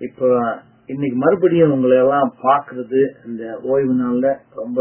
இப்ப இன்னைக்கு மறுபடியும் உங்களை எல்லாம் பாக்குறது இந்த ஓய்வு நாள்ல ரொம்ப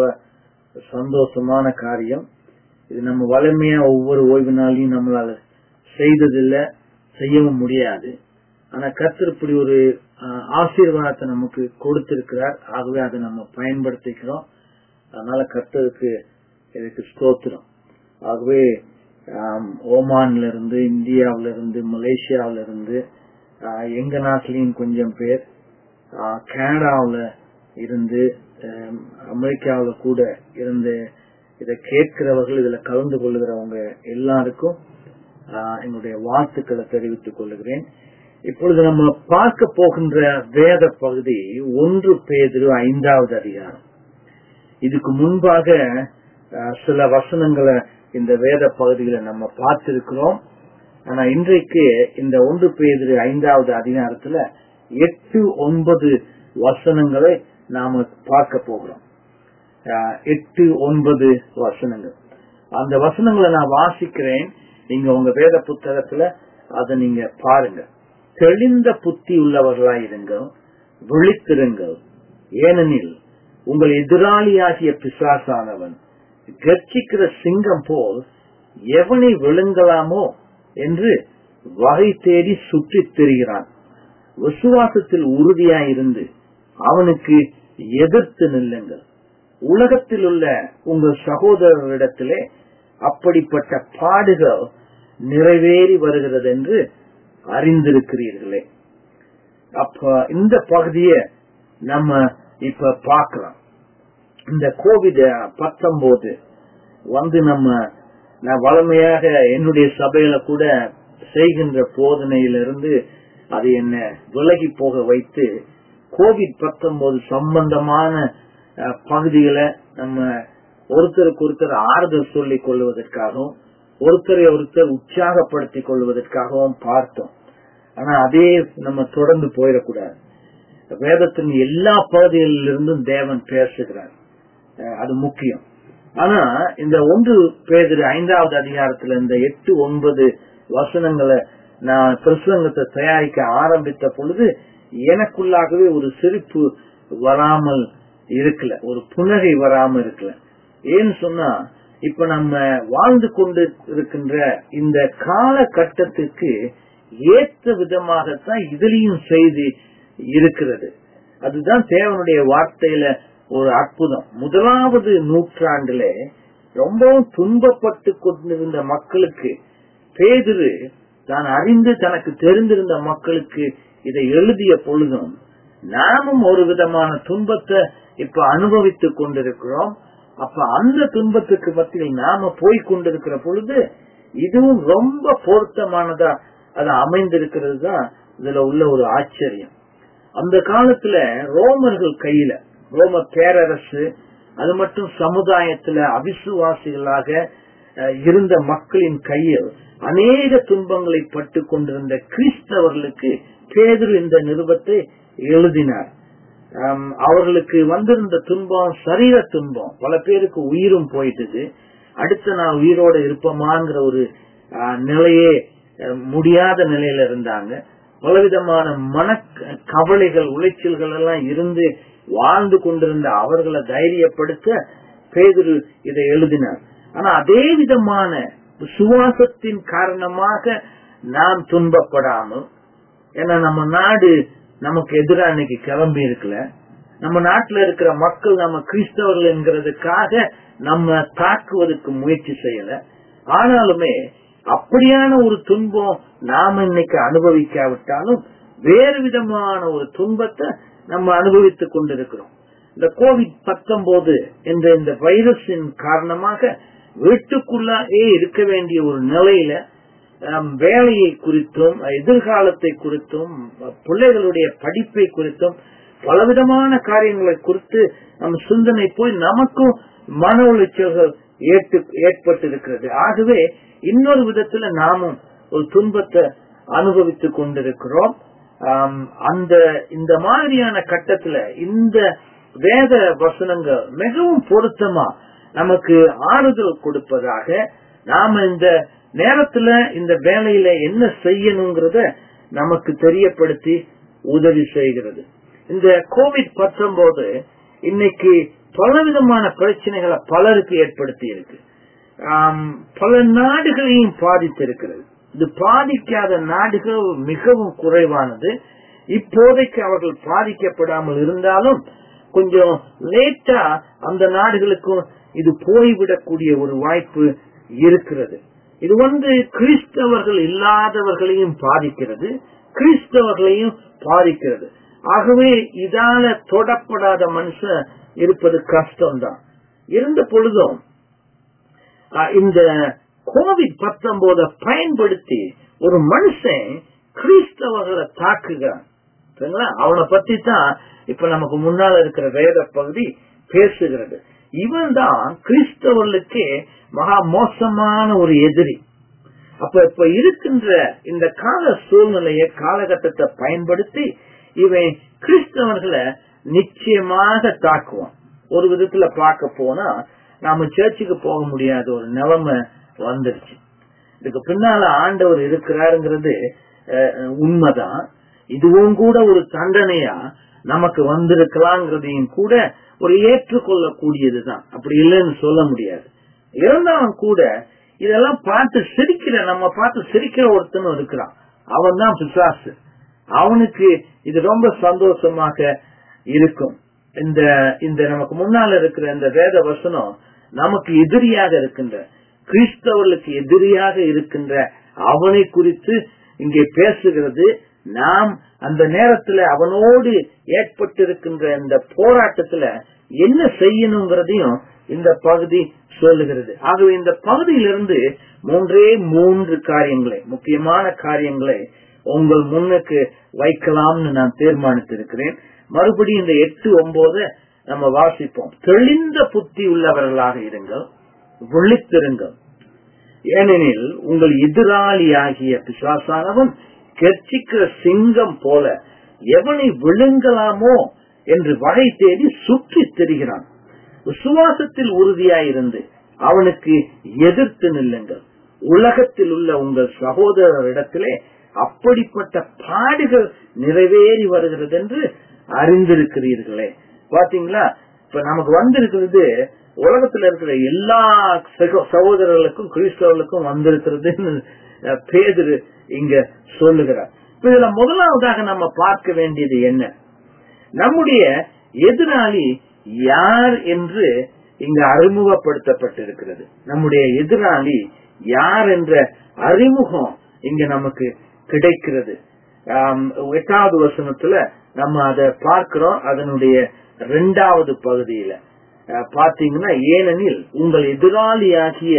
சந்தோஷமான காரியம் இது நம்ம வலிமையா ஒவ்வொரு ஓய்வு நாளையும் நம்மளால செய்ததில்ல செய்யவும் முடியாது ஆனா கர்த்தர் இப்படி ஒரு ஆஹ், ஆசீர்வாதத்தை நமக்கு கொடுத்திருக்கிறார் ஆகவே அதை நம்ம பயன்படுத்திக்கிறோம் அதனால கர்த்தருக்கு இதுக்கு ஸ்தோத்திரம் ஆகவே ஆம், ஓமான்ல இருந்து இந்தியாவில இருந்து மலேசியாவில இருந்து ஆஹ், எங்க நாட்டிலையும் கொஞ்சம் பேர் ஆஹ், கனடாவுல இருந்து ஆம், அமெரிக்காவுல கூட இருந்து இதை கேட்கிறவர்கள் இதுல கலந்து கொள்ளுகிறவங்க எல்லாருக்கும் ஆஹ், எங்களுடைய வாழ்த்துக்களை தெரிவித்துக் கொள்ளுகிறேன் இப்பொழுது நம்ம பார்க்க போகின்ற வேத பகுதி ஒன்று பேதிரு ஐந்தாவது அதிகாரம் இதுக்கு முன்பாக அஹ், சில வசனங்களை இந்த வேத பகுதிகளை நம்ம பார்த்திருக்கிறோம் ஆனா இன்றைக்கு இந்த ஒன்று பேதிரு ஐந்தாவது அதிகாரத்துல எட்டு ஒன்பது வசனங்களை நாம பார்க்க போகிறோம் அஹ், எட்டு ஒன்பது வசனங்கள் அந்த வசனங்களை நான் வாசிக்கிறேன் நீங்க உங்க வேத புத்தகத்துல அதை நீங்க பாருங்க தெளிந்த புத்தி உள்ளவர்களாயிருங்கள் விழித்திருங்கள் ஏனெனில் உங்கள் எதிராளியாகிய பிசாசானவன் கர்ச்சிக்கிற சிங்கம் போல் எவனை விழுங்கலாமோ என்று வகை தேடி சுற்றித் திரிகிறான் விசுவாசத்தில் உறுதியாயிருந்து அவனுக்கு எதிர்த்து நில்லுங்கள் உலகத்தில் உள்ள உங்கள் சகோதரரிடத்திலே அப்படிப்பட்ட பாடுகள் நிறைவேறி வருகிறது என்று அறிந்திருக்கிறீர்களே அப்ப இந்த பகுதியை நம்ம இப்ப பார்க்கலாம் இந்த கோவிட் பத்தொன்பது வந்து நம்ம நான் வளமையாக என்னுடைய சபையில கூட செய்கின்ற போதனையிலிருந்து அது என்ன விலகி போக வைத்து கோவிட் பத்தொன்பது சம்பந்தமான அஹ், பகுதிகளை நம்ம ஒருத்தருக்கு ஒருத்தர் ஆறுதல் சொல்லிக் கொள்வதற்காகவும் ஒருத்தரை ஒருத்தர் உற்சாகப்படுத்திக் கொள்வதற்காகவும் பார்த்தோம் ஆனா அதே நம்ம தொடர்ந்து போயிடக்கூடாது வேதத்தின் எல்லா பகுதிகளிலிருந்தும் தேவன் பேசுகிறார் அஹ் அது முக்கியம் ஆனா இந்த ஒன்று பேதிரு ஐந்தாவது அதிகாரத்துல இந்த எட்டு ஒன்பது வசனங்களை நான் பிரசங்கத்தை தயாரிக்க ஆரம்பித்த பொழுது எனக்குள்ளாகவே ஒரு சிரிப்பு வராமல் இருக்கல ஒரு புன்னகை வராம இருக்கல ஏன்னு சொன்னா இப்ப நம்ம வாழ்ந்து கொண்டு இருக்கின்ற இந்த காலகட்டத்துக்கு ஏற்ற விதமாகத்தான் இதுலயும் செய்தி இருக்கிறது அதுதான் தேவனுடைய வார்த்தையில ஒரு அற்புதம் முதலாவது நூற்றாண்டிலே ரொம்பவும் துன்பப்பட்டு கொண்டிருந்த மக்களுக்கு பேதுரு தான் அறிந்து தனக்கு தெரிந்திருந்த மக்களுக்கு இதை எழுதிய பொழுதும் நாமும் ஒரு விதமான துன்பத்தை இப்ப அனுபவித்துக் கொண்டிருக்கிறோம் அப்ப அந்த துன்பத்துக்கு மத்தியில் நாம போய் கொண்டிருக்கிற பொழுது இதுவும் ரொம்ப பொருத்தமானதா அது அமைந்திருக்கிறது தான் இதுல உள்ள ஒரு ஆச்சரியம் அந்த காலத்துல ரோமர்கள் கையில ரோம பேரரசு அது மட்டும் சமுதாயத்துல அவிசுவாசிகளாக அஹ், இருந்த மக்களின் கையில் அநேக துன்பங்களை பட்டு கொண்டிருந்த கிறிஸ்தவர்களுக்கு பேதுரு இந்த நிருபத்தை எழுதினார் ஆம், அவர்களுக்கு வந்திருந்த துன்பம் சரீர துன்பம் பல பேருக்கு உயிரும் போயிட்டது அடுத்த நான் உயிரோட இருப்போமாங்கிற ஒரு ஆ, நிலையே அஹ், முடியாத நிலையில இருந்தாங்க பலவிதமான மன கவலைகள் உளைச்சல்கள் எல்லாம் இருந்து வாழ்ந்து கொண்டிருந்த அவர்களை தைரியப்படுத்த பேதுரு இதை எழுதினார் ஆனா அதே விதமான சுவாசத்தின் காரணமாக நாம் துன்பப்படாமல் ஏன்னா நம்ம நாடு நமக்கு எதிரா இன்னைக்கு கிளம்பி இருக்கல நம்ம நாட்டுல இருக்கிற மக்கள் நம்ம கிறிஸ்தவர்கள் என்கிறதுக்காக நம்ம தாக்குவதற்கு முயற்சி செய்யல ஆனாலுமே அப்படியான ஒரு துன்பம் நாம இன்னைக்கு அனுபவிக்காவிட்டாலும் வேறு விதமான ஒரு துன்பத்தை நம்ம அனுபவித்துக் கொண்டிருக்கிறோம் இந்த கோவிட் பத்தொன்பது என்ற இந்த வைரஸின் காரணமாக வீட்டுக்குள்ளே இருக்க வேண்டிய ஒரு நிலையில ஆம், வேலையை குறித்தும் எதிர்காலத்தை குறித்தும் பிள்ளைகளுடைய படிப்பை குறித்தும் பலவிதமான காரியங்களை குறித்து நம் சிந்தனை போய் நமக்கும் மன உளைச்சல்கள் ஏற்று ஏற்பட்டிருக்கிறது ஆகவே இன்னொரு விதத்துல நாமும் ஒரு துன்பத்தை அனுபவித்துக் கொண்டிருக்கிறோம் ஆம், அந்த இந்த மாதிரியான கட்டத்துல இந்த வேத வசனங்கள் மிகவும் பொருத்தமா நமக்கு ஆறுதல் கொடுப்பதாக நாம இந்த நேரத்துல இந்த வேலையில என்ன செய்யணுங்கிறத நமக்கு தெரியப்படுத்தி உதவி செய்கிறது இந்த கோவிட் பத்தொன்பது இன்னைக்கு பலவிதமான பிரச்சனைகளை பலருக்கு ஏற்படுத்தி இருக்கு ஆம், பல நாடுகளையும் பாதித்திருக்கிறது இது பாதிக்காத நாடுகள் மிகவும் குறைவானது இப்போதைக்கு அவர்கள் பாதிக்கப்படாமல் இருந்தாலும் கொஞ்சம் லேட்டா அந்த நாடுகளுக்கும் இது போய்விடக்கூடிய ஒரு வாய்ப்பு இருக்கிறது இது வந்து கிறிஸ்தவர்கள் இல்லாதவர்களையும் பாதிக்கிறது கிறிஸ்தவர்களையும் பாதிக்கிறது ஆகவே இதால தொடப்படாத மனுஷன் இருப்பது கஷ்டம்தான் இருந்த பொழுதும் அஹ், இந்த கோவிட் பத்தொன்பத பயன்படுத்தி ஒரு மனுஷன் கிறிஸ்தவர்களை தாக்குகிறான் சரிங்களா அவனை பத்தி தான் இப்ப நமக்கு முன்னால இருக்கிற வேத பகுதி பேசுகிறது இவன் தான் கிறிஸ்தவர்களுக்கே மகா மோசமான ஒரு எதிரி அப்ப இப்ப இருக்கின்ற இந்த கால சூழ்நிலையை காலகட்டத்தை பயன்படுத்தி இவன் கிறிஸ்தவர்களை நிச்சயமாக தாக்குவான் ஒரு விதத்துல பார்க்க போனா நாம சர்ச்சுக்கு போக முடியாத ஒரு நிலைமை வந்துருச்சு இதுக்கு பின்னால ஆண்டவர் இருக்கிறாருங்கிறது அஹ், உண்மைதான் இதுவும் கூட ஒரு தண்டனையா நமக்கு வந்திருக்கலாங்கிறதையும் கூட ஒரு ஏற்றுக்கொள்ளக்கூடியதுதான் அப்படி இல்லைன்னு சொல்ல முடியாது இருந்தாலும் கூட இதெல்லாம் பார்த்து சிரிக்கிற நம்ம பார்த்து சிரிக்கிற ஒருத்தனும் இருக்கிறான் அவன் தான் பிசாசு அவனுக்கு இது ரொம்ப சந்தோஷமாக இருக்கும் இந்த இந்த நமக்கு முன்னால இருக்கிற இந்த வேத வசனம் நமக்கு எதிரியாக இருக்கின்ற கிறிஸ்தவர்களுக்கு எதிரியாக இருக்கின்ற அவனை குறித்து இங்கே பேசுகிறது நாம் அந்த நேரத்துல அவனோடு ஏற்பட்டிருக்கின்ற இந்த போராட்டத்துல என்ன செய்யணுங்கிறதையும் இந்த பகுதி சொல்லுகிறது ஆகவே இந்த பகுதியிலிருந்து மூன்றே மூன்று காரியங்களை முக்கியமான காரியங்களை உங்கள் முன்னுக்கு வைக்கலாம்னு நான் தீர்மானித்திருக்கிறேன் மறுபடியும் இந்த எட்டு ஒன்பது நம்ம வாசிப்போம் தெளிந்த புத்தி உள்ளவர்களாக இருங்கள் விழித்திருங்கள் ஏனெனில் உங்கள் எதிராளியாகிய பிசாசானவன் கெர்ச்சிக்கிற சிங்கம் போல எவனை விழுங்கலாமோ என்று வகை தேடி சுற்றித் திரிகிறான் விசுவாசத்தில் உறுதியாயிருந்து அவனுக்கு எதிர்த்து நில்லுங்கள் உலகத்தில் உள்ள உங்கள் சகோதரரிடத்திலே அப்படிப்பட்ட பாடுகள் நிறைவேறி வருகிறது என்று அறிந்திருக்கிறீர்களே பாத்தீங்களா இப்ப நமக்கு வந்திருக்கிறது உலகத்துல இருக்கிற எல்லா சகோ- சகோதரர்களுக்கும் கிறிஸ்தவர்களுக்கும் வந்திருக்கிறதுன்னு அஹ், பேதுரு இங்க சொல்லுகிறார் இப்ப இதுல முதலாவதாக நம்ம பார்க்க வேண்டியது என்ன நம்முடைய எதிராளி யார் என்று இங்க அறிமுகப்படுத்தப்பட்டிருக்கிறது நம்முடைய எதிராளி யார் என்ற அறிமுகம் இங்க நமக்கு கிடைக்கிறது ஆம், எட்டாவது வசனத்துல நம்ம அதை பார்க்கிறோம் அதனுடைய இரண்டாவது பகுதியில அஹ், பாத்தீங்கன்னா ஏனெனில் உங்கள் எதிராளியாகிய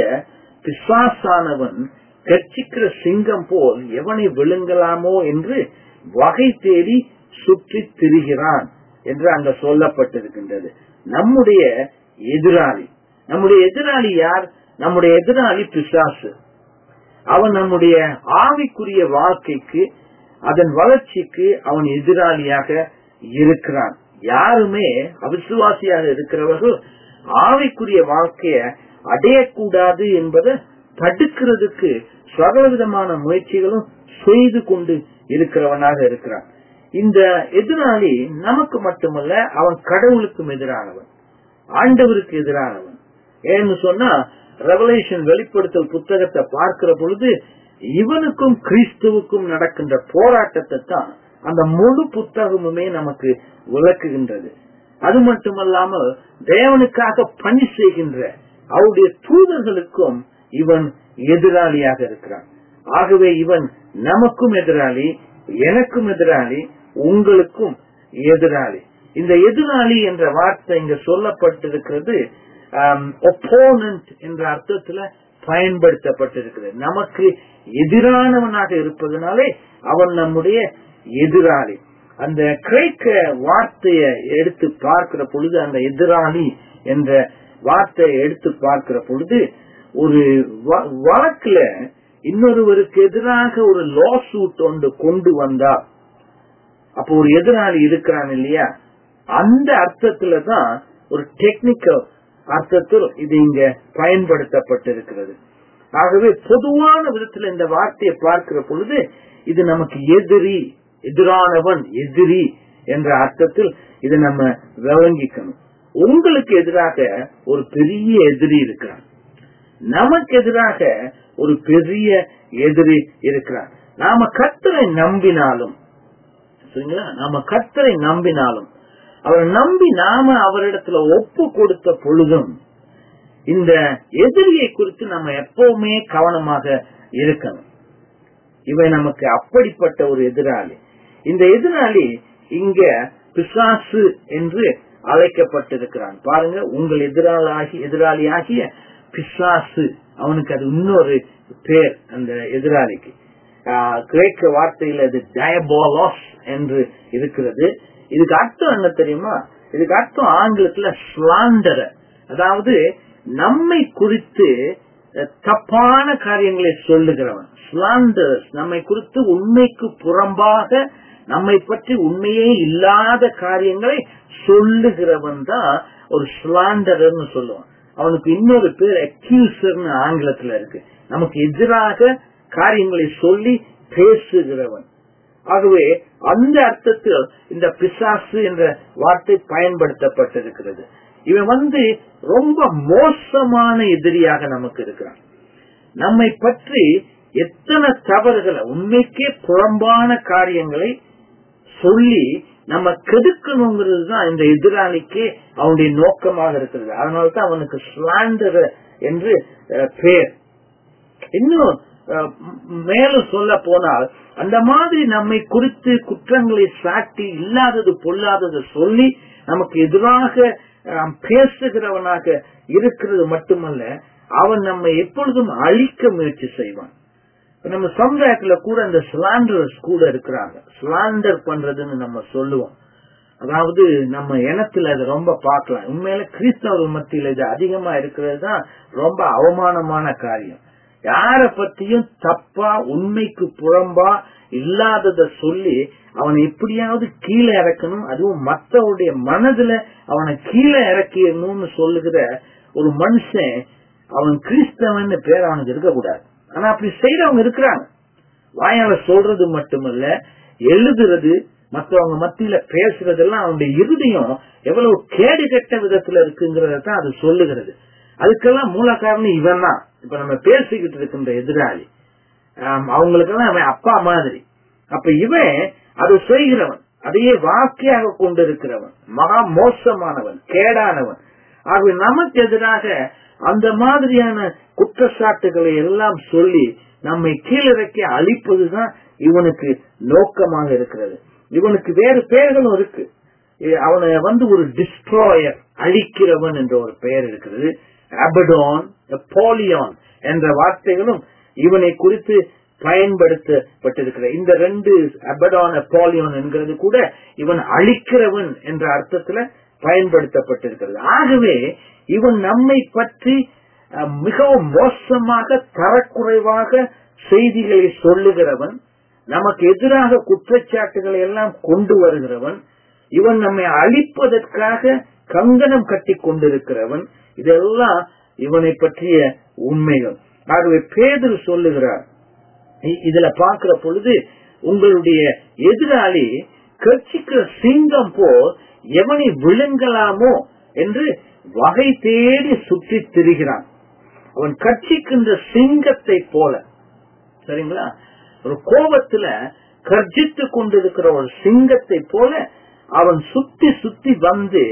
பிசாசானவன் கட்சிக்கிற சிங்கம் போல் எவனை விழுங்கலாமோ என்று வகை தேடி சுற்றி திரிகிறான் என்று அங்க சொல்லப்பட்டிருக்கின்றது நம்முடைய எதிராளி நம்முடைய எதிராளி யார் நம்முடைய எதிராளி பிசாசு அவன் நம்முடைய ஆவிக்குரிய வாழ்க்கைக்கு அதன் வளர்ச்சிக்கு அவன் எதிராளியாக இருக்கிறான் யாருமே அவிசுவாசியாக இருக்கிறவர்கள் ஆவிக்குரிய வாழ்க்கைய அடையக்கூடாது என்பதை தடுக்கிறதுக்கு சகலவிதமான முயற்சிகளும் செய்து கொண்டு இருக்கிறவனாக இருக்கிறான் இந்த எதிராளி நமக்கு மட்டுமல்ல அவன் கடவுளுக்கும் எதிரானவன் ஆண்டவருக்கு எதிரானவன் ஏன்னு சொன்னா ரெவலேஷன் வெளிப்படுத்தல் புத்தகத்தை பார்க்கிற பொழுது இவனுக்கும் கிறிஸ்துவுக்கும் நடக்கின்ற போராட்டத்தை தான் அந்த முழு புத்தகமுமே நமக்கு விளக்குகின்றது அது மட்டுமல்லாமல் தேவனுக்காக பணி செய்கின்ற அவருடைய தூதர்களுக்கும் இவன் எதிராளியாக இருக்கிறான் ஆகவே இவன் நமக்கும் எதிராளி எனக்கும் எதிராளி உங்களுக்கும் எதிராளி இந்த எதிராளி என்ற வார்த்தை இங்க சொல்லப்பட்டிருக்கிறது ஒப்போனன்ட் என்ற அர்த்தத்துல பயன்படுத்தப்பட்டிருக்கிறது நமக்கு எதிரானவனாக இருப்பதனாலே அவன் நம்முடைய எதிராளி அந்த கிரேக்க வார்த்தையை எடுத்து பார்க்கிற பொழுது அந்த எதிராளி என்ற வார்த்தையை எடுத்து பார்க்கிற பொழுது ஒரு வ- வழக்குல இன்னொருவருக்கு எதிராக ஒரு லா சூட் ஒன்று கொண்டு வந்தா அப்போ ஒரு எதிராளி இருக்கிறான் இல்லையா அந்த அர்த்தத்துல தான் ஒரு டெக்னிக்கல் அர்த்தத்தில் இது இங்க பயன்படுத்தப்பட்டிருக்கிறது ஆகவே பொதுவான விதத்துல இந்த வார்த்தையை பார்க்கிற பொழுது இது நமக்கு எதிரி எதிரானவன் எதிரி என்ற அர்த்தத்தில் இதை நம்ம விளங்கிக்கணும் உங்களுக்கு எதிராக ஒரு பெரிய எதிரி இருக்கிறான் நமக்கு எதிராக ஒரு பெரிய எதிரி இருக்கிறார் நாம கத்தரை நம்பினாலும் சரிங்களா நாம கத்தரை நம்பினாலும் அவரை நம்பி நாம அவரிடத்துல ஒப்பு கொடுத்த பொழுதும் இந்த எதிரியை குறித்து நம்ம எப்பவுமே கவனமாக இருக்கணும் இவன் நமக்கு அப்படிப்பட்ட ஒரு எதிராளி இந்த எதிராளி இங்க பிசாசு என்று அழைக்கப்பட்டிருக்கிறான் பாருங்க உங்கள் எதிராளி எதிராளி ஆகிய பிசாசு அவனுக்கு அது இன்னொரு பேர் அந்த எதிராளிக்கு கிரேக்க வார்த்தையில் அது டயபோலாஸ் என்று இருக்கிறது இதுக்கு அர்த்தம் என்ன தெரியுமா இதுக்கு அர்த்தம் ஆங்கிலத்துல ஸ்லாண்டர அதாவது நம்மை குறித்து தப்பான காரியங்களை சொல்லுகிறவன் ஸ்லாண்டர்ஸ் நம்மை குறித்து உண்மைக்கு புறம்பாக நம்மை பற்றி உண்மையே இல்லாத காரியங்களை சொல்லுகிறவன் தான் ஒரு ஸ்லாண்டர்னு சொல்லுவான் அவனுக்கு இன்னொரு பேர் அக்யூசர்னு ஆங்கிலத்துல இருக்கு நமக்கு எதிராக காரியங்களை சொல்லி பேசுகிறவன் ஆகவே அந்த அர்த்தத்தில் இந்த பிசாசு என்ற வார்த்தை பயன்படுத்தப்பட்டிருக்கிறது இவன் வந்து ரொம்ப மோசமான எதிரியாக நமக்கு இருக்கிறான் நம்மை பற்றி எத்தனை தவறுகளை உண்மைக்கே புறம்பான காரியங்களை சொல்லி நம்ம கெடுக்கணுங்கிறது தான் இந்த எதிராளிக்கு அவனுடைய நோக்கமாக இருக்கிறது அதனால்தான் அவனுக்கு ஸ்லாண்டர் என்று பேர் இன்னும் மேலும் சொல்ல போனால் அந்த மாதிரி நம்மை குறித்து குற்றங்களை சாட்டி இல்லாதது பொல்லாதது சொல்லி நமக்கு எதிராக பேசுகிறவனாக இருக்கிறது மட்டுமல்ல அவன் நம்மை எப்பொழுதும் அழிக்க முயற்சி செய்வான் நம்ம சமுதாயத்துல கூட இந்த ஸ்லாண்டர்ஸ் கூட இருக்கிறாங்க ஸ்லாண்டர் பண்றதுன்னு நம்ம சொல்லுவோம் அதாவது நம்ம இனத்துல அதை ரொம்ப பார்க்கலாம் உண்மையில கிறிஸ்தவர்கள் மத்தியில இது அதிகமா இருக்கிறது தான் ரொம்ப அவமானமான காரியம் யார பத்தியும் தப்பா உண்மைக்கு புறம்பா இல்லாதத சொல்லி அவனை எப்படியாவது கீழே இறக்கணும் அதுவும் மற்றவருடைய மனதுல அவனை கீழே இறக்கணும்னு சொல்லுகிற ஒரு மனுஷன் அவன் கிறிஸ்தவன் பேர் அவனுக்கு இருக்கக்கூடாது ஆனா அப்படி செய்யறவங்க இருக்கிறாங்க வாயால சொல்றது மட்டுமல்ல எழுதுறது மற்றவங்க மத்தியில பேசுறதெல்லாம் அவனுடைய இறுதியும் எவ்வளவு கேடு கெட்ட விதத்துல இருக்குங்கிறத தான் அது சொல்லுகிறது அதுக்கெல்லாம் மூல காரணம் இவன் தான் இப்ப நம்ம பேசிக்கிட்டு இருக்கின்ற எதிராளி அவங்களுக்கெல்லாம் அவன் அப்பா மாதிரி அப்ப இவன் அதை செய்கிறவன் அதையே வாக்கியாக கொண்டிருக்கிறவன் மகா மோசமானவன் கேடானவன் ஆகவே நமக்கு எதிராக அந்த மாதிரியான குற்றச்சாட்டுகளை எல்லாம் சொல்லி நம்மை கீழிறக்கி அழிப்பதுதான் இவனுக்கு நோக்கமாக இருக்கிறது இவனுக்கு வேறு பெயர்களும் இருக்கு அவனை வந்து ஒரு டிஸ்ட்ராயர் அழிக்கிறவன் என்ற ஒரு பெயர் இருக்கிறது அபடோன் போலியான் என்ற வார்த்தைகளும் இவனை குறித்து பயன்படுத்தப்பட்டிருக்கிற இந்த ரெண்டு அபடான் போலியோன் என்கிறது கூட இவன் அழிக்கிறவன் என்ற அர்த்தத்துல பயன்படுத்தப்பட்டிருக்கிறது ஆகவே இவன் நம்மை பற்றி மிகவும் மோசமாக தரக்குறைவாக செய்திகளை சொல்லுகிறவன் நமக்கு எதிராக குற்றச்சாட்டுகளை எல்லாம் கொண்டு வருகிறவன் இவன் நம்மை அழிப்பதற்காக கங்கணம் கட்டி கொண்டிருக்கிறவன் இதெல்லாம் இவனை பற்றிய உண்மைகள் ஆகவே பேதர் சொல்லுகிறார் இதுல பார்க்கிற பொழுது உங்களுடைய எதிராளி கட்சிக்கிற சிங்கம் போல் எவனை விழுங்கலாமோ என்று வகை தேடி சுற்றி திரிகிறான் அவன் கட்சிக்கின்ற சிங்கத்தை போல சரிங்களா ஒரு கோபத்துல கர்ஜித்து கொண்டிருக்கிற ஒரு சிங்கத்தை போல அவன் சுத்தி சுத்தி வந்து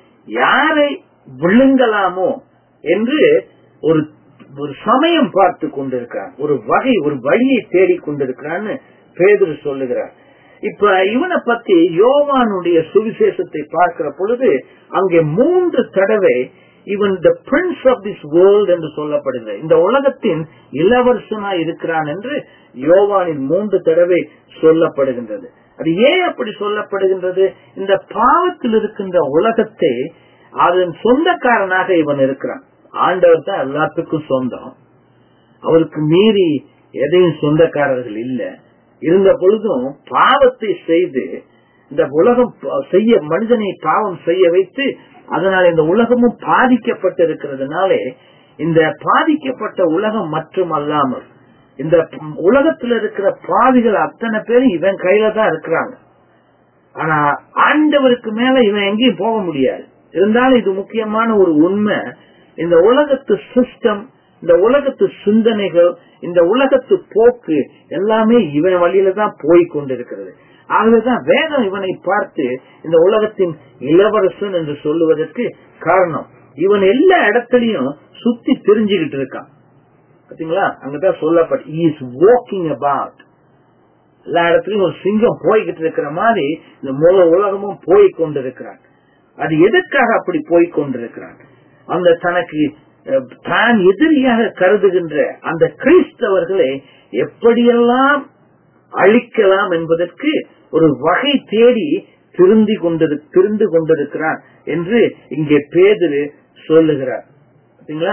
யாரை விழுங்கலாமோ என்று ஒரு ஒரு சமயம் பார்த்து கொண்டிருக்கிறான் ஒரு வகை ஒரு வழியை தேடிக் கொண்டிருக்கிறான்னு பேதர் சொல்லுகிறார் இப்ப இவனை பத்தி யோவானுடைய சுவிசேஷத்தை பார்க்கிற பொழுது அங்கே மூன்று தடவை இவன் the prince of this world என்று சொல்லப்படுகிறது இந்த உலகத்தின் இளவரசனா இருக்கிறான் என்று யோவானின் மூன்று தடவை சொல்லப்படுகின்றது அது ஏன் அப்படி சொல்லப்படுகின்றது இந்த பாவத்தில் இருக்கின்ற உலகத்தை அதன் சொந்தக்காரனாக இவன் இருக்கிறான் ஆண்டவர் தான் எல்லாத்துக்கும் சொந்தம் அவருக்கு மீறி எதையும் சொந்தக்காரர்கள் இல்ல இருந்த பொழுதும் பாவத்தை செய்து இந்த உலகம் செய்ய மனிதனை பாவம் செய்ய வைத்து அதனால் இந்த உலகமும் பாதிக்கப்பட்டிருக்கிறதுனாலே இந்த பாதிக்கப்பட்ட உலகம் மற்றும் அல்லாமல் இந்த உலகத்துல இருக்கிற பாவிகள் அத்தனை பேரும் இவன் கையில தான் இருக்கிறாங்க ஆனா ஆண்டவருக்கு மேல இவன் எங்கேயும் போக முடியாது இருந்தாலும் இது முக்கியமான ஒரு உண்மை இந்த உலகத்து சிஸ்டம் இந்த உலகத்து சிந்தனைகள் இந்த உலகத்து போக்கு எல்லாமே இவன் வழியில தான் போய் கொண்டிருக்கிறது ஆகவேதான் வேதம் இவனை பார்த்து இந்த உலகத்தின் இளவரசன் என்று சொல்லுவதற்கு காரணம் இவன் எல்லா இடத்துலயும் சுத்தி தெரிஞ்சுக்கிட்டு இருக்கான் பாத்தீங்களா அங்கதான் சொல்லப்பட்ட இஸ் வாக்கிங் அபவுட் எல்லா இடத்துலயும் ஒரு சிங்கம் போய்கிட்டு இருக்கிற மாதிரி இந்த முழு உலகமும் போய் கொண்டிருக்கிறான் அது எதற்காக அப்படி போய் கொண்டிருக்கிறான் அந்த தனக்கு தான் எதிரியாக கருதுகின்ற அந்த கிறிஸ்தவர்களை எப்படியெல்லாம் அழிக்கலாம் என்பதற்கு ஒரு வகை தேடி திருந்தி கொண்டிரு திருந்து கொண்டிருக்கிறான் என்று இங்கே பேதிரு சொல்லுகிறார் பாத்தீங்களா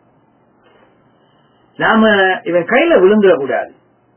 நாம இவன் கையில விழுந்துட கூடாது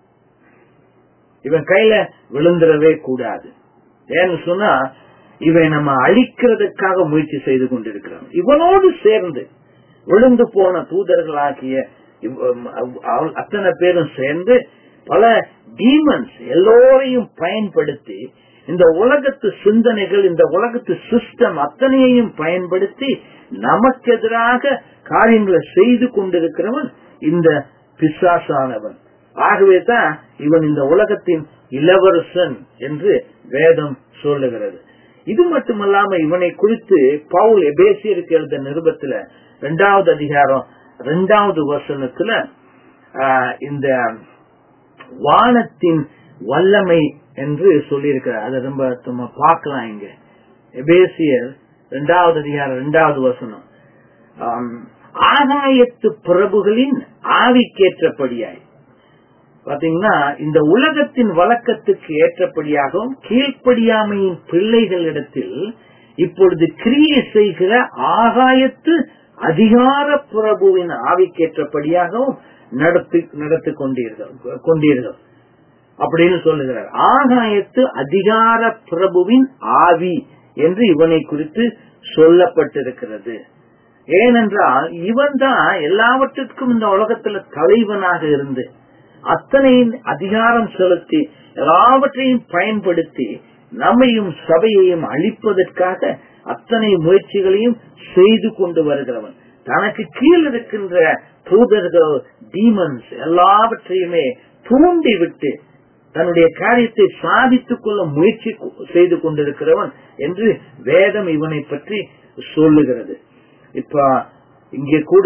இவன் கையில விழுந்துடவே கூடாது ஏன்னு சொன்னா இவன் நம்ம அழிக்கிறதுக்காக முயற்சி செய்து கொண்டிருக்கிறான் இவனோடு சேர்ந்து விழுந்து போன தூதர்களாகிய அத்தனை பேரும் சேர்ந்து பல டீமன்ஸ் எல்லோரையும் பயன்படுத்தி இந்த உலகத்து சிந்தனைகள் இந்த உலகத்து சிஸ்டம் அத்தனையையும் பயன்படுத்தி நமக்கு எதிராக காரியங்களை செய்து கொண்டிருக்கிறவன் இந்த பிசாசானவன் ஆகவே தான் இவன் இந்த உலகத்தின் இளவரசன் என்று வேதம் சொல்லுகிறது இது மட்டுமல்லாம இவனை குறித்து பவுல் எபேசியருக்கு எழுத நிருபத்துல இரண்டாவது அதிகாரம் இரண்டாவது வசனத்துல இந்த வானத்தின் வல்லமை என்று சொல்லியிருக்கிறார் அதை ரொம்ப நம்ம பார்க்கலாம் இங்க எபேசியர் இரண்டாவது அதிகாரம் இரண்டாவது வசனம் ஆகாயத்து பிரபுகளின் ஆவிக்கேற்றபடியாய் பாத்தீங்கன்னா இந்த உலகத்தின் வழக்கத்துக்கு ஏற்றபடியாகவும் கீழ்ப்படியாமையின் பிள்ளைகளிடத்தில் இப்பொழுது கிரியை செய்கிற ஆகாயத்து அதிகார பிரபுவின் ஆவிக்கேற்றபடியாகவும் நடத்தி நடத்தி கொண்டீர்கள் கொண்டீர்கள் அப்படின்னு சொல்லுகிறார் ஆகாயத்து அதிகார பிரபுவின் ஆவி என்று இவனை குறித்து சொல்லப்பட்டிருக்கிறது ஏனென்றால் இவன் தான் எல்லாவற்றிற்கும் இந்த உலகத்துல தலைவனாக இருந்து அத்தனை அதிகாரம் செலுத்தி எல்லாவற்றையும் பயன்படுத்தி நம்மையும் சபையையும் அழிப்பதற்காக அத்தனை முயற்சிகளையும் செய்து கொண்டு வருகிறவன் தனக்கு கீழ் இருக்கின்ற தூதர்கள் டீமன்ஸ் எல்லாவற்றையுமே தூண்டி விட்டு தன்னுடைய காரியத்தை சாதித்துக் கொள்ள முயற்சி செய்து கொண்டிருக்கிறவன் என்று வேதம் இவனை பற்றி சொல்லுகிறது இப்ப இங்கே கூட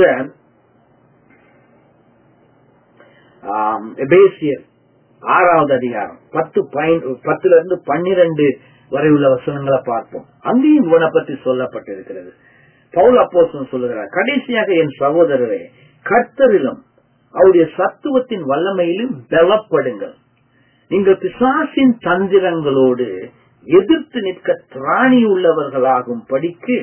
எபேசியர் ஆறாவது அதிகாரம் பத்து பத்துல இருந்து பன்னிரண்டு வரை உள்ள வசனங்களை பார்ப்போம் அங்கேயும் இவனை பற்றி சொல்லப்பட்டிருக்கிறது பவுல் அப்போசன் சொல்லுகிறார் கடைசியாக என் சகோதரரே கர்த்தரிலும் அவருடைய சத்துவத்தின் வல்லமையிலும் பலப்படுங்கள் நீங்கள் பிசாசின் தந்திரங்களோடு எதிர்த்து நிற்க திராணி உள்ளவர்களாகும் படிக்கு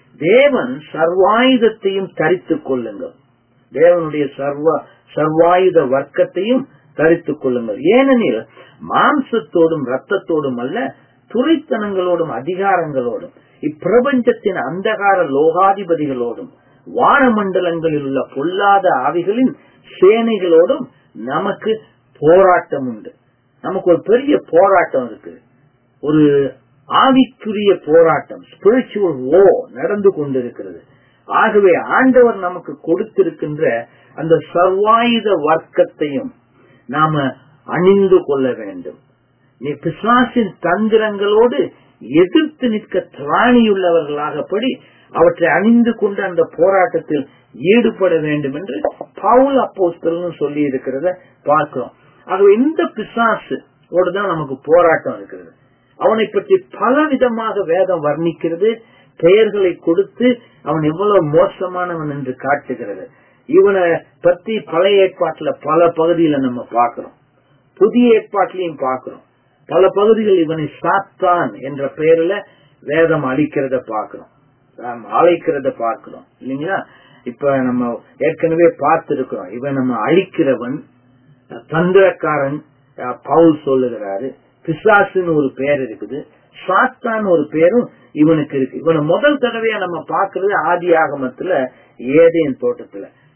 தேவன் சர்வாயுதத்தையும் தரித்துக் கொள்ளுங்கள் தேவனுடைய சர்வ சர்வாயுத வர்க்கத்தையும் தரித்துக் கொள்ளுங்கள் ஏனெனில் மாம்சத்தோடும் ரத்தத்தோடும் அல்ல துறைத்தனங்களோடும் அதிகாரங்களோடும் இப்பிரபஞ்சத்தின் அந்தகார லோகாதிபதிகளோடும் வானமண்டலங்களில் உள்ள பொல்லாத ஆவிகளின் சேனைகளோடும் நமக்கு போராட்டம் உண்டு நமக்கு ஒரு பெரிய போராட்டம் இருக்கு ஒரு ஆவிக்குரிய போராட்டம் ஸ்பிரிச்சுவல் ஓ நடந்து கொண்டிருக்கிறது ஆகவே ஆண்டவர் நமக்கு கொடுத்திருக்கின்ற அந்த சர்வாயுத வர்க்கத்தையும் நாம அணிந்து கொள்ள வேண்டும் நீ பிசாசின் தந்திரங்களோடு எதிர்த்து நிற்க திராணியுள்ளவர்களாகப்படி அவற்றை அணிந்து கொண்டு அந்த போராட்டத்தில் ஈடுபட வேண்டும் என்று பவுல் அப்போஸ்தலன் சொல்லி இருக்கிறத பார்க்கிறோம் ஆகவே இந்த பிசாசு தான் நமக்கு போராட்டம் இருக்கிறது அவனை பற்றி பல விதமாக வேதம் வர்ணிக்கிறது பெயர்களை கொடுத்து அவன் எவ்வளவு மோசமானவன் என்று காட்டுகிறது இவனை பத்தி பழைய ஏற்பாட்டுல பல பகுதியில நம்ம பார்க்கிறோம் புதிய ஏற்பாட்டிலையும் பார்க்கிறோம் பல பகுதிகள் இவனை சாத்தான் என்ற பெயர்ல வேதம் அழிக்கிறத பார்க்கிறோம் அழைக்கிறத பார்க்கிறோம் இல்லைங்களா இப்ப நம்ம ஏற்கனவே பார்த்திருக்கிறோம் இவன் நம்ம அழிக்கிறவன் தந்திரக்காரன் பவுல் சொல்லுகிறாரு பிசாசுன்னு ஒரு பேர் இருக்குது சாத்தான் ஒரு பேரும் இவனுக்கு இருக்கு இவனை முதல் தடவையா நம்ம பாக்குறது ஆதி ஆகமத்துல ஏதேன் தோட்டத்துல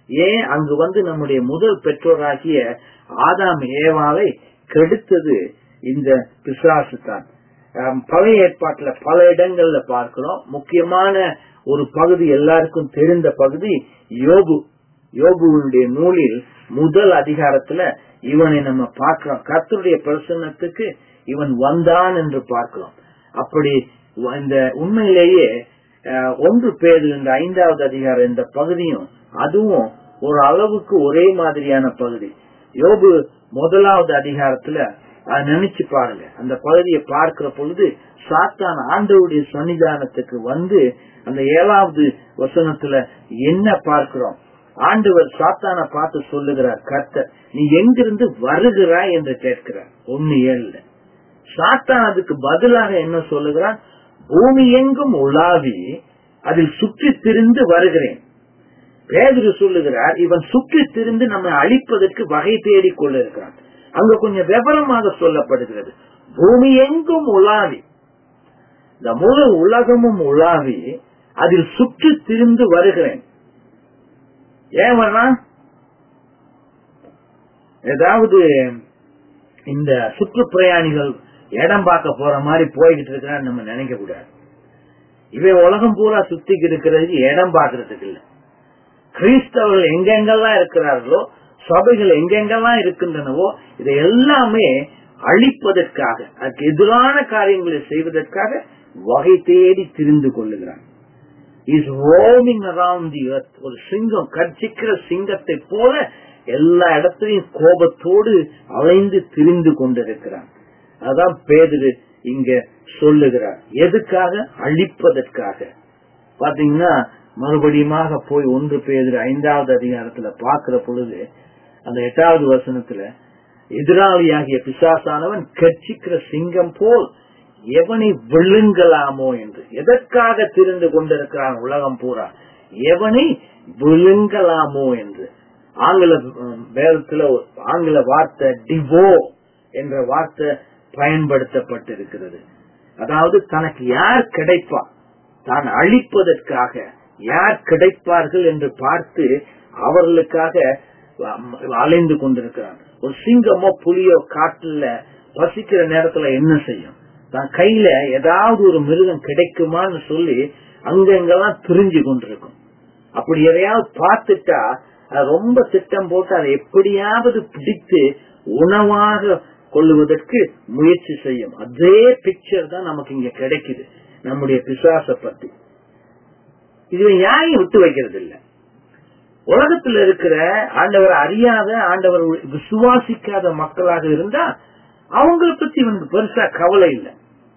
ஏன் அங்கு வந்து நம்முடைய முதல் பெற்றோராகிய ஆதாம் ஏவாவை கெடுத்தது இந்த பிசாசு தான் ஆம், பழைய ஏற்பாட்டுல பல இடங்கள்ல பார்க்கிறோம் முக்கியமான ஒரு பகுதி எல்லாருக்கும் தெரிந்த பகுதி யோபு யோபுவினுடைய நூலில் முதல் அதிகாரத்துல இவனை நம்ம பார்க்கிறோம் கர்த்தருடைய பிரசன்னத்துக்கு இவன் வந்தான் என்று பார்க்கிறோம் அப்படி வ- இந்த உண்மையிலேயே அஹ், ஒன்று பேர் இந்த ஐந்தாவது அதிகாரம் இந்த பகுதியும் அதுவும் ஒரு அளவுக்கு ஒரே மாதிரியான பகுதி யோபு முதலாவது அதிகாரத்துல அதை நினைச்சு பாருங்க அந்த பகுதியை பார்க்கிற பொழுது சாத்தான் ஆண்டவருடைய சன்னிதானத்துக்கு வந்து அந்த ஏழாவது வசனத்துல என்ன பார்க்கிறோம் ஆண்டவர் சாத்தானை பார்த்து சொல்லுகிறார் கர்த்தர் நீ எங்கிருந்து வருகிறாய் என்று கேட்கிறார் ஒன்னு ஏழுல சாத்தான் அதுக்கு பதிலாக என்ன சொல்லுகிறான் பூமி எங்கும் உலாவி அதில் சுற்றி திரிந்து வருகிறேன் பேதுரு சொல்லுகிறார் இவன் சுற்றி திரிந்து நம்மை அழிப்பதற்கு வகை தேடிக் கொண்டிருக்கிறான் அங்க கொஞ்சம் விவரமாக சொல்லப்படுகிறது பூமி எங்கும் உலாவி இந்த முழு உலகமும் உலாவி அதில் சுற்றி திரிந்து வருகிறேன் ஏன் வர்றான் ஏதாவது இந்த சுற்றுப்பிரயாணிகள் இடம் பார்க்க போற மாதிரி போய்கிட்டு இருக்கிறான்னு நம்ம நினைக்க கூடாது இவன் உலகம் பூரா சுத்திக்கு இருக்கிறதுக்கு இடம் பார்க்கறதுக்கு இல்ல கிறிஸ்தவர்கள் எங்கெங்கெல்லாம் இருக்கிறார்களோ சபைகள் எங்கெங்கெல்லாம் இருக்கின்றனவோ இதை எல்லாமே அழிப்பதற்காக அதுக்கு எதிரான காரியங்களை செய்வதற்காக வகை தேடி திரிந்து கொள்ளுகிறான் is roaming around the earth ஒரு சிங்கம் கர்ச்சிக்கிற சிங்கத்தை போல எல்லா இடத்திலையும் கோபத்தோடு அலைந்து திரிந்து கொண்டிருக்கிறான் அதான் பேதுரு இங்க சொல்லுகிறார் எதுக்காக அழிப்பதற்காக பாத்தீங்கன்னா மறுபடியுமாக போய் ஒன்று பேதுரு ஐந்தாவது அதிகாரத்துல பார்க்கிற பொழுது அந்த எட்டாவது வசனத்துல எதிராளியாகிய பிசாசானவன் கட்சிக்கிற சிங்கம் போல் எவனை விழுங்கலாமோ என்று எதற்காக திரிந்து கொண்டிருக்கிறான் உலகம் பூரா எவனை விழுங்கலாமோ என்று ஆங்கில அஹ், வேதத்துல ஒரு ஆங்கில வார்த்தை டிவோ என்ற வார்த்தை பயன்படுத்தப்பட்டிருக்கிறது அதாவது தனக்கு யார் கிடைப்பா தான் அழிப்பதற்காக யார் கிடைப்பார்கள் என்று பார்த்து அவர்களுக்காக அஹ், அலைந்து கொண்டிருக்கிறான் ஒரு சிங்கமோ புலியோ காட்டுல பசிக்கிற நேரத்துல என்ன செய்யும் தான் கையில ஏதாவது ஒரு மிருகம் கிடைக்குமான்னு சொல்லி அங்கங்கெல்லாம் திரிஞ்சு கொண்டிருக்கும் அப்படி எதையாவது பார்த்துட்டா அது ரொம்ப திட்டம் போட்டு அதை எப்படியாவது பிடித்து உணவாக கொள்ளுவதற்கு முயற்சி செய்யும் அதே பிக்சர் தான் நமக்கு இங்க கிடைக்குது நம்முடைய பிசாச பத்தி இது யாரையும் விட்டு வைக்கிறது இல்ல உலகத்துல இருக்கிற ஆண்டவர் அறியாத ஆண்டவர் விசுவாசிக்காத மக்களாக இருந்தா அவங்கள பத்தி இவனுக்கு பெருசா கவலை இல்லை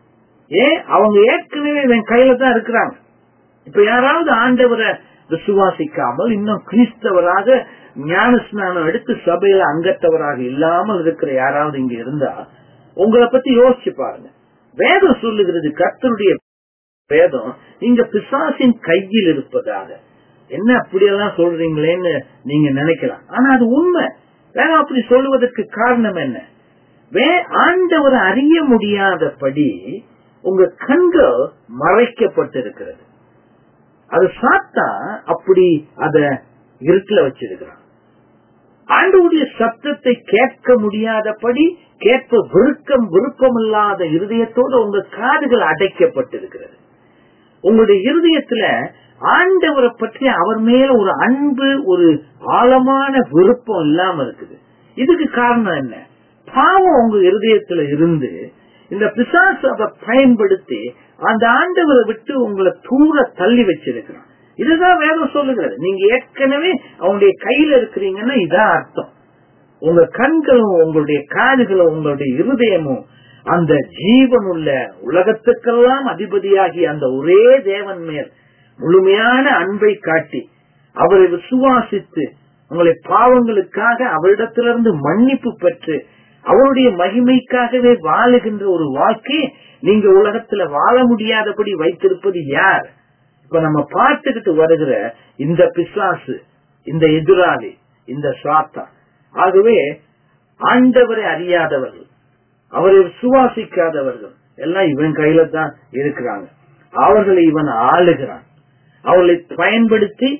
ஏன் அவங்க ஏற்கனவே இவன் கையில தான் இருக்கிறாங்க இப்ப யாராவது ஆண்டவரை விசுவாசிக்காமல் இன்னும் கிறிஸ்தவராக ஞான ஸ்நானம் எடுத்து சபையில அங்கத்தவராக இல்லாமல் இருக்கிற யாராவது இங்க இருந்தா உங்களை பத்தி யோசிச்சு பாருங்க வேதம் சொல்லுகிறது கர்த்தருடைய வேதம் நீங்க பிசாசின் கையில் இருப்பதாக என்ன அப்படியெல்லாம் சொல்றீங்களேன்னு நீங்க நினைக்கலாம் ஆனா அது உண்மை வேதம் அப்படி சொல்லுவதற்கு காரணம் என்ன வே ஆண்டவரை அறிய முடியாதபடி உங்க கண்கள் மறைக்கப்பட்டிருக்கிறது அது சாத்தா அப்படி அத இருட்டில் வச்சிருக்கிறான் ஆண்டவுடைய சத்தத்தை கேட்க முடியாதபடி கேட்ப விருக்கம் விருப்பமில்லாத இருதயத்தோடு உங்க காதுகள் அடைக்கப்பட்டிருக்கிறது உங்களுடைய இருதயத்துல ஆண்டவரை பற்றி அவர் மேல ஒரு அன்பு ஒரு ஆழமான விருப்பம் இல்லாம இருக்குது இதுக்கு காரணம் என்ன பாவம் உங்க இருதயத்துல இருந்து இந்த பிசாசு அதை பயன்படுத்தி அந்த ஆண்டவரை விட்டு உங்களை தூர தள்ளி வச்சிருக்கிறான் இதுதான் வேதம் சொல்லுகிறது நீங்க ஏற்கனவே அவங்களுடைய கையில இருக்கிறீங்கன்னா இதான் அர்த்தம் உங்க கண்களும் உங்களுடைய காதுகளும் உங்களுடைய இருதயமும் அந்த ஜீவனுள்ள உலகத்துக்கெல்லாம் அதிபதியாகி அந்த ஒரே தேவன் மேல் முழுமையான அன்பை காட்டி அவரை விசுவாசித்து உங்களை பாவங்களுக்காக அவரிடத்திலிருந்து மன்னிப்பு பெற்று அவருடைய மகிமைக்காகவே வாழுகின்ற ஒரு வாழ்க்கை நீங்க உலகத்துல வாழ முடியாதபடி வைத்திருப்பது யார் இப்ப நம்ம பார்த்துக்கிட்டு வருகிற இந்த பிசாசு இந்த எதிராளி இந்த சாத்தா ஆகவே ஆண்டவரை அறியாதவர்கள் அவரை விசுவாசிக்காதவர்கள் எல்லாம் இவன் கையில தான் இருக்கிறாங்க அவர்களை இவன் ஆளுகிறான் அவர்களை பயன்படுத்தி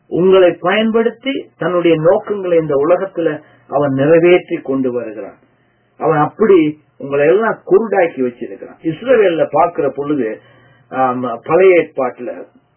உங்களை பயன்படுத்தி தன்னுடைய நோக்கங்களை இந்த உலகத்துல அவன் நிறைவேற்றி கொண்டு வருகிறான் அவன் அப்படி உங்களை எல்லாம் குருடாக்கி வச்சிருக்கிறான் இஸ்ரேவேல்ல பாக்குற பொழுது ஆம், பழைய ஏற்பாட்டுல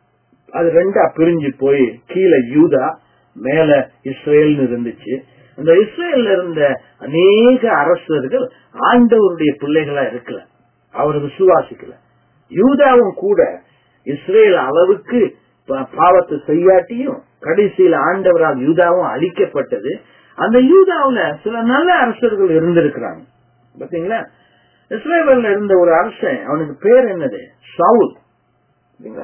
அது ரெண்டா பிரிஞ்சு போய் கீழே யூதா மேல இஸ்ரேல்னு இருந்துச்சு அந்த இஸ்ரேல்ல இருந்த அநேக அரசர்கள் ஆண்டவருடைய பிள்ளைகளா இருக்கல அவர் விசுவாசிக்கல யூதாவும் கூட இஸ்ரேல் அளவுக்கு பா- பாவத்தை செய்யாட்டியும் கடைசியில் ஆண்டவரால் யூதாவும் அழிக்கப்பட்டது அந்த யூதாவுல சில நல்ல அரசர்கள் இருந்திருக்கிறாங்க பாத்தீங்களா இஸ்ரேவேல்ல இருந்த ஒரு அரசன் அவனுக்கு பேர் என்னது சவுல் சரிங்களா?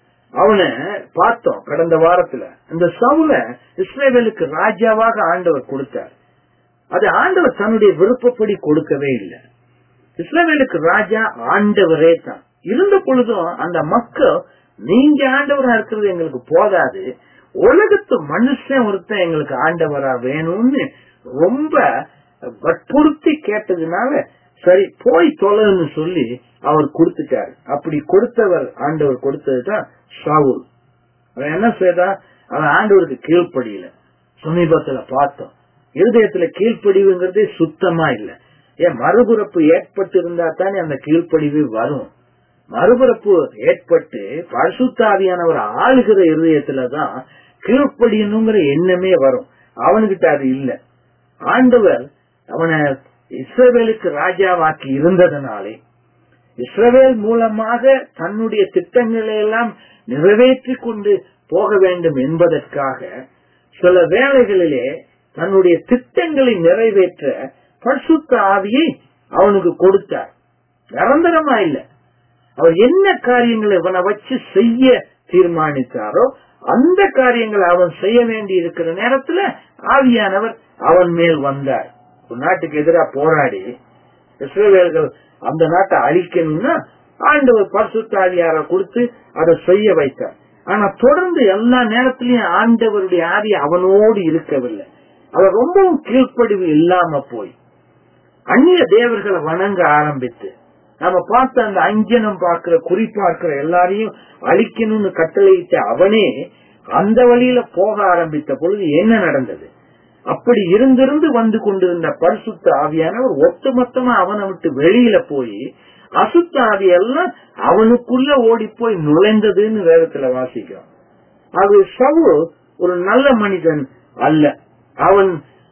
அவனை பார்த்தோம் கடந்த வாரத்துல இந்த சவுல இஸ்ரேவேலுக்கு ராஜாவாக ஆண்டவர் கொடுத்தார் அது ஆண்டவர் தன்னுடைய விருப்பப்படி கொடுக்கவே இல்லை இஸ்ரேவேலுக்கு ராஜா ஆண்டவரே தான் இருந்த பொழுதும் அந்த மக்கள் நீங்க ஆண்டவரா இருக்கிறது எங்களுக்கு போதாது உலகத்து மனுஷன் ஒருத்தன் எங்களுக்கு ஆண்டவரா வேணும்னு ரொம்ப வற்புறுத்தி கேட்டதுனால சரி போய் தொலைன்னு சொல்லி அவர் கொடுத்துட்டாரு அப்படி கொடுத்தவர் ஆண்டவர் கொடுத்ததுதான் ஷாவுல் அவன் என்ன செய்தா அவன் ஆண்டவருக்கு கீழ்ப்படியில சமீபத்துல பார்த்தோம் இருதயத்துல கீழ்ப்படிவுங்கிறதே சுத்தமா இல்ல ஏன் மறுபுறப்பு ஏற்பட்டு இருந்தா தானே அந்த கீழ்ப்படிவு வரும் மறுபுறப்பு ஏற்பட்டு பரிசுத்தாவியானவர் ஆளுகிற இருதயத்துலதான் கீழ்ப்படியணுங்கிற எண்ணமே வரும் அவனுகிட்ட அது இல்ல ஆண்டவர் அவனை இஸ்ரவேலுக்கு ராஜாவாக்கி இருந்ததனாலே இஸ்ரவேல் மூலமாக தன்னுடைய திட்டங்களை எல்லாம் நிறைவேற்றி கொண்டு போக வேண்டும் என்பதற்காக சில வேளைகளிலே தன்னுடைய திட்டங்களை நிறைவேற்ற பரிசுத்த ஆவியை அவனுக்கு கொடுத்தார் நிரந்தரமா இல்ல அவர் என்ன காரியங்களை இவனை வச்சு செய்ய தீர்மானித்தாரோ அந்த காரியங்களை அவன் செய்ய வேண்டி இருக்கிற நேரத்துல ஆவியானவர் அவன் மேல் வந்தார் ஒரு நாட்டுக்கு எதிராக போராடி இஸ்ரேவேல்கள் அந்த நாட்டை அழிக்கணும்னா ஆண்டவர் பரிசுத்தாவியார கொடுத்து அதை செய்ய வைத்தார் ஆனா தொடர்ந்து எல்லா நேரத்திலையும் ஆண்டவருடைய ஆவி அவனோடு இருக்கவில்லை அவர் ரொம்பவும் கீழ்ப்படிவு இல்லாம போய் அந்நிய தேவர்களை வணங்க ஆரம்பித்து நாம பார்த்த அந்த அஞ்சனம் பார்க்கிற குறி பார்க்கிற எல்லாரையும் அழிக்கணும்னு கட்டளையிட்ட அவனே அந்த வழியில போக ஆரம்பித்த பொழுது என்ன நடந்தது அப்படி இருந்திருந்து வந்து கொண்டிருந்த பரிசுத்த ஆவியானவர் ஒட்டுமொத்தமா அவனை விட்டு வெளியில போய் அசுத்த ஆவியெல்லாம் அவனுக்குள்ள ஓடி போய் நுழைந்ததுன்னு வேதத்துல வாசிக்கிறோம் அது சவு ஒரு நல்ல மனிதன் அல்ல அவன்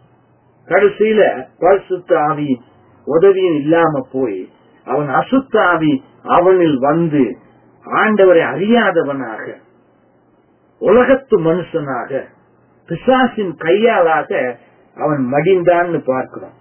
கடைசியில பரிசுத்த ஆவி உதவியும் இல்லாம போய் அவன் அசுத்த ஆவி அவனில் வந்து ஆண்டவரை அறியாதவனாக உலகத்து மனுஷனாக பிசாசின் கையாளாக அவன் மடிந்தான்னு பார்க்கிறோம்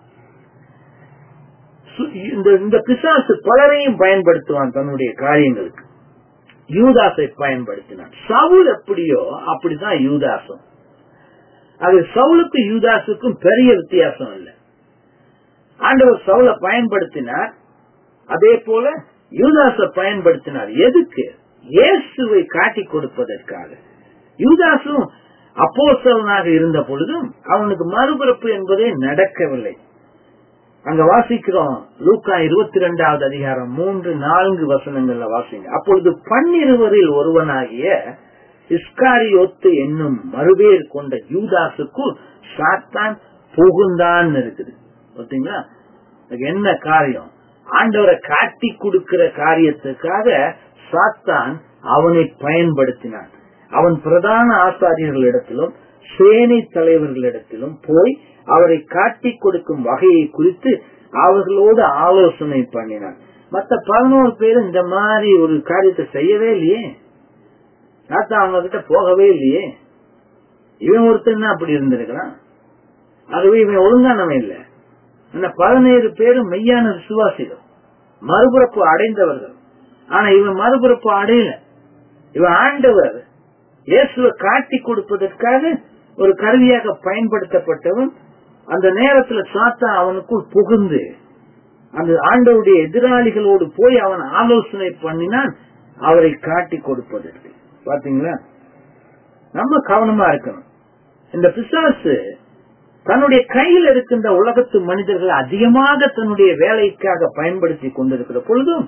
சு- இந்த இந்த பிசாசு பலரையும் பயன்படுத்துவான் தன்னுடைய காரியங்களுக்கு யூதாசை பயன்படுத்தினான் சவுல் எப்படியோ அப்படிதான் யூதாசம் அது சவுலுக்கும் யூதாசுக்கும் பெரிய வித்தியாசம் இல்லை ஆண்டவர் சவுலை பயன்படுத்தினார் அதே போல யூதாச பயன்படுத்தினார் எதுக்கு இயேசுவை காட்டி கொடுப்பதற்காக யூதாசும் அப்போஸ்தலனாக இருந்த பொழுதும் அவனுக்கு மறுபிறப்பு என்பதே நடக்கவில்லை அங்க வாசிக்கிறோம் லூக்கா இருபத்தி ரெண்டாவது அதிகாரம் மூன்று நான்கு வசனங்கள்ல வாசிங்க அப்பொழுது பன்னிருவரில் ஒருவனாகிய இஸ்காரியோத்து என்னும் மறுபேர் கொண்ட யூதாசுக்குள் சாத்தான் புகுந்தான் இருக்குது பார்த்தீங்களா அதுக்கு என்ன காரியம் ஆண்டவரை காட்டி கொடுக்கிற காரியத்துக்காக சாத்தான் அவனை பயன்படுத்தினான் அவன் பிரதான ஆசாரியர்களிடத்திலும் சேனை தலைவர்களிடத்திலும் போய் அவரை காட்டி கொடுக்கும் வகையை குறித்து அவர்களோடு ஆலோசனை பண்ணினான் மத்த பதினோரு பேரும் இந்த மாதிரி ஒரு காரியத்தை செய்யவே இல்லையே சாத்தா அவங்க கிட்ட போகவே இல்லையே இவன் ஒருத்தன் தான் அப்படி இருந்திருக்கிறான் ஆகவே இவன் ஒழுங்கானவன் இல்ல இந்த பதினேழு பேரும் மெய்யான விசுவாசிகள் மறுபுறப்பு அடைந்தவர்கள் ஆனா இவன் மறுபுறப்பு அடையல இவன் ஆண்டவர் இயேசுவை காட்டி கொடுப்பதற்காக ஒரு கருவியாக பயன்படுத்தப்பட்டவன் அந்த நேரத்துல சாத்தா அவனுக்குள் புகுந்து அந்த ஆண்டவருடைய எதிராளிகளோடு போய் அவன் ஆலோசனை பண்ணினான் அவரை காட்டி கொடுப்பதற்கு பாத்தீங்களா நம்ம கவனமா இருக்கணும் இந்த பிசாசு தன்னுடைய கையில் இருக்கின்ற உலகத்து மனிதர்கள் அதிகமாக தன்னுடைய வேலைக்காக பயன்படுத்தி கொண்டிருக்கிற பொழுதும்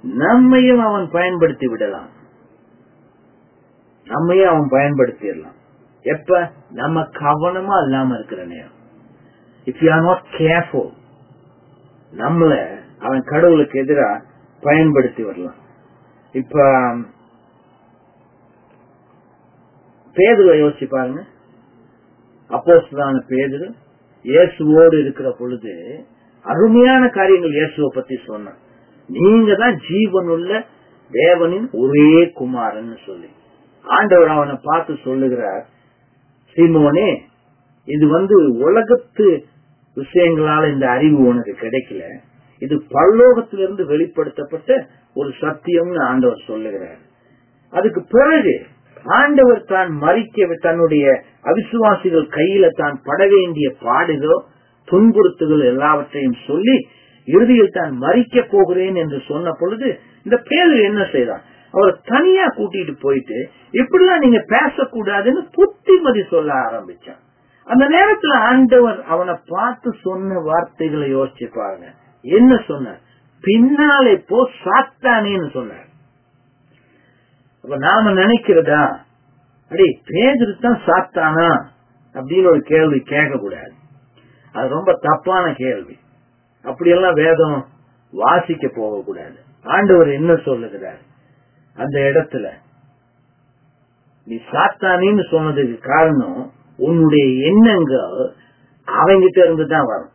நம்மையும் அவன் பயன்படுத்தி விடலாம் நம்மையும் அவன் பயன்படுத்திடலாம் எப்ப நம்ம கவனமா இல்லாம இருக்கிற நேரம் if you are not careful நம்மள அவன் கடவுளுக்கு எதிரா பயன்படுத்தி வரலாம் இப்ப பேதுவை யோசிச்சு பாருங்க அப்போஸ்தலான பேதுரு இயேசுவோடு இருக்கிற பொழுது அருமையான காரியங்கள் இயேசுவை பத்தி சொன்னான் நீங்க தான் ஜீவனுள்ள தேவனின் ஒரே குமாரன் சொல்லி ஆண்டவர் அவனை பார்த்து சொல்லுகிறார் சீமோனே இது வந்து உலகத்து விஷயங்களால இந்த அறிவு உனக்கு கிடைக்கல இது பரலோகத்திலிருந்து வெளிப்படுத்தப்பட்ட ஒரு சத்தியம்னு ஆண்டவர் சொல்லுகிறார் அதுக்கு பிறகு ஆண்டவர் தான் மறிக்க தன்னுடைய அவிசுவாசிகள் கையில தான் பட வேண்டிய பாடுகளோ துன்புறுத்துகள் எல்லாவற்றையும் சொல்லி இறுதியில் தான் மறிக்க போகிறேன் என்று சொன்ன பொழுது இந்த பேர் என்ன செய்தான் அவரை தனியா கூட்டிட்டு போயிட்டு இப்படிலாம் நீங்க பேசக்கூடாதுன்னு புத்திமதி சொல்ல ஆரம்பிச்சான் அந்த நேரத்துல ஆண்டவர் அவனை பார்த்து சொன்ன வார்த்தைகளை யோசிச்சு பாருங்க என்ன சொன்னார் பின்னாலே போ சாத்தானேன்னு சொன்னார் அப்ப நாம நினைக்கிறதா அடே பேதரு தான் சாத்தானா அப்படின்னு ஒரு கேள்வி கேட்க கூடாது அது ரொம்ப தப்பான கேள்வி அப்படியெல்லாம் வேதம் வாசிக்க போக கூடாது ஆண்டவர் என்ன சொல்லுகிறார் அந்த இடத்துல நீ சாத்தானின்னு சொன்னதுக்கு காரணம் உன்னுடைய எண்ணங்கள் அவங்கிட்ட இருந்து தான் வரும்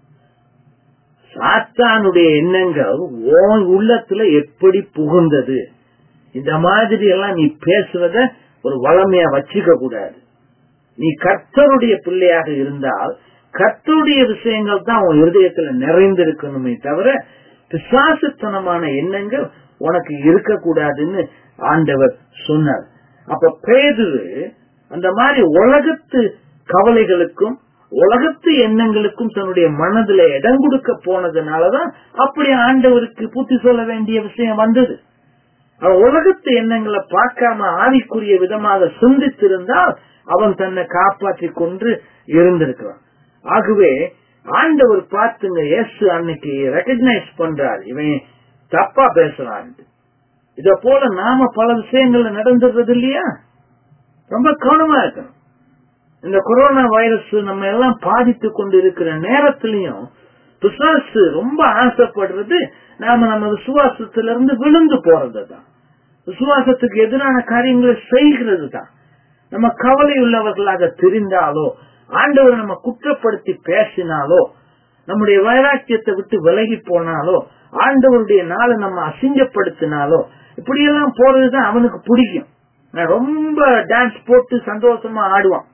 சாத்தானுடைய எண்ணங்கள் உன் உள்ளத்துல எப்படி புகுந்தது இந்த மாதிரி எல்லாம் நீ பேசுறத ஒரு வளமையா வச்சுக்க கூடாது நீ கர்த்தருடைய பிள்ளையாக இருந்தால் கர்த்தருடைய விஷயங்கள் தான் உன் இருதயத்துல நிறைந்திருக்கணுமே தவிர பிசாசுத்தனமான எண்ணங்கள் உனக்கு இருக்கக்கூடாதுன்னு ஆண்டவர் சொன்னார் அப்ப பேதுரு அந்த மாதிரி உலகத்து கவலைகளுக்கும் உலகத்து எண்ணங்களுக்கும் தன்னுடைய மனதுல இடம் கொடுக்க போனதுனாலதான் அப்படி ஆண்டவருக்கு புத்தி சொல்ல வேண்டிய விஷயம் வந்தது அவன் உலகத்து எண்ணங்களை பார்க்காம ஆவிக்குரிய விதமாக சிந்தித்திருந்தால் அவன் தன்னை காப்பாற்றி கொண்டு இருந்திருக்கிறான் ஆகவே ஆண்டவர் பார்த்துங்க எஸ் அன்னைக்கு ரெக்கக்னைஸ் பண்றார் இவன் தப்பா பேசுறான் இத போல நாம பல விஷயங்கள்ல நடந்துடுறது இல்லையா ரொம்ப கவனமா இருக்கணும் இந்த கொரோனா வைரஸ் நம்ம எல்லாம் பாதித்து கொண்டு இருக்கிற நேரத்திலையும் பிசாசு ரொம்ப ஆசைப்படுறது நாம நம்ம விசுவாசத்துல இருந்து விழுந்து போறது தான் விசுவாசத்துக்கு எதிரான காரியங்களை செய்கிறது தான் நம்ம கவலை உள்ளவர்களாக தெரிந்தாலோ ஆண்டவர் நம்ம குற்றப்படுத்தி பேசினாலோ நம்முடைய வைராக்கியத்தை விட்டு விலகி போனாலோ ஆண்டவருடைய நாளை நம்ம அசிங்கப்படுத்தினாலோ இப்படியெல்லாம் போறதுதான் அவனுக்கு பிடிக்கும் ரொம்ப டான்ஸ் போட்டு சந்தோஷமா ஆடுவான்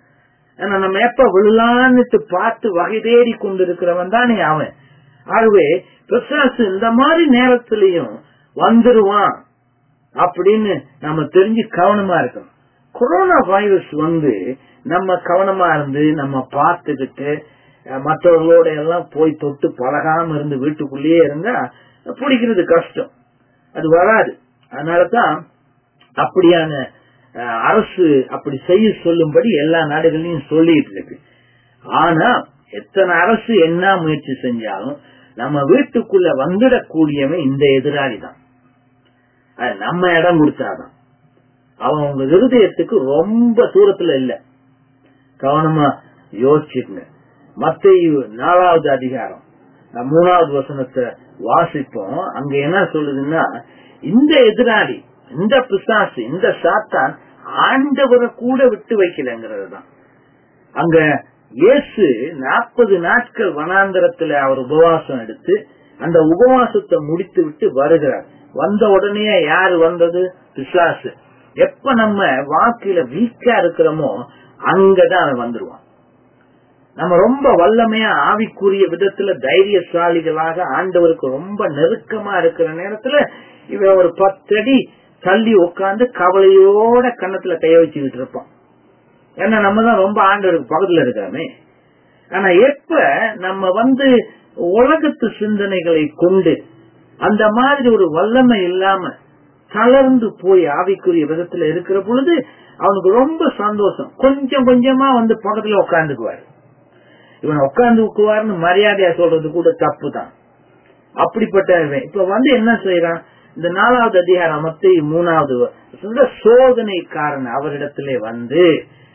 ஏன்னா நம்ம எப்ப விழலான்னுட்டு பார்த்து வகை தேடி கொண்டிருக்கிறவன் தானே அவன் ஆகவே பிசாசு இந்த மாதிரி நேரத்திலையும் வந்துருவான் அப்படின்னு நம்ம தெரிஞ்சு கவனமா இருக்கணும் கொரோனா வைரஸ் வந்து நம்ம கவனமா இருந்து நம்ம பார்த்துக்கிட்டு மற்றவர்களோட எல்லாம் போய் தொட்டு பழகாம இருந்து வீட்டுக்குள்ளேயே இருந்தா பிடிக்கிறது கஷ்டம் அது வராது அதனாலதான் அப்படியான அரசு அப்படி செய்ய சொல்லும்படி எல்லா நாடுகளையும் சொல்லிட்டு இருக்கு ஆனா எத்தனை அரசு என்ன முயற்சி செஞ்சாலும் நம்ம வீட்டுக்குள்ள வந்துடக்கூடியவன் இந்த எதிராளி தான் நம்ம இடம் கொடுத்தாதான் அவன் உங்க இருதயத்துக்கு ரொம்ப தூரத்துல இல்ல கவனமா யோசிச்சுங்க மத்திய நாலாவது அதிகாரம் மூணாவது வசனத்தை வாசிப்போம் அங்க என்ன சொல்லுதுன்னா இந்த எதிராளி இந்த பிசாசு இந்த சாத்தான் ஆண்டவரை கூட விட்டு வைக்கலங்கிறது தான் அங்க இயேசு நாற்பது நாட்கள் வனாந்தரத்துல அவர் உபவாசம் எடுத்து அந்த உபவாசத்தை முடித்து விட்டு வருகிறார் வந்த உடனே யாரு வந்தது பிசாசு எப்ப நம்ம வாக்கில வீக்கா இருக்கிறோமோ அங்கதான் அவன் வந்துருவான் நம்ம ரொம்ப வல்லமையா ஆவிக்குரிய விதத்துல தைரியசாலிகளாக ஆண்டவருக்கு ரொம்ப நெருக்கமா இருக்கிற நேரத்துல இவன் ஒரு பத்தடி தள்ளி உட்காந்து கவலையோட கன்னத்துல கைய வச்சுக்கிட்டு இருப்பான் ஏன்னா நம்ம தான் ரொம்ப ஆண்டவருக்கு பக்கத்துல இருக்கிறோமே ஆனா எப்ப நம்ம வந்து உலகத்து சிந்தனைகளை கொண்டு அந்த மாதிரி ஒரு வல்லமை இல்லாம தளர்ந்து போய் ஆவிக்குரிய விதத்துல இருக்கிற பொழுது அவனுக்கு ரொம்ப சந்தோஷம் கொஞ்சம் கொஞ்சமா வந்து பக்கத்துல உட்காந்துக்குவாரு இவன் உட்காந்துக்குவாருன்னு மரியாதையா சொல்றது கூட தப்பு தான் அப்படிப்பட்ட இப்ப வந்து என்ன செய்யறான் இந்த நாலாவது அதிகாரம் மத்திய மூணாவது சோதனைக்காரன் அவரிடத்திலே வந்து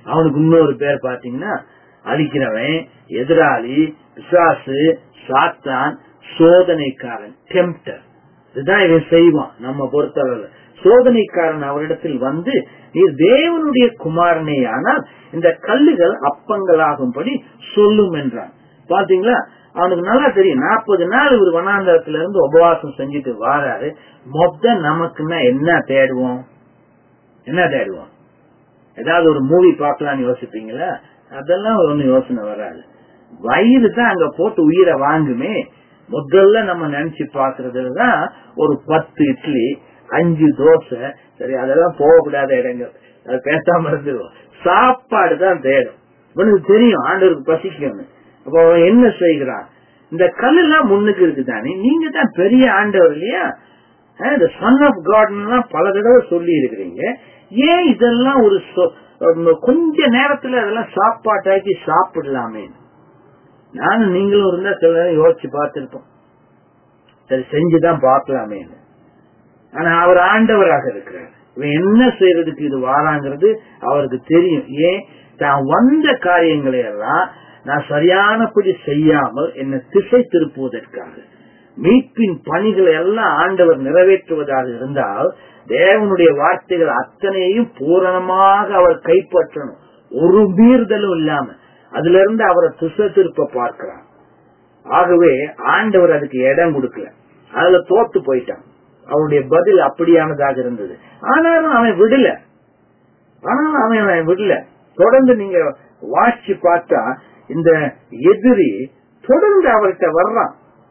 அவனுக்கு இன்னொரு பேர் பாத்தீங்கன்னா அழிக்கிறவன் எதிராளி பிசாசு சாத்தான் சோதனைக்காரன் டெம்டர் இதுதான் இவன் செய்வான் நம்ம பொறுத்தளவுல சோதனைக்காரன் அவரிடத்தில் வந்து நீர் தேவனுடைய குமாரனே ஆனால் இந்த கல்லுகள் அப்பங்களாகும்படி சொல்லும் என்றான் பாத்தீங்களா அவனுக்கு நல்லா தெரியும் நாற்பது நாள் ஒரு வனாந்தரத்துல இருந்து உபவாசம் செஞ்சுட்டு வாராரு மொத்த நமக்குன்னா என்ன தேடுவோம் என்ன தேடுவோம் ஏதாவது ஒரு மூவி பார்க்கலாம்னு யோசிப்பீங்களா அதெல்லாம் ஒண்ணு யோசனை வராது வயிறு தான் அங்க போட்டு உயிரை வாங்குமே முதல்ல நம்ம நினைச்சு பாக்குறதுலதான் ஒரு பத்து இட்லி அஞ்சு தோசை சரி அதெல்லாம் போகக்கூடாத இடங்கள் அது பேசாம இருந்துருவோம் சாப்பாடு தான் தேடும் உனக்கு தெரியும் ஆண்டவருக்கு பசிக்கும்னு அப்போ அவன் என்ன செய்கிறான் இந்த கல்லெல்லாம் முன்னுக்கு இருக்குதானே நீங்க தான் பெரிய ஆண்டவர் இல்லையா இந்த சன் ஆஃப் காட்லாம் பல தடவை சொல்லி இருக்கிறீங்க ஏன் இதெல்லாம் ஒரு கொஞ்ச நேரத்துல அதெல்லாம் சாப்பாட்டாக்கி சாப்பிடலாமே நானும் நீங்களும் இருந்தா சில நேரம் யோசிச்சு பார்த்திருப்போம் சரி செஞ்சுதான் பார்க்கலாமே ஆனா அவர் ஆண்டவராக இருக்கிறார் இவன் என்ன செய்யறதுக்கு இது வாராங்கிறது அவருக்கு தெரியும் ஏன் தான் வந்த காரியங்களை எல்லாம் நான் சரியானபடி செய்யாமல் என்னை திசை திருப்புவதற்காக மீட்பின் பணிகளை எல்லாம் ஆண்டவர் நிறைவேற்றுவதாக இருந்தால் தேவனுடைய வார்த்தைகள் அத்தனையும் பூரணமாக அவர் கைப்பற்றணும் ஒரு மீறுதலும் இல்லாம அதுல இருந்து அவரை திசை திருப்ப பார்க்கிறார் ஆகவே ஆண்டவர் அதுக்கு இடம் கொடுக்கல அதுல தோத்து போயிட்டான் அவனுடைய பதில் அப்படியானதாக இருந்தது ஆனாலும் அவன் விடல ஆனாலும் அவன் அவன் விடல தொடர்ந்து நீங்க வாசிச்சு பார்த்தா இந்த எதிரி தொடர்ந்து அவர்கிட்ட வர்றான்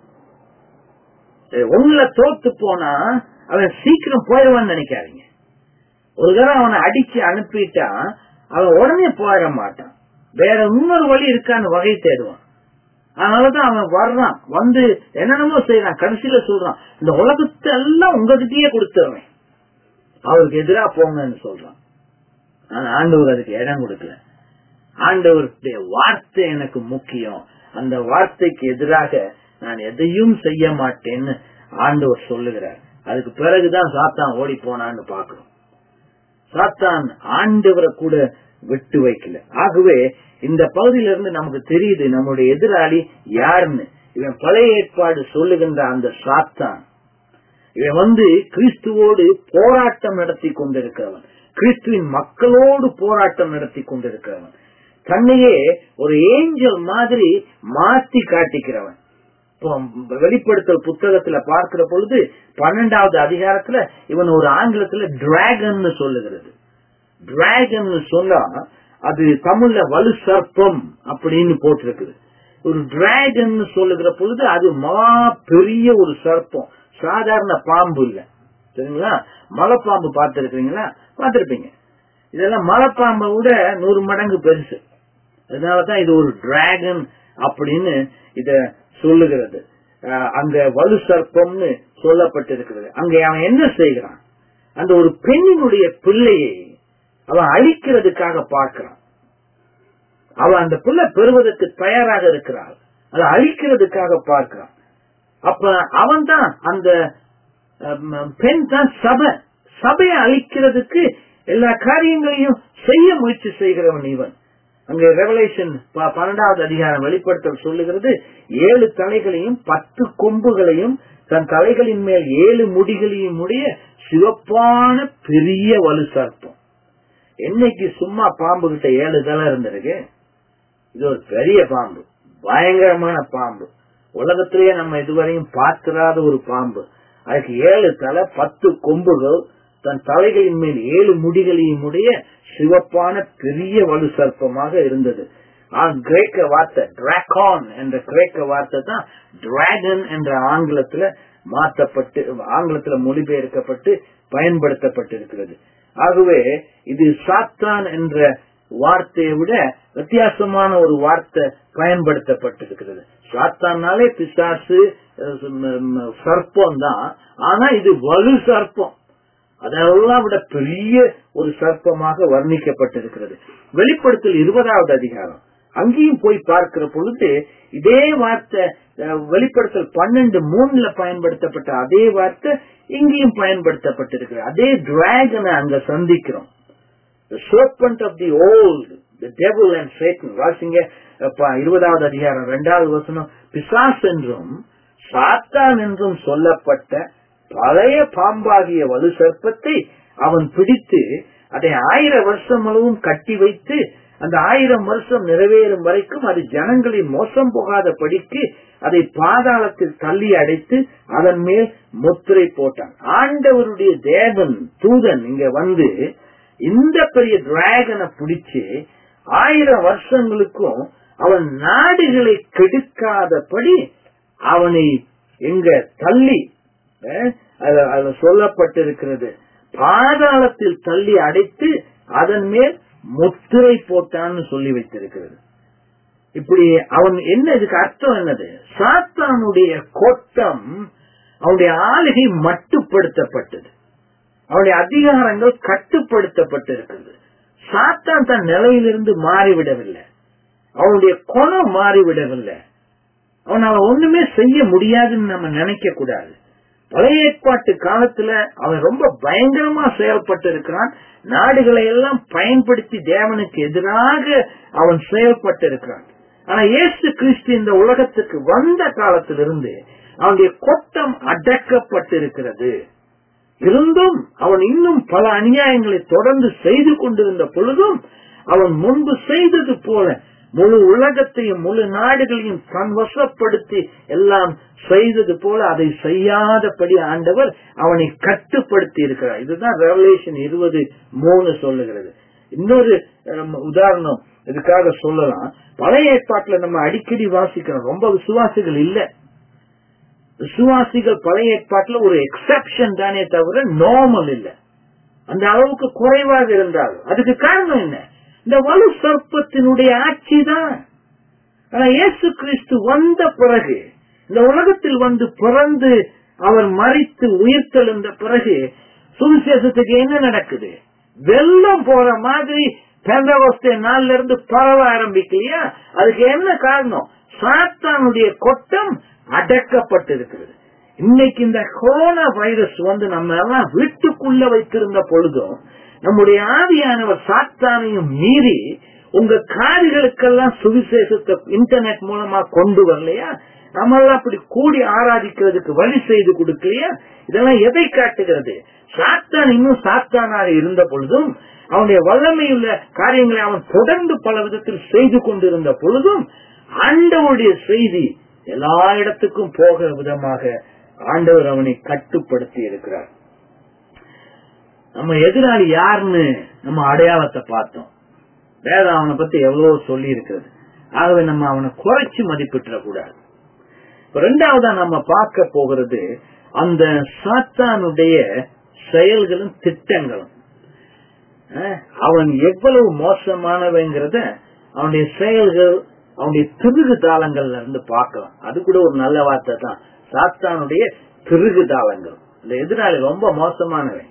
உங்களை தோத்து போனா அவன் சீக்கிரம் போயிடுவான்னு நினைக்காதீங்க ஒரு தடவை அவனை அடிச்சு அனுப்பிட்டா அவன் உடனே போயிட மாட்டான் வேற இன்னொரு வழி இருக்கான்னு வகை தேடுவான் அதனாலதான் அவன் வர்றான் வந்து என்னென்னமோ செய்யறான் கடைசியில சொல்றான் இந்த உலகத்தை எல்லாம் உங்ககிட்டயே கொடுத்துருவேன் அவருக்கு எதிராக போங்கன்னு சொல்றான் ஆனா ஆண்டவர் அதுக்கு இடம் கொடுக்கல ஆண்டவருடைய வார்த்தை எனக்கு முக்கியம் அந்த வார்த்தைக்கு எதிராக நான் எதையும் செய்ய மாட்டேன்னு ஆண்டவர் சொல்லுகிறார் அதுக்கு பிறகுதான் சாத்தான் ஓடி போனான்னு பாக்குறோம் சாத்தான் ஆண்டவரை கூட விட்டு வைக்கல ஆகவே இந்த பகுதியில இருந்து நமக்கு தெரியுது நம்முடைய எதிராளி யாருன்னு இவன் பழைய ஏற்பாடு சொல்லுகின்ற அந்த சாத்தான் இவன் வந்து கிறிஸ்துவோடு போராட்டம் நடத்தி கொண்டிருக்கிறவன் கிறிஸ்துவின் மக்களோடு போராட்டம் நடத்தி கொண்டிருக்கிறவன் தன்னையே ஒரு ஏஞ்சல் மாதிரி மாத்தி காட்டிக்கிறவன் வெளிப்படுத்தல் புத்தகத்துல பார்க்கிற பொழுது பன்னெண்டாவது அதிகாரத்துல இவன் ஒரு ஆங்கிலத்துல டிராகன் சொல்லுகிறது டிராகன் சொன்னா அது தமிழ்ல வலு சர்ப்பம் அப்படின்னு போட்டிருக்குது ஒரு டிராகன் சொல்லுகிற பொழுது அது மா பெரிய ஒரு சர்ப்பம் சாதாரண பாம்பு இல்ல சரிங்களா மலைப்பாம்பு பார்த்திருக்கீங்களா பார்த்திருப்பீங்க இதெல்லாம் மலைப்பாம்பை விட நூறு மடங்கு பெருசு அதனாலதான் இது ஒரு டிராகன் அப்படின்னு இத சொல்லுகிறது அங்க வலு சர்ப்பம்னு சொல்லப்பட்டிருக்கிறது அங்க அவன் என்ன செய்கிறான் அந்த ஒரு பெண்ணினுடைய பிள்ளையை அவன் அழிக்கிறதுக்காக பார்க்கிறான் அவன் அந்த பிள்ளை பெறுவதற்கு தயாராக இருக்கிறாள் அதை அழிக்கிறதுக்காக பார்க்கிறான் அப்ப அவன் தான் அந்த பெண் தான் சபை சபையை அழிக்கிறதுக்கு எல்லா காரியங்களையும் செய்ய முயற்சி செய்கிறவன் இவன் அங்க ரெவலேஷன் பன்னெண்டாவது அதிகாரம் வெளிப்படுத்தல் சொல்லுகிறது ஏழு தலைகளையும் பத்து கொம்புகளையும் தன் தலைகளின் மேல் ஏழு முடிகளையும் உடைய சிவப்பான பெரிய வலு சர்ப்பம் என்னைக்கு சும்மா பாம்பு கிட்ட ஏழு தலை இருந்திருக்கு இது ஒரு பெரிய பாம்பு பயங்கரமான பாம்பு உலகத்திலேயே நம்ம இதுவரையும் பார்த்திராத ஒரு பாம்பு அதுக்கு ஏழு தலை பத்து கொம்புகள் தன் தலைகளின் மேல் ஏழு முடிகளையும் உடைய சிவப்பான பெரிய வலு சர்ப்பமாக இருந்தது கிரேக்க வார்த்தை டிராகான் என்ற கிரேக்க வார்த்தை தான் டிராகன் என்ற ஆங்கிலத்துல மாற்றப்பட்டு ஆங்கிலத்துல மொழிபெயர்க்கப்பட்டு பயன்படுத்தப்பட்டிருக்கிறது ஆகவே இது சாத்தான் என்ற வார்த்தையை விட வித்தியாசமான ஒரு வார்த்தை பயன்படுத்தப்பட்டிருக்கிறது சாத்தானாலே பிசாசு சர்ப்பம் தான் ஆனா இது வலு சர்ப்பம் அதெல்லாம் விட பெரிய ஒரு சர்ப்பமாக வர்ணிக்கப்பட்டிருக்கிறது வெளிப்படுத்தல் இருபதாவது அதிகாரம் அங்கேயும் போய் பார்க்கிற பொழுது இதே வார்த்தை வெளிப்படுத்தல் பன்னெண்டு மூணுல பயன்படுத்தப்பட்ட அதே வார்த்தை இங்கேயும் பயன்படுத்தப்பட்டிருக்கிறது அதே டிராகனை அங்க சந்திக்கிறோம் serpent of the old the devil and Satan வாசிங்க அப்ப இருபதாவது அதிகாரம் இரண்டாவது வசனம் பிசாஸ் என்றும் சாத்தான் என்றும் சொல்லப்பட்ட பழைய பாம்பாகிய வலு சர்ப்பத்தை அவன் பிடித்து அதை ஆயிரம் வருஷம் அளவும் கட்டி வைத்து அந்த ஆயிரம் வருஷம் நிறைவேறும் வரைக்கும் அது ஜனங்களை மோசம் போகாத படிக்கு அதை பாதாளத்தில் தள்ளி அடைத்து அதன் மேல் முத்திரை போட்டான் ஆண்டவருடைய தேவன் தூதன் இங்க வந்து இந்த பெரிய டிராகனை பிடிச்சு ஆயிரம் வருஷங்களுக்கும் அவன் நாடுகளை கெடுக்காதபடி அவனை எங்க தள்ளி அஹ், அதுல- அதுல சொல்லப்பட்டிருக்கிறது பாதாளத்தில் தள்ளி அடைத்து அதன் மேல் முத்திரை போட்டான்னு சொல்லி வைத்திருக்கிறது இப்படி அவன் என்ன இதுக்கு அர்த்தம் என்னது சாத்தானுடைய கோட்டம் அவனுடைய ஆளுகை மட்டுப்படுத்தப்பட்டது அவனுடைய அதிகாரங்கள் கட்டுப்படுத்தப்பட்டிருக்கிறது சாத்தான் தன் நிலையிலிருந்து மாறிவிடவில்லை அவனுடைய குணம் மாறிவிடவில்லை அவனால ஒண்ணுமே செய்ய முடியாதுன்னு நம்ம நினைக்க கூடாது பழைய ஏற்பாட்டு காலத்துல அவன் ரொம்ப பயங்கரமா செயல்பட்டு இருக்கிறான் நாடுகளை எல்லாம் பயன்படுத்தி தேவனுக்கு எதிராக அவன் செயல்பட்டு இருக்கிறான் ஆனா இயேசு கிறிஸ்து இந்த உலகத்துக்கு வந்த காலத்திலிருந்து அவனுடைய கொட்டம் அடக்கப்பட்டிருக்கிறது இருந்தும் அவன் இன்னும் பல அநியாயங்களை தொடர்ந்து செய்து கொண்டிருந்த பொழுதும் அவன் முன்பு செய்தது போல முழு உலகத்தையும் முழு நாடுகளையும் தன் வசப்படுத்தி எல்லாம் செய்தது போல அதை செய்யாதபடி ஆண்டவர் அவனை கட்டுப்படுத்தி இருக்கிறார் இதுதான் ரெவலேஷன் இருபது மூணு சொல்லுகிறது இன்னொரு அஹ், உதாரணம் இதுக்காக சொல்லலாம் பழைய ஏற்பாட்டுல நம்ம அடிக்கடி வாசிக்கிறோம் ரொம்ப விசுவாசிகள் இல்ல விசுவாசிகள் பழைய ஏற்பாட்டுல ஒரு எக்ஸெப்ஷன் தானே தவிர நார்மல் இல்ல அந்த அளவுக்கு குறைவாக இருந்தாலும் அதுக்கு காரணம் என்ன இந்த வலு சர்ப்பத்தினுடைய ஆட்சி தான் ஆனா இயேசு கிறிஸ்து வந்த பிறகு இந்த உலகத்தில் வந்து பிறந்து அவர் மறித்து உயிர்த்தெழுந்த பிறகு சுவிசேஷத்துக்கு என்ன நடக்குது வெள்ளம் போற மாதிரி பெந்தகோஸ்தே நாள்ல இருந்து பரவ ஆரம்பிக்கலையா அதுக்கு என்ன காரணம் சாத்தானுடைய கொட்டம் அடக்கப்பட்டிருக்கிறது இன்னைக்கு இந்த கொரோனா வைரஸ் வந்து நம்ம எல்லாம் வீட்டுக்குள்ள வைத்திருந்த பொழுதும் நம்முடைய ஆவியானவர் சாத்தானையும் மீறி உங்க காதுகளுக்கெல்லாம் சுவிசேஷத்தை இன்டர்நெட் மூலமா கொண்டு வரலையா நம்ம எல்லாம் அப்படி கூடி ஆராதிக்கிறதுக்கு வழி செய்து கொடுக்கலையா இதெல்லாம் எதை காட்டுகிறது சாத்தான் இன்னும் சாத்தானாக இருந்த பொழுதும் அவனுடைய வல்லமையுள்ள காரியங்களை அவன் தொடர்ந்து பல விதத்தில் செய்து கொண்டிருந்த பொழுதும் ஆண்டவருடைய செய்தி எல்லா இடத்துக்கும் போக விதமாக ஆண்டவர் அவனை கட்டுப்படுத்தி இருக்கிறார் நம்ம எதிராளி யாருன்னு நம்ம அடையாளத்தை பார்த்தோம் வேதம் அவனை பத்தி எவ்வளவு சொல்லி இருக்கிறது ஆகவே நம்ம அவனை குறைச்சு மதிப்பிட்டுற கூடாது இப்ப ரெண்டாவதா நம்ம பார்க்க போகிறது அந்த சாத்தானுடைய செயல்களும் திட்டங்களும் அஹ், அவன் எவ்வளவு மோசமானவங்கிறத அவனுடைய செயல்கள் அவனுடைய திருகு தாளங்கள்ல இருந்து பார்க்கலாம் அது கூட ஒரு நல்ல வார்த்தை தான் சாத்தானுடைய திருகு தாளங்கள் இந்த எதிராளி ரொம்ப மோசமானவன்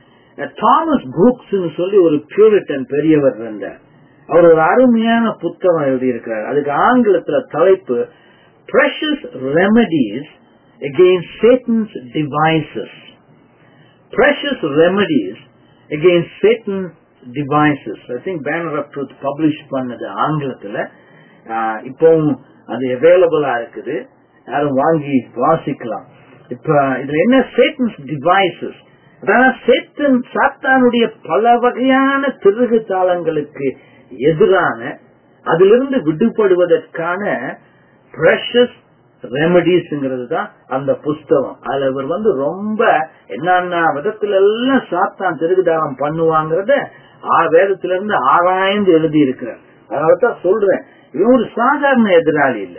தாமஸ் புரூக்ஸ் சொல்லி ஒரு பியூரிட்டன் பெரியவர் இருந்தார் அவர் ஒரு அருமையான புத்தகம் எழுதியிருக்கிறார் அதுக்கு ஆங்கிலத்துல தலைப்பு precious remedies against Satan's devices. Precious remedies against Satan's devices. I think Banner of Truth publish பண்ணது ஆங்கிலத்துல ஆஹ் இப்பவும் அது அவைலபிளா இருக்குது யாரும் வாங்கி வாசிக்கலாம் இப்ப இதுல என்ன சேட்டன்ஸ் டிவைசஸ் அதாவது சேத்தன் சாத்தானுடைய பல வகையான திருகு தாளங்களுக்கு எதிரான அதிலிருந்து விடுபடுவதற்கான பிரஷஸ் ரெமடிஸ்ங்கிறது தான் அந்த புஸ்தகம் அதுல இவர் வந்து ரொம்ப என்னென்ன விதத்துல எல்லாம் சாத்தான் திருகுதாரம் பண்ணுவாங்கிறத ஆ- வேதத்துல இருந்து ஆராய்ந்து எழுதி இருக்கிறார் அதனாலதான் சொல்றேன் இவன் ஒரு சாதாரண எதிராளி இல்ல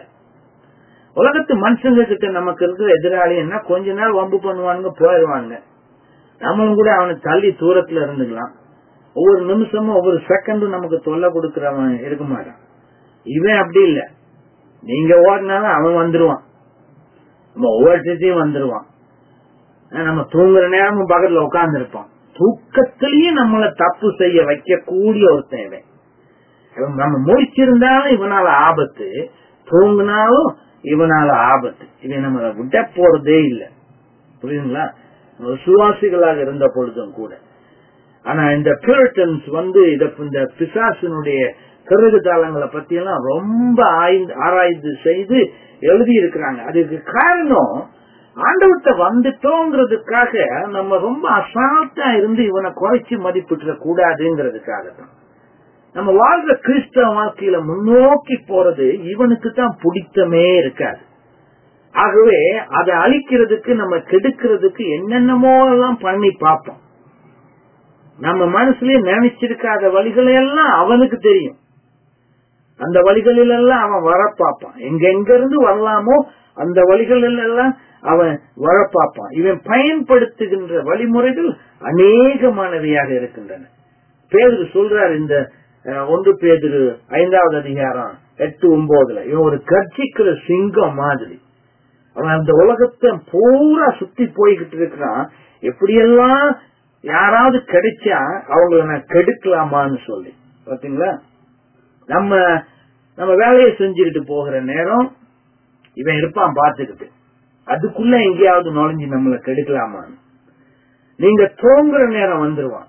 உலகத்து மனுஷங்க கிட்ட நமக்கு இருக்கிற எதிராளி என்ன கொஞ்ச நாள் வம்பு பண்ணுவானுங்க போயிடுவானுங்க நம்மளும் கூட அவனை தள்ளி தூரத்துல இருந்துக்கலாம் ஒவ்வொரு நிமிஷமும் ஒவ்வொரு செகண்டும் நமக்கு தொல்லை கொடுக்கறவன் இருக்க மாட்டான் இவன் அப்படி இல்ல நீங்க ஓடினாலும் அவன் வந்துருவான் நம்ம ஒவ்வொருத்தையும் வந்துருவான் ஆஹ் நம்ம தூங்குற நேரமும் பக்கத்துல உட்கார்ந்து இருப்பான் தூக்கத்திலயும் நம்மள தப்பு செய்ய வைக்கக்கூடிய ஒருத்தன் இவன் இவன் நம்ம முடிச்சிருந்தாலும் இவனால ஆபத்து தூங்கினாலும் இவனால ஆபத்து இவன் நம்மள விட போறதே இல்லை புரியுதுங்களா நம்ம சுவாசிகளாக இருந்த பொழுதும் கூட ஆனா இந்த பியூரிட்டன்ஸ் வந்து இத இந்த பிசாசினுடைய கருது தாளங்களை பத்தி எல்லாம் ரொம்ப ஆய்ந்து ஆராய்ந்து செய்து எழுதி இருக்கிறாங்க அதுக்கு காரணம் ஆண்டவர்கிட்ட வந்துட்டோங்கிறதுக்காக நம்ம ரொம்ப அசால்ட்டா இருந்து இவனை குறைச்சு மதிப்பிட்டுற கூடாதுங்கிறதுக்காக தான் நம்ம வாழ்ற கிறிஸ்தவ வாழ்க்கையில முன்னோக்கி போறது இவனுக்கு தான் பிடித்தமே இருக்காது ஆகவே அதை அழிக்கிறதுக்கு நம்ம கெடுக்கிறதுக்கு என்னென்னமோ எல்லாம் பண்ணி பார்ப்போம் நம்ம மனசுலயே நினைச்சிருக்காத வழிகளை எல்லாம் அவனுக்கு தெரியும் அந்த வழிகளில் எல்லாம் அவன் வர பார்ப்பான் எங்க எங்க இருந்து வரலாமோ அந்த வழிகளில் எல்லாம் அவன் வர பார்ப்பான் இவன் பயன்படுத்துகின்ற வழிமுறைகள் அநேகமானவையாக இருக்கின்றன பேருக்கு சொல்றார் இந்த அஹ், ஒன்று பேதிரு ஐந்தாவது அதிகாரம் எட்டு ஒன்பதுல இவன் ஒரு கர்ஜிக்கிற சிங்கம் மாதிரி அவன் அந்த உலகத்தை பூரா சுத்தி போய்கிட்டு இருக்கிறான் எப்படியெல்லாம் யாராவது கிடைச்சா அவங்கள நான் கெடுக்கலாமான்னு சொல்லி பாத்தீங்களா நம்ம நம்ம வேலையை செஞ்சுக்கிட்டு போகிற நேரம் இவன் இருப்பான் பாத்துக்கிட்டு அதுக்குள்ள எங்கேயாவது நுழைஞ்சு நம்மள கெடுக்கலாமான்னு நீங்க தூங்குற நேரம் வந்துருவான்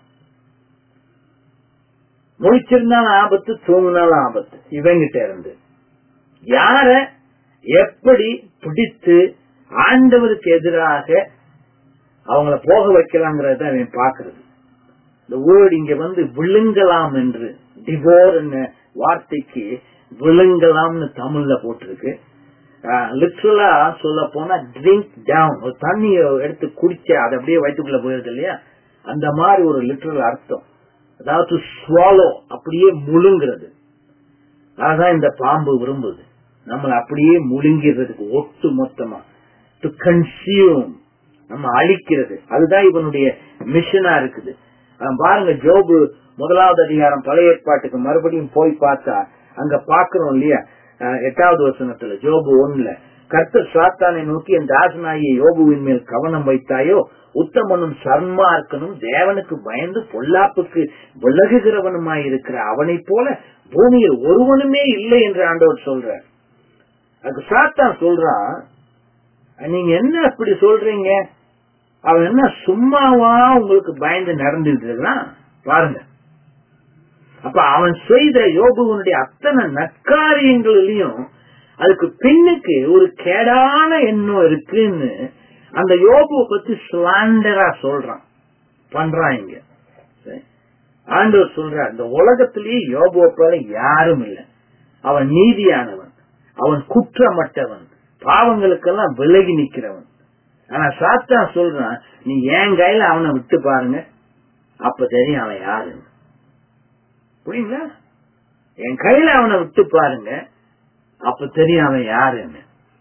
முழிச்சிருந்தாலும் ஆபத்து தூங்கினாலும் ஆபத்து இவங்கிட்ட இருந்து யார எப்படி பிடித்து ஆண்டவருக்கு எதிராக அவங்கள போக வைக்கலாங்கிறத அவன் பாக்குறது இந்த வேர்டு இங்க வந்து விழுங்கலாம் என்று டிவோர் வார்த்தைக்கு விழுங்கலாம்னு தமிழ்ல போட்டிருக்கு லிட்ரலா சொல்ல போனா ட்ரிங்க் டவுன் ஒரு தண்ணிய எடுத்து குடிச்சா அது அப்படியே வயிற்றுக்குள்ள போயிருது இல்லையா அந்த மாதிரி ஒரு லிட்ரல் அர்த்தம் அதாவது ஸ்வாலோ அப்படியே முழுங்கிறது அதான் இந்த பாம்பு விரும்புது நம்மளை அப்படியே முழுங்கிறதுக்கு ஒட்டு மொத்தமா டு கன்சியூம் நம்ம அழிக்கிறது அதுதான் இவனுடைய மிஷனா இருக்குது அஹ் பாருங்க ஜோபு முதலாவது அதிகாரம் பழைய ஏற்பாட்டுக்கு மறுபடியும் போய் பார்த்தா அங்க பாக்குறோம் இல்லையா அஹ் எட்டாவது வசனத்துல ஜோபு ஒண்ணுல கர்த்தர் சாத்தானை நோக்கி என் தாசனாகிய யோபுவின் மேல் கவனம் வைத்தாயோ உத்தமனும் சர்மார்க்கனும் தேவனுக்கு பயந்து பொல்லாப்புக்கு விலகுகிறவனுமாய் இருக்கிற அவனைப் போல பூமியில் ஒருவனுமே இல்லை என்று ஆண்டவர் சொல்றார் அதுக்கு சாத்தான் சொல்றான் நீங்க என்ன அப்படி சொல்றீங்க அவன் என்ன சும்மாவா உங்களுக்கு பயந்து நடந்துட்டு இருக்கிறான் பாருங்க அப்ப அவன் செய்த யோபுவனுடைய அத்தனை நற்காரியங்களிலையும் அதுக்கு பின்னுக்கு ஒரு கேடான எண்ணம் இருக்குன்னு அந்த யோபுவை பத்தி ஸ்லாண்டரா சொல்றான் பண்றான் இங்க சரி. ஆண்டவர் சொல்றார் இந்த உலகத்திலேயே யோபுவை போல யாரும் இல்லை அவன் நீதியானவன் அவன் குற்றமற்றவன் பாவங்களுக்கெல்லாம் விலகி நிக்கிறவன் ஆனா சாத்தான் சொல்றான் நீ என் கையில அவனை விட்டு பாருங்க அப்ப தெரியும் அவன் யாருன்னு புரியுங்களா என் கையில அவனை விட்டு பாருங்க அப்ப தெரியும் அவன் யாருன்னு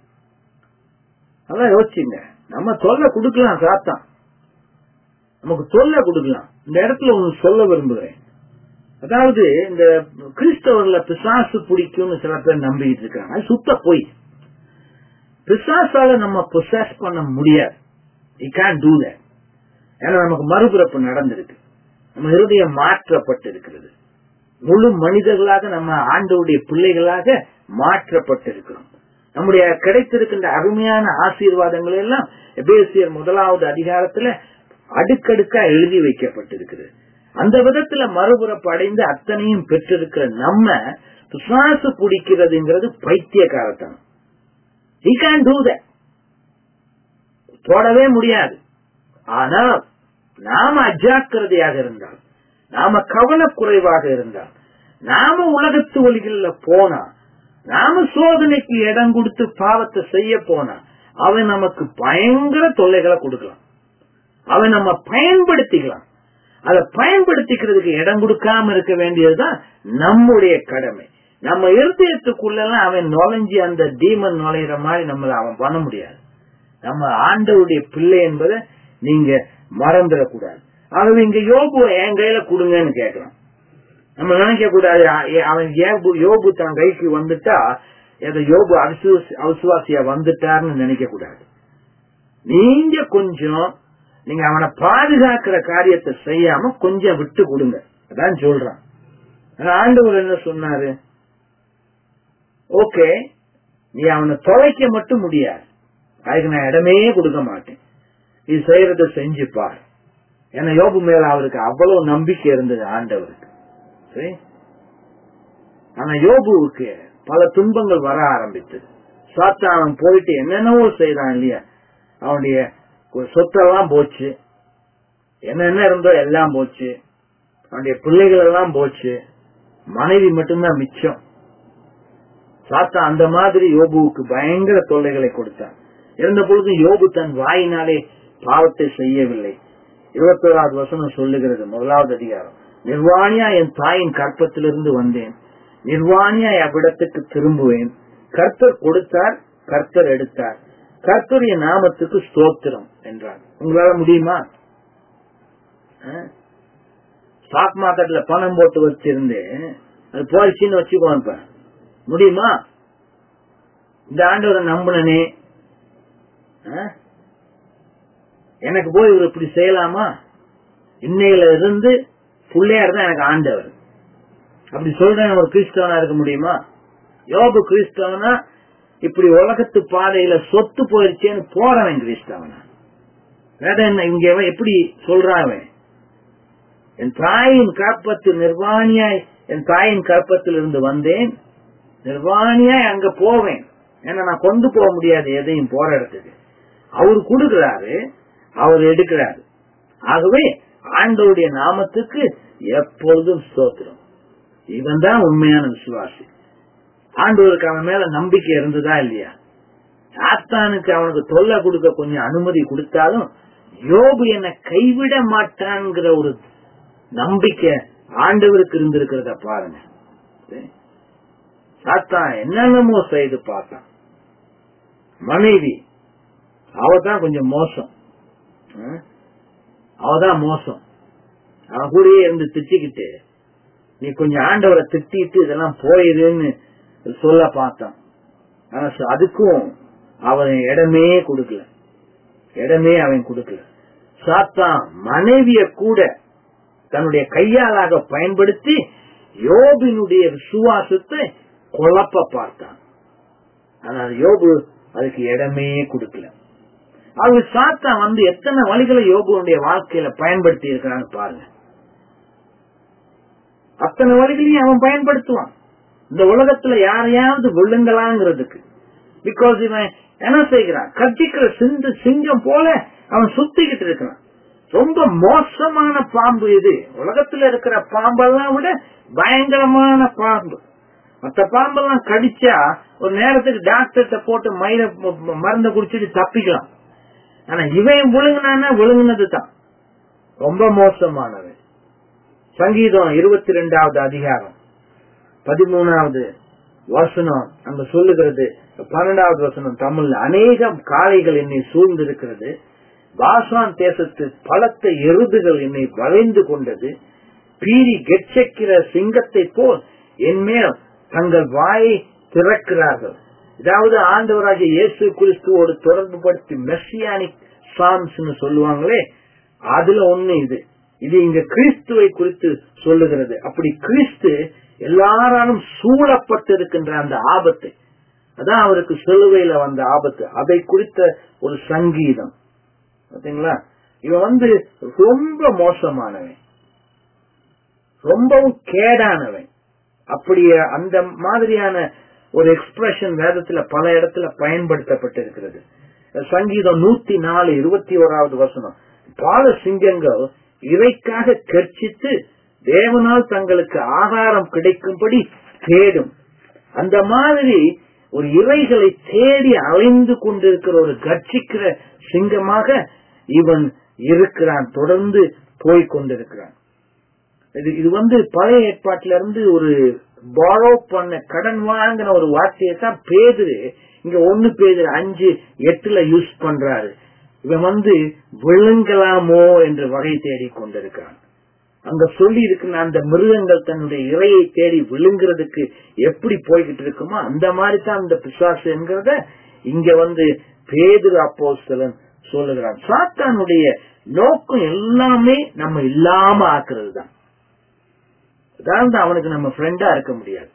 அதான் யோசிச்சுங்க நம்ம தொல்லை கொடுக்கலாம் சாத்தான் நமக்கு தொல்லை கொடுக்கலாம் இந்த இடத்துல ஒண்ணு சொல்ல விரும்புகிறேன் அதாவது இந்த கிறிஸ்தவர்ல பிசாசு பிடிக்கும்னு சில பேர் நம்பிட்டு இருக்காங்க அது சுத்த போய் பிசாசால நம்ம பொசஸ் பண்ண முடியாது யூ கேன் டூ தட் ஏன்னா நமக்கு மறுபிறப்பு நடந்திருக்கு நம்ம இருதயம் மாற்றப்பட்டு இருக்கிறது முழு மனிதர்களாக நம்ம ஆண்டவுடைய பிள்ளைகளாக மாற்றப்பட்டிருக்கிறோம் நம்முடைய கிடைத்திருக்கின்ற அருமையான ஆசீர்வாதங்கள் எல்லாம் எபேசியர் முதலாவது அதிகாரத்துல அடுக்கடுக்கா எழுதி வைக்கப்பட்டிருக்கிறது அந்த விதத்துல மறுபுறப்பு அடைந்து அத்தனையும் பெற்றிருக்கிற நம்ம பிசாசு பிடிக்கிறதுங்கிறது பைத்தியக்காரத்தனம் he can do that தொடவே முடியாது ஆனால் நாம அஜாக்கிரதையாக இருந்தால் நாம கவனக்குறைவாக இருந்தால் நாம உலகத்து வழிகள்ல போனா நாம சோதனைக்கு இடம் கொடுத்து பாவத்தை செய்ய போனா அவன் நமக்கு பயங்கர தொல்லைகளை கொடுக்கலாம் அவன் நம்ம பயன்படுத்திக்கலாம் அதை பயன்படுத்திக்கிறதுக்கு இடம் கொடுக்காம இருக்க வேண்டியதுதான் நம்முடைய கடமை நம்ம இருதயத்துக்குள்ளெல்லாம் அவன் நுழைஞ்சி அந்த டீமன் நுழையிற மாதிரி நம்மள அவன் பண்ண முடியாது நம்ம ஆண்டவருடைய பிள்ளை என்பதை நீங்க மறந்துடக்கூடாது ஆகவே இங்க யோபு என் கையில கொடுங்கன்னு கேட்கிறான் நம்ம நினைக்க கூடாது அ- அவன் ஏபு யோபு தன் கைக்கு வந்துட்டா ஏதோ யோபு அவிசுவாசி- அவிசுவாசியா வந்துட்டார்னு நினைக்க கூடாது நீங்க கொஞ்சம் நீங்க அவனை பாதுகாக்கிற காரியத்தை செய்யாம கொஞ்சம் விட்டு கொடுங்க அதான் சொல்றான் ஆனா ஆண்டவர் என்ன சொன்னாரு ஓகே நீ அவனை தொலைக்க மட்டும் முடியாது அதுக்கு நான் இடமே கொடுக்க மாட்டேன் நீ செய்யறத செஞ்சு பார் ஏன்னா யோபு மேல அவருக்கு அவ்வளவு நம்பிக்கை இருந்தது ஆண்டவருக்கு சரி ஆனா யோபுவுக்கு பல துன்பங்கள் வர ஆரம்பித்தது சாத்தான் அவன் போயிட்டு என்னென்னவோ செய்யறான் இல்லையா அவனுடைய சொத்தெல்லாம் போச்சு என்னென்ன இருந்தோ எல்லாம் போச்சு அவனுடைய பிள்ளைகள் எல்லாம் போச்சு மனைவி மட்டும்தான் மிச்சம் சாத்தா அந்த மாதிரி யோபுவுக்கு பயங்கர தொல்லைகளை கொடுத்தான் இருந்த பொழுது யோபு தன் வாயினாலே பாவத்தை செய்யவில்லை இருபத்தோராவது வசனம் சொல்லுகிறது முதலாவது அதிகாரம் நிர்வாணியா என் தாயின் கற்பத்திலிருந்து வந்தேன் நிர்வாணியா அவ்விடத்துக்கு திரும்புவேன் கர்த்தர் கொடுத்தார் கர்த்தர் எடுத்தார் கர்த்தருடைய நாமத்துக்கு ஸ்தோத்திரம் என்றார் உங்களால முடியுமா ஸ்டாக் மார்க்கெட்ல பணம் போட்டு வச்சிருந்தேன் அது போயிடுச்சின்னு வச்சுக்கோங்க முடியுமா இந்த ஆண்டவரை நம்பினனே எனக்கு போய் இவர் இப்படி செய்யலாமா இன்னையில இருந்து பிள்ளையார் தான் எனக்கு ஆண்டவர் அப்படி சொல்றேன் ஒரு கிறிஸ்தவனா இருக்க முடியுமா யோபு கிறிஸ்தவனா இப்படி உலகத்து பாதையில சொத்து போயிருச்சேன்னு போறவன் கிறிஸ்தவனா வேற என்ன இங்க எப்படி சொல்றான் என் தாயின் கற்பத்தில் நிர்வாணியாய் என் தாயின் கற்பத்தில் இருந்து வந்தேன் நிர்வாணியாய் அங்க போவேன் ஏன்னா நான் கொண்டு போக முடியாது எதையும் போற இடத்துக்கு அவர் கொடுக்கிறாரு அவர் எடுக்கிறாரு ஆகவே ஆண்டவருடைய நாமத்துக்கு எப்பொழுதும் ஸ்தோத்திரம் இவன் தான் உண்மையான விசுவாசி ஆண்டவருக்கு அவன் மேல நம்பிக்கை இருந்ததா இல்லையா சாத்தானுக்கு அவனுக்கு தொல்லை கொடுக்க கொஞ்சம் அனுமதி கொடுத்தாலும் யோபு என்னை கைவிட மாட்டான்ங்கிற ஒரு நம்பிக்கை ஆண்டவருக்கு இருந்திருக்கிறத பாருங்க சாத்தான் என்னென்னமோ செய்து பார்த்தான் மனைவி அவதான் கொஞ்சம் மோசம் அவதான் மோசம் அவன் கூடயே இருந்து திட்டிக்கிட்டு நீ கொஞ்சம் ஆண்டவரை திட்டிட்டு இதெல்லாம் போயிருன்னு சொல்ல பார்த்தான் ஆனா அதுக்கும் அவன் இடமே கொடுக்கல இடமே அவன் கொடுக்கல சாத்தான் மனைவிய கூட தன்னுடைய கையாளாக பயன்படுத்தி யோபினுடைய விசுவாசத்தை குழப்ப பார்த்தான் ஆனால் யோபு அதுக்கு இடமே கொடுக்கல அது சாத்தான் வந்து எத்தனை வழிகளை யோபுடைய வாழ்க்கையில பயன்படுத்தி இருக்கிறான்னு பாருங்க அத்தனை வழிகளையும் அவன் பயன்படுத்துவான் இந்த உலகத்துல யாரையாவது விழுங்கலாங்கிறதுக்கு பிகாஸ் இவன் என்ன செய்கிறான் கட்டிக்கிற சிந்து சிங்கம் போல அவன் சுத்திக்கிட்டு இருக்கிறான் ரொம்ப மோசமான பாம்பு இது உலகத்துல இருக்கிற பாம்பெல்லாம் விட பயங்கரமான பாம்பு மத்த பாம்பெல்லாம் கடிச்சா ஒரு நேரத்துக்கு டாக்டர்கிட்ட போட்டு மயில மருந்த குடிச்சிட்டு தப்பிக்கலாம் ஆனா இவன் விழுங்கினான்னா விழுங்கினது தான் ரொம்ப மோசமானவன் சங்கீதம் இருபத்தி ரெண்டாவது அதிகாரம் பதிமூணாவது வசனம் அங்க சொல்லுகிறது பன்னெண்டாவது வசனம் தமிழ்ல அநேகம் காளைகள் என்னை சூழ்ந்திருக்கிறது பாசான் தேசத்து பலத்த எருதுகள் என்னை வளைந்து கொண்டது பீறி கெச்சக்கிற சிங்கத்தை போல் என்மேல் தங்கள் வாயை திறக்கிறார்கள் அதாவது ஆண்டவராகிய இயேசு கிறிஸ்துவோடு தொடர்பு படுத்தி மெஸ்ஸியானிக் சாம்ஸ் சொல்லுவாங்களே அதுல ஒண்ணு இது இது இங்க கிறிஸ்துவை குறித்து சொல்லுகிறது அப்படி கிறிஸ்து எல்லாராலும் சூழப்பட்டிருக்கின்ற அந்த ஆபத்து அதான் அவருக்கு சிலுவையில வந்த ஆபத்து அதை குறித்த ஒரு சங்கீதம் பாத்தீங்களா இவன் வந்து ரொம்ப மோசமானவன் ரொம்பவும் கேடானவன் அப்படி அந்த மாதிரியான ஒரு எக்ஸ்பிரஷன் வேதத்துல பல இடத்துல பயன்படுத்தப்பட்டிருக்கிறது சங்கீதம் நூத்தி நாலு இருபத்தி ஓராவது வசனம் பால சிங்கங்கள் இறைக்காக கர்ச்சித்து தேவனால் தங்களுக்கு ஆகாரம் கிடைக்கும்படி தேடும் அந்த மாதிரி ஒரு இறைகளை தேடி அலைந்து கொண்டிருக்கிற ஒரு கர்ச்சிக்கிற சிங்கமாக இவன் இருக்கிறான் தொடர்ந்து போய் கொண்டிருக்கிறான் இது இது வந்து பழைய ஏற்பாட்டில இருந்து ஒரு பாரோ பண்ண கடன் வாங்கின ஒரு வார்த்தையை தான் பேதுரு இங்க ஒண்ணு பேதுரு அஞ்சு எட்டுல யூஸ் பண்றாரு இவன் வந்து விழுங்கலாமோ என்று வகை தேடி கொண்டிருக்கான் அங்க சொல்லி இருக்கிற அந்த மிருகங்கள் தன்னுடைய இறையை தேடி விழுங்குறதுக்கு எப்படி போய்கிட்டு இருக்குமோ அந்த மாதிரி தான் அந்த பிசாசு என்கிறத இங்க வந்து பேதுரு அப்போஸ்தலன் சொல்லுகிறான் சாத்தானுடைய நோக்கம் எல்லாமே நம்ம இல்லாம ஆக்குறது தான் அதாவது அவனுக்கு நம்ம ஃப்ரெண்டா இருக்க முடியாது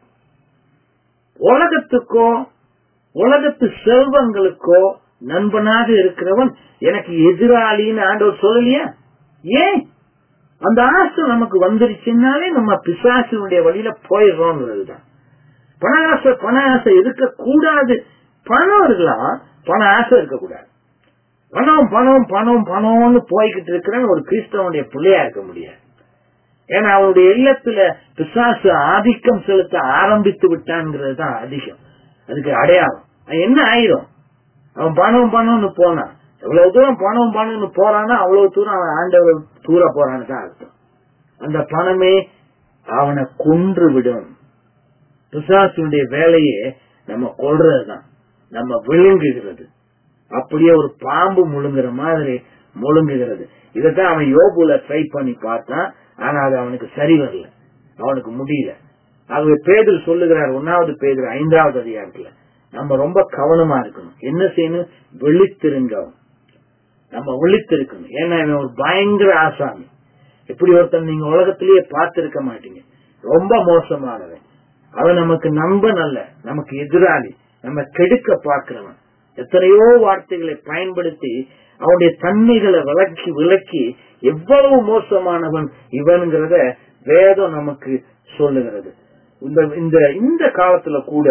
உலகத்துக்கோ உலகத்து செல்வங்களுக்கோ நண்பனாக இருக்கிறவன் எனக்கு எதிராளின்னு ஆண்டவர் சொல்லலையா ஏன் அந்த ஆசை நமக்கு வந்துருச்சுன்னாலே நம்ம பிசாசினுடைய வழியில போயிடுறோம்ங்கிறதுதான் பண ஆசை பண ஆசை இருக்கக்கூடாது பணம் இருக்கலாம் பண ஆசை இருக்கக்கூடாது பணம் பணம் பணம் பணம்னு போய்கிட்டு இருக்கிறன்னு ஒரு கிறிஸ்தவனுடைய பிள்ளையா இருக்க முடியாது ஏன்னா அவனுடைய இல்லத்துல பிசாசு ஆதிக்கம் செலுத்த ஆரம்பித்து விட்டான்ங்கிறது தான் அதிகம் அதுக்கு அடையாளம் அது என்ன ஆயிரும் அவன் பணம் பணம்னு போனான் எவ்வளவு தூரம் பணம் பணம்னு போறான்னா அவ்வளவு தூரம் அவன் ஆண்டவர் தூர போறான்னு தான் அர்த்தம் அந்த பணமே அவனை கொன்று விடும் பிசாசுடைய வேலையே நம்ம கொள்றதுதான் நம்ம விழுங்குகிறது அப்படியே ஒரு பாம்பு முழுங்குற மாதிரி முழுங்குகிறது இதைத்தான் அவன் யோபுல ட்ரை பண்ணி பார்த்தான் ஆனா அது அவனுக்கு சரி வரல அவனுக்கு முடியல ஆகவே பேதர் சொல்லுகிறார் ஒன்னாவது பேதர் ஐந்தாவது அதிகாரத்துல நம்ம ரொம்ப கவனமா இருக்கணும் என்ன செய்யணும் விழித்திருங்க நம்ம விழித்திருக்கணும் ஏன்னா இவன் ஒரு பயங்கர ஆசாமி இப்படி ஒருத்தன் நீங்க உலகத்திலேயே பார்த்திருக்க மாட்டீங்க ரொம்ப மோசமானவன் அவன் நமக்கு நண்பன் அல்ல நமக்கு எதிராளி நம்ம கெடுக்க பார்க்கிறவன் எத்தனையோ வார்த்தைகளை பயன்படுத்தி அவனுடைய தன்மைகளை விளக்கி விளக்கி எவ்வளவு மோசமானவன் இவன்கிறத வேதம் நமக்கு சொல்லுகிறது இந்த இந்த இந்த காலத்துல கூட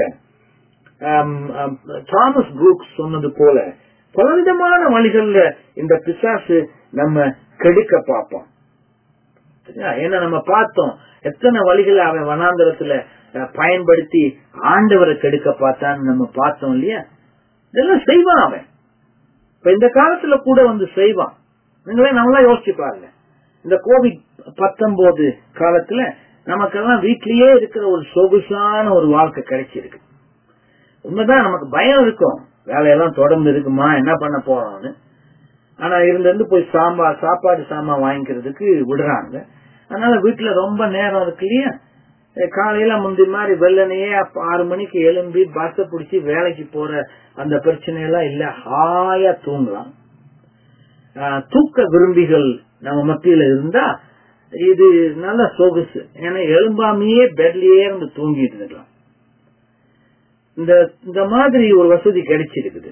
தாமஸ் புரூக்ஸ் சொன்னது போல பலவிதமான வழிகள்ல இந்த பிசாசு நம்ம கெடுக்க பார்ப்போம் ஏன்னா நம்ம பார்த்தோம் எத்தனை வழிகளை அவன் வனாந்தரத்துல பயன்படுத்தி ஆண்டவரை கெடுக்க பார்த்தான்னு நம்ம பார்த்தோம் இல்லையா இதெல்லாம் செய்வான் அவன் இப்ப இந்த காலத்துல கூட வந்து செய்வான் நீங்களே நல்லா யோசிச்சு பாருங்க இந்த கோவிட் பத்தொன்பது காலத்துல நமக்கெல்லாம் வீட்லயே இருக்கிற ஒரு சொகுசான ஒரு வாழ்க்கை கிடைச்சிருக்கு உண்மைதான் நமக்கு பயம் இருக்கும் வேலையெல்லாம் தொடர்ந்து இருக்குமா என்ன பண்ண போறோம்னு ஆனா இருந்து போய் சாம்பார் சாப்பாடு சாமான் வாங்கிக்கிறதுக்கு விடுறாங்க அதனால வீட்டுல ரொம்ப நேரம் இருக்கு இல்லையா காலையில முந்தி மாதிரி வெள்ளனையே ஆறு மணிக்கு எழும்பி பஸ்ஸ பிடிச்சி வேலைக்கு போற அந்த பிரச்சனை எல்லாம் இல்ல ஹாயா தூங்கலாம் தூக்க விரும்பிகள் நம்ம மத்தியில இருந்தா இது நல்ல சொகுசு ஏன்னா எலும்பாமையே பெட்லயே இருந்து தூங்கிட்டு இருக்கலாம் இந்த இந்த மாதிரி ஒரு வசதி கிடைச்சிருக்குது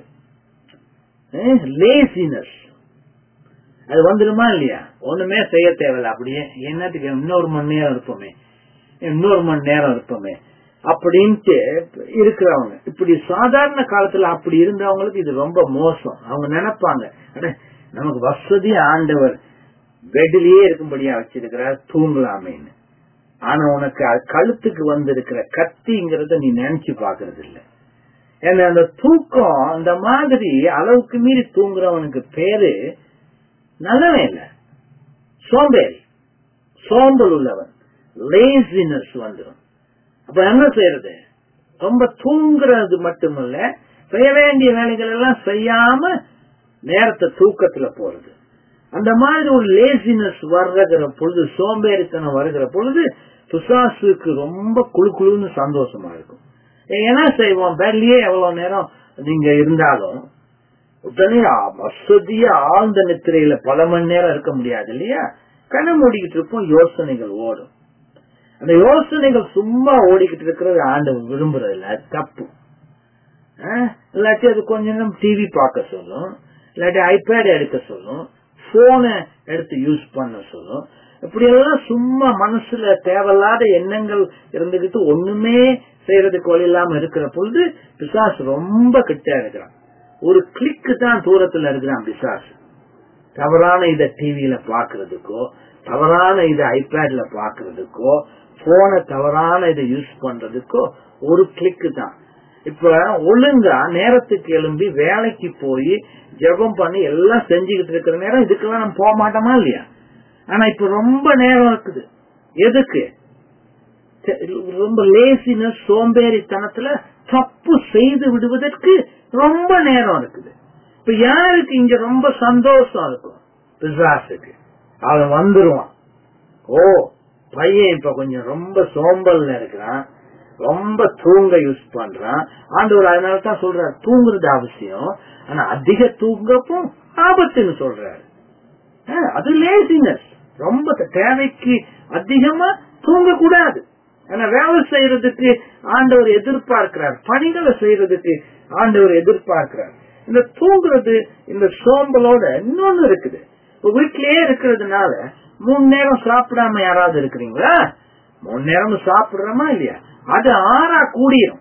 லேசினஸ் அது வந்துடுமா இல்லையா ஒண்ணுமே செய்ய தேவையில்ல அப்படியே என்னத்துக்கு இன்னொரு மணி நேரம் இருப்போமே இன்னொரு மணி நேரம் இருப்போமே அப்படின்ட்டு இருக்கிறவங்க இப்படி சாதாரண காலத்துல அப்படி இருந்தவங்களுக்கு இது ரொம்ப மோசம் அவங்க நினைப்பாங்க நமக்கு வசதி ஆண்டவர் பெட்லயே இருக்கும்படியா வச்சிருக்கிறார் தூங்கலாமேன்னு ஆனா உனக்கு கழுத்துக்கு வந்திருக்கிற கத்திங்கிறத நீ நினைச்சு பாக்குறது இல்ல ஏன்னா அந்த தூக்கம் அந்த மாதிரி அளவுக்கு மீறி தூங்குறவனுக்கு பேரு நல்லவன் இல்ல சோம்பேறி சோம்பல் உள்ளவன் லேசினஸ் வந்துடும் அப்ப என்ன செய்யறது ரொம்ப தூங்குறது மட்டுமல்ல செய்ய வேண்டிய வேலைகள் எல்லாம் செய்யாம நேரத்தை தூக்கத்துல போறது அந்த மாதிரி ஒரு லேசினஸ் வர்றகிற பொழுது சோம்பேறித்தனம் வருகிற பொழுது பிசாசுக்கு ரொம்ப குழு குழுன்னு சந்தோஷமா இருக்கும் என்ன செய்வோம் பெட்லயே எவ்வளவு நேரம் நீங்க இருந்தாலும் உடனே வசதியா ஆழ்ந்த நித்திரையில பல மணி நேரம் இருக்க முடியாது இல்லையா கண்ணை மூடிக்கிட்டு இருப்போம் யோசனைகள் ஓடும் அந்த யோசனைகள் சும்மா ஓடிக்கிட்டு இருக்கிறது ஆண்டு விரும்புறது இல்ல அது தப்பு இல்லாட்டி அது கொஞ்ச நேரம் டிவி பார்க்க சொல்லும் இல்லாட்டி ஐபேட் எடுக்க சொல்லும் போனை எடுத்து யூஸ் பண்ண சொல்லும் இப்படி எல்லாம் சும்மா மனசுல தேவையில்லாத எண்ணங்கள் இருந்துகிட்டு ஒண்ணுமே செய்யறதுக்கு வழி இல்லாம இருக்கிற பொழுது பிசாசு ரொம்ப கிட்ட இருக்கிறான் ஒரு கிளிக்கு தான் தூரத்துல இருக்கிறான் பிசாசு தவறான இத டிவியில பாக்குறதுக்கோ தவறான இத ஐபேட்ல பாக்குறதுக்கோ போனை தவறான இதை யூஸ் பண்றதுக்கோ ஒரு கிளிக்கு தான் இப்ப ஒழுங்கா நேரத்துக்கு எழும்பி வேலைக்கு போய் ஜெபம் பண்ணி எல்லாம் செஞ்சுக்கிட்டு இருக்கிற நேரம் இதுக்கெல்லாம் நம்ம போக மாட்டோமா இல்லையா ஆனா இப்ப ரொம்ப நேரம் இருக்குது எதுக்கு ரொம்ப லேசினஸ் சோம்பேறித்தனத்துல தப்பு செய்து விடுவதற்கு ரொம்ப நேரம் இருக்குது இப்ப யாருக்கு இங்க ரொம்ப சந்தோஷம் இருக்கும் பிசாசுக்கு அவன் வந்துருவான் ஓ பையன் இப்ப கொஞ்சம் ரொம்ப சோம்பல்ல இருக்கிறான் ரொம்ப தூங்க யூஸ் பண்றான் ஆண்டவர் அதனால தான் சொல்றாரு தூங்குறது அவசியம் ஆனா அதிக தூங்கப்பும் ஆபத்துன்னு சொல்றாரு அது லேசினஸ் ரொம்ப தேவைக்கு அதிகமா தூங்க கூடாது ஆனா வேலை செய்யறதுக்கு ஆண்டவர் எதிர்பார்க்கிறார் பணிகளை செய்யறதுக்கு ஆண்டவர் எதிர்பார்க்கிறார் இந்த தூங்குறது இந்த சோம்பலோட இன்னொன்னு இருக்குது இப்ப வீட்லயே இருக்கிறதுனால மூணு நேரம் சாப்பிடாம யாராவது இருக்கிறீங்களா மூணு நேரம் சாப்பிடுறோமா இல்லையா அது ஆறா கூடிரும்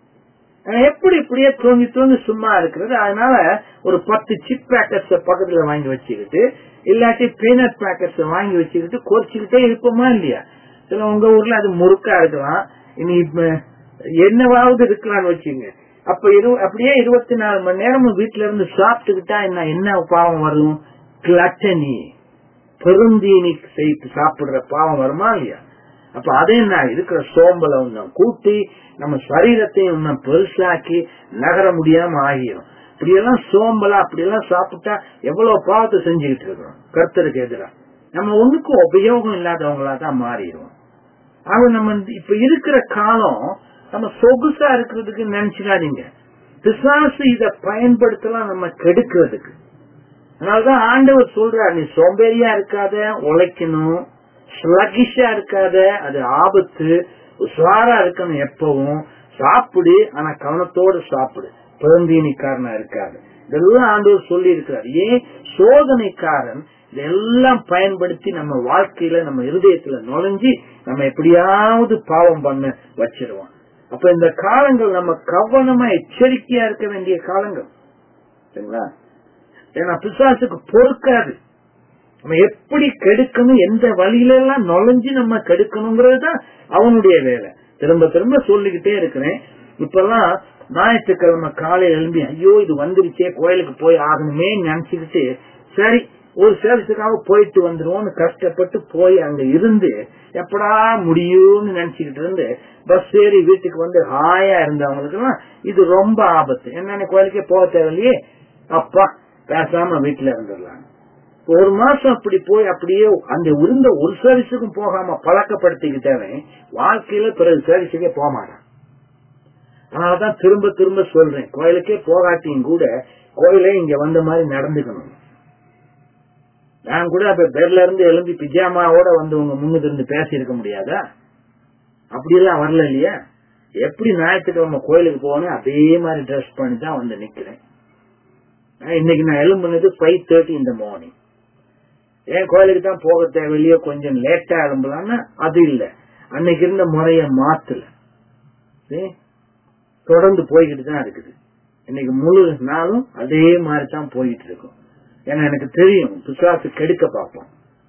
அஹ் எப்படி இப்படியே தூங்கி தூங்கி சும்மா இருக்கிறது அதனால ஒரு பத்து சிப் பேக்கெட்ஸ் பக்கத்துல வாங்கி வச்சுக்கிட்டு இல்லாட்டி பீனட் பேக்கெட்ஸ் வாங்கி வச்சுக்கிட்டு குறைச்சிக்கிட்டே இருப்போமா இல்லையா சில உங்க ஊர்ல அது முறுக்கா இருக்கலாம் இனி இப்ப என்னவாவது இருக்கலாம்னு வச்சுங்க அப்ப இரு அப்படியே இருபத்தி நாலு மணி நேரமும் வீட்டுல இருந்து சாப்பிட்டுக்கிட்டா என்ன என்ன பாவம் வரும் கிளட்டனி பெருந்தீனி செய்து சாப்பிடுற பாவம் வருமா இல்லையா அப்ப அதே நான் இருக்கிற சோம்பலை இன்னும் கூட்டி நம்ம சரீரத்தையும் இன்னும் பெருசாக்கி நகர முடியாம ஆகிரும் இப்படியெல்லாம் சோம்பலா அப்படியெல்லாம் சாப்பிட்டா எவ்வளவு பாவத்தை செஞ்சுக்கிட்டு இருக்கிறோம் கர்த்தருக்கு எதிராக நம்ம ஒண்ணுக்கும் உபயோகம் இல்லாதவங்களா தான் மாறிடுவோம் ஆக நம்ம இந்த- இப்ப இருக்கிற காலம் நம்ம சொகுசா இருக்கிறதுக்கு நினைச்சிடாதீங்க பிசாசு இத பயன்படுத்தலாம் நம்ம கெடுக்கிறதுக்கு அதனாலதான் ஆண்டவர் சொல்றார் நீ சோம்பேறியா இருக்காத உழைக்கணும் ஸ்லகிஷா இருக்காத அது ஆபத்து உஷாரா இருக்கணும் எப்பவும் சாப்பிடு ஆனா கவனத்தோடு சாப்பிடு பிறந்தீனிக்காரனா இருக்காது இதெல்லாம் ஆண்டவர் சொல்லி இருக்கிறார் ஏன் சோதனைக்காரன் இதெல்லாம் பயன்படுத்தி நம்ம வாழ்க்கையில நம்ம இருதயத்துல நுழைஞ்சி நம்ம எப்படியாவது பாவம் பண்ண வச்சிருவோம் அப்ப இந்த காலங்கள் நம்ம கவனமா எச்சரிக்கையா இருக்க வேண்டிய காலங்கள் சரிங்களா ஏன்னா பிசாசுக்கு பொறுக்காது நம்ம எப்படி கெடுக்கணும் எந்த வழியில எல்லாம் நுழைஞ்சு நம்ம கெடுக்கணுங்கிறது தான் அவனுடைய வேலை திரும்ப திரும்ப சொல்லிக்கிட்டே இருக்கிறேன் இப்பெல்லாம் ஞாயிற்றுக்கிழமை காலையில எழும்பி ஐயோ இது வந்துருச்சே கோயிலுக்கு போய் ஆகணுமே நினைச்சுக்கிட்டு சரி ஒரு சேலத்துக்காக போயிட்டு வந்துருவோம்னு கஷ்டப்பட்டு போய் அங்க இருந்து எப்படா முடியும்னு நினைச்சுக்கிட்டு இருந்து பஸ் ஏறி வீட்டுக்கு வந்து ஹாயா இருந்தவங்களுக்கு எல்லாம் இது ரொம்ப ஆபத்து என்னென்ன கோயிலுக்கே போக தேவையில்லையே அப்பா பேசாம வீட்டுல இருந்துடலாம் ஒரு மாசம் அப்படி போய் அப்படியே அந்த இருந்த ஒரு சர்வீஸுக்கும் போகாம பழக்கப்படுத்திக்கிட்டவன் வாழ்க்கையில பிறகு சர்வீஸுக்கே போக மாட்டான் அதனாலதான் திரும்ப திரும்ப சொல்றேன் கோயிலுக்கே போகாட்டியும் கூட கோயிலே இங்க வந்த மாதிரி நடந்துக்கணும் நான் கூட அப்ப பெர்ல இருந்து எழும்பி பிஜாமாவோட வந்து உங்க முன்னுக்கு இருந்து பேசி இருக்க முடியாதா அப்படியெல்லாம் வரல இல்லையா எப்படி ஞாயிற்றுக்கிழமை கோயிலுக்கு போனேன் அதே மாதிரி ட்ரெஸ் பண்ணி தான் வந்து நிக்கிறேன் ஆனா, இன்னைக்கு நான் எழும்புனது ஃபைவ் தேர்ட்டி இந்த மார்னிங் ஏன் கோயிலுக்கு தான் போக தேவையில்லையோ கொஞ்சம் லேட்டா எழும்பலாம்னா அது இல்ல அன்னைக்கு இருந்த முறைய மாத்தல சரி? தொடர்ந்து போய்கிட்டு தான் இருக்குது இன்னைக்கு முழு நாளும் அதே மாதிரி தான் போயிட்டு இருக்கும் ஏன்னா எனக்கு தெரியும் பிசாசு கெடுக்க பார்ப்போம்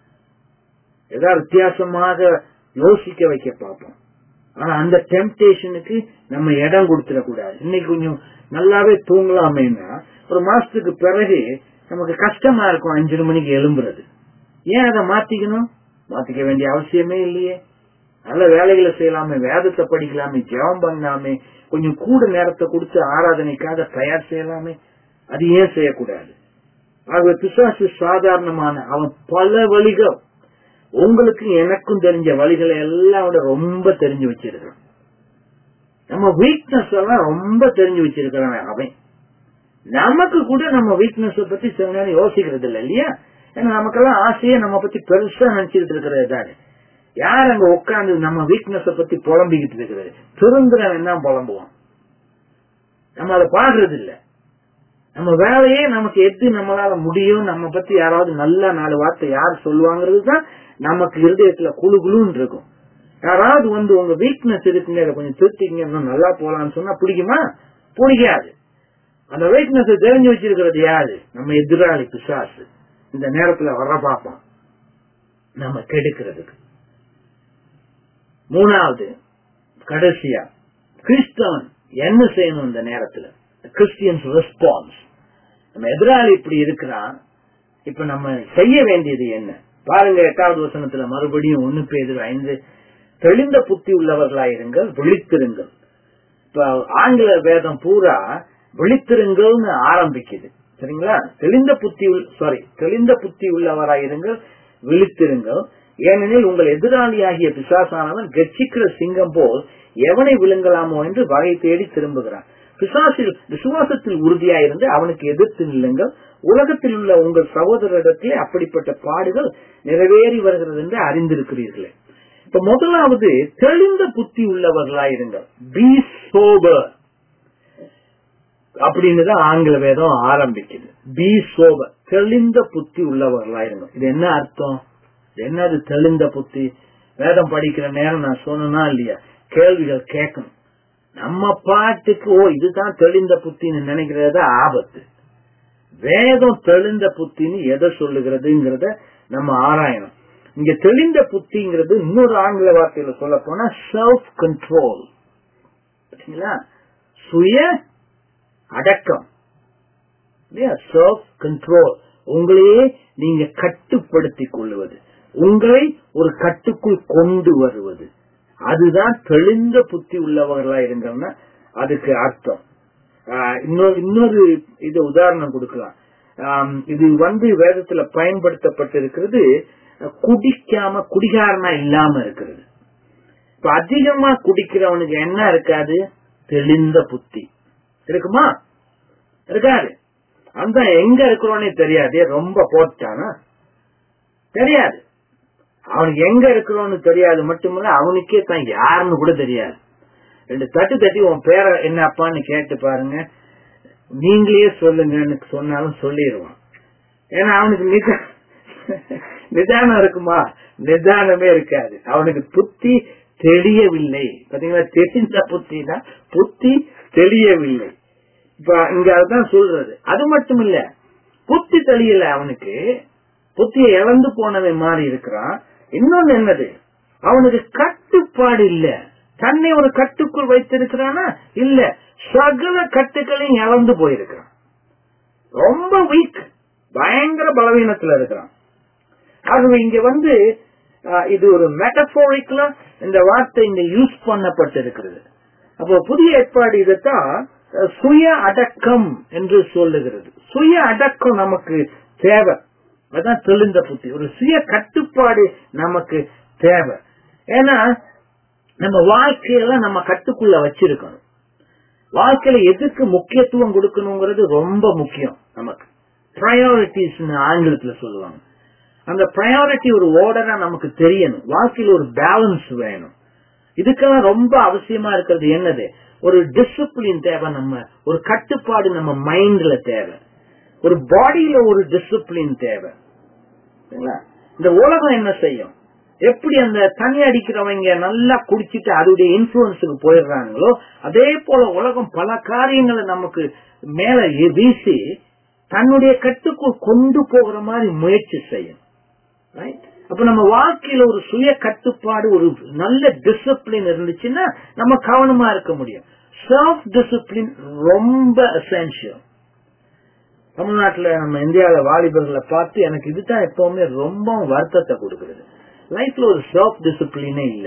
ஏதாவது வித்தியாசமாக யோசிக்க வைக்க பார்ப்போம் ஆனா அந்த டெம்டேஷனுக்கு நம்ம இடம் கொடுத்துடக்கூடாது இன்னைக்கு கொஞ்சம் நல்லாவே தூங்கலாமேன்னா ஒரு மாசத்துக்கு பிறகு நமக்கு கஷ்டமா இருக்கும் அஞ்சரை மணிக்கு எழும்புறது ஏன் அதை மாத்திக்கணும் மாத்திக்க வேண்டிய அவசியமே இல்லையே நல்ல வேலைகளை செய்யலாமே வேதத்தை படிக்கலாமே ஜெபம் பண்ணலாமே கொஞ்சம் கூட நேரத்தை கொடுத்து ஆராதனைக்காக தயார் செய்யலாமே அது ஏன் செய்யக்கூடாது ஆகவே பிசாசு சாதாரணமான அவன் பல வழிகள் உங்களுக்கு எனக்கும் தெரிஞ்ச வழிகளை எல்லாம் விட ரொம்ப தெரிஞ்சு வச்சிருக்கான் நம்ம வீக்னஸ் எல்லாம் ரொம்ப தெரிஞ்சு வச்சிருக்கிறான் அவன் நமக்கு கூட நம்ம வீக்னஸ் பத்தி சில நேரம் யோசிக்கிறது இல்லை இல்லையா ஏன்னா நமக்கெல்லாம் ஆசையே நம்ம பத்தி பெருசா நினைச்சிட்டு இருக்கிறது தானே யார் அங்க உட்கார்ந்து நம்ம வீக்னஸ் பத்தி புலம்பிக்கிட்டு இருக்கிறது திருந்துறவன் தான் புலம்புவான் நம்ம அதை பாடுறது இல்ல நம்ம வேலையே நமக்கு எது நம்மளால முடியும் நம்ம பத்தி யாராவது நல்ல நாலு வார்த்தை யார் சொல்லுவாங்கிறது தான் நமக்கு இருதயத்துல குழு குழுன்னு இருக்கும் யாராவது வந்து உங்க வீக்னஸ் இருக்குங்க இதை கொஞ்சம் திருத்திங்க இன்னும் நல்லா போலாம்னு சொன்னா பிடிக்குமா பிடிக்காது அந்த வீக்னஸ் தெரிஞ்சு வச்சிருக்கிறது யாரு நம்ம எதிராளி பிசாசு இந்த நேரத்துல வர பார்ப்பான் நம்ம கெடுக்கிறதுக்கு மூணாவது கடைசியா கிறிஸ்தவன் என்ன செய்யணும் இந்த நேரத்துல கிறிஸ்டியன்ஸ் ரெஸ்பான்ஸ் நம்ம எதிராளி இப்படி இருக்கிறான் இப்ப நம்ம செய்ய வேண்டியது என்ன பாருங்க எட்டாவது வசனத்துல மறுபடியும் ஒண்ணு பேர் ஐந்து தெளிந்த புத்தி உள்ளவர்களாயிருங்கள் விழித்திருங்கள் இப்ப ஆங்கில வேதம் பூரா விழித்திருங்கள்னு ஆரம்பிக்குது சரிங்களா தெளிந்த புத்தி சாரி தெளிந்த புத்தி உள்ளவராயிருங்கள் விழித்திருங்கள் ஏனெனில் உங்கள் எதிராளியாகிய பிசாசானவன் கட்சிக்கிற சிங்கம் போல் எவனை விழுங்கலாமோ என்று வகை தேடி திரும்புகிறான் பிசாசில் விசுவாசத்தில் உறுதியாயிருந்து அவனுக்கு எதிர்த்து நில்லுங்கள் உலகத்தில் உள்ள உங்கள் சகோதரரிடத்திலே அப்படிப்பட்ட பாடுகள் நிறைவேறி வருகிறது என்று அறிந்திருக்கிறீர்களே இப்ப முதலாவது தெளிந்த புத்தி உள்ளவர்களாயிருங்கள் பி சோபர் அப்படின்னு தான் ஆங்கில வேதம் ஆரம்பிக்குது பி சோப தெளிந்த புத்தி உள்ளவர்களாயிருங்க இது என்ன அர்த்தம் இது என்னது தெளிந்த புத்தி வேதம் படிக்கிற நேரம் நான் சொன்னா இல்லையா கேள்விகள் கேட்கணும் நம்ம பாட்டுக்கு ஓ இதுதான் தெளிந்த புத்தின்னு நினைக்கிறது ஆபத்து வேதம் தெளிந்த புத்தின்னு எதை சொல்லுகிறதுங்கிறத நம்ம ஆராயணும் இங்க தெளிந்த புத்திங்கிறது இன்னொரு ஆங்கில வார்த்தையில சொல்ல போனா செல்ஃப் கண்ட்ரோல் சுய அடக்கம் செல்ஃப் கண்ட்ரோல் உங்களையே நீங்க கட்டுப்படுத்திக் கொள்வது உங்களை ஒரு கட்டுக்குள் கொண்டு வருவது அதுதான் தெளிந்த புத்தி உள்ளவர்களா இருங்கன்னா அதுக்கு அர்த்தம் இன்னொரு இன்னொரு இது உதாரணம் கொடுக்கலாம் இது வந்து வேதத்துல பயன்படுத்தப்பட்டிருக்கிறது குடிக்காம குடிகாரனா இல்லாம இருக்கிறது இப்ப அதிகமா குடிக்கிறவனுக்கு என்ன இருக்காது தெளிந்த புத்தி இருக்குமா இருக்காது அந்த எங்க இருக்கிறோன்னே தெரியாது ரொம்ப போட்டானா தெரியாது அவனுக்கு எங்க இருக்கிறோன்னு தெரியாது மட்டுமில்ல அவனுக்கே தான் யாருன்னு கூட தெரியாது ரெண்டு தட்டு தட்டி உன் பேரை என்ன அப்பான்னு கேட்டு பாருங்க நீங்களே சொல்லுங்கன்னு சொன்னாலும் சொல்லிடுவான் ஏன்னா அவனுக்கு நிதா நிதானம் இருக்குமா நிதானமே இருக்காது அவனுக்கு புத்தி தெளியவில்லை பாத்தீங்களா தெரிந்த புத்தி தான் புத்தி தெளியவில்லை இப்ப இங்க அதுதான் சொல்றது அது மட்டும் இல்ல புத்தி தெளியல அவனுக்கு புத்தியை இழந்து போனவன் மாறி இருக்கிறான் இன்னொன்னு என்னது அவனுக்கு கட்டுப்பாடு இல்ல தன்னை ஒரு கட்டுக்குள் வைத்திருக்கிறானா இல்ல சகல கட்டுகளையும் இழந்து போயிருக்கிறான் ரொம்ப வீக் பயங்கர பலவீனத்துல இருக்கிறான் ஆகவே இங்க வந்து இது ஒரு மெட்டபோரிக்கலா இந்த வார்த்தை இங்க யூஸ் பண்ணப்பட்டிருக்கிறது அப்போ புதிய ஏற்பாடு இதைத்தான் சுய அடக்கம் என்று சொல்லுகிறது சுய அடக்கம் நமக்கு தேவை அதான் தெளிந்த புத்தி ஒரு சுய கட்டுப்பாடு நமக்கு தேவை ஏன்னா நம்ம வாழ்க்கையெல்லாம் நம்ம கட்டுக்குள்ள வச்சிருக்கணும் வாழ்க்கையில எதுக்கு முக்கியத்துவம் கொடுக்கணுங்கிறது ரொம்ப முக்கியம் நமக்கு ப்ரையாரிட்டிஸ் ஆங்கிலத்துல சொல்லுவாங்க அந்த ப்ரையாரிட்டி ஒரு ஓர்டரா நமக்கு தெரியணும் வாழ்க்கையில ஒரு பேலன்ஸ் வேணும் இதுக்கெல்லாம் ரொம்ப அவசியமா இருக்கிறது என்னது ஒரு டிசிப்ளின் தேவை நம்ம ஒரு கட்டுப்பாடு நம்ம மைண்ட்ல தேவை ஒரு பாடியில ஒரு டிசிப்ளின் தேவை இந்த உலகம் என்ன செய்யும் எப்படி அந்த தண்ணி அடிக்கிறவங்க நல்லா குடிச்சிட்டு அதோடைய இன்ஃபுளுன்ஸுக்கு போயிடுறாங்களோ அதே போல உலகம் பல காரியங்களை நமக்கு மேல வீசி தன்னுடைய கட்டுக்குள் கொண்டு போகிற மாதிரி முயற்சி செய்யும் அப்ப நம்ம வாழ்க்கையில ஒரு சுய கட்டுப்பாடு ஒரு நல்ல டிசிப்ளின் இருந்துச்சுன்னா நம்ம கவனமா இருக்க முடியும் செல்ஃப் டிசிப்ளின் ரொம்ப எசென்சியல் தமிழ்நாட்டுல நம்ம இந்தியாவில வாலிபர்களை பார்த்து எனக்கு இதுதான் எப்பவுமே ரொம்ப வருத்தத்தை கொடுக்கிறது லைஃப்ல ஒரு செல்ஃப் டிசிப்ளினே இல்ல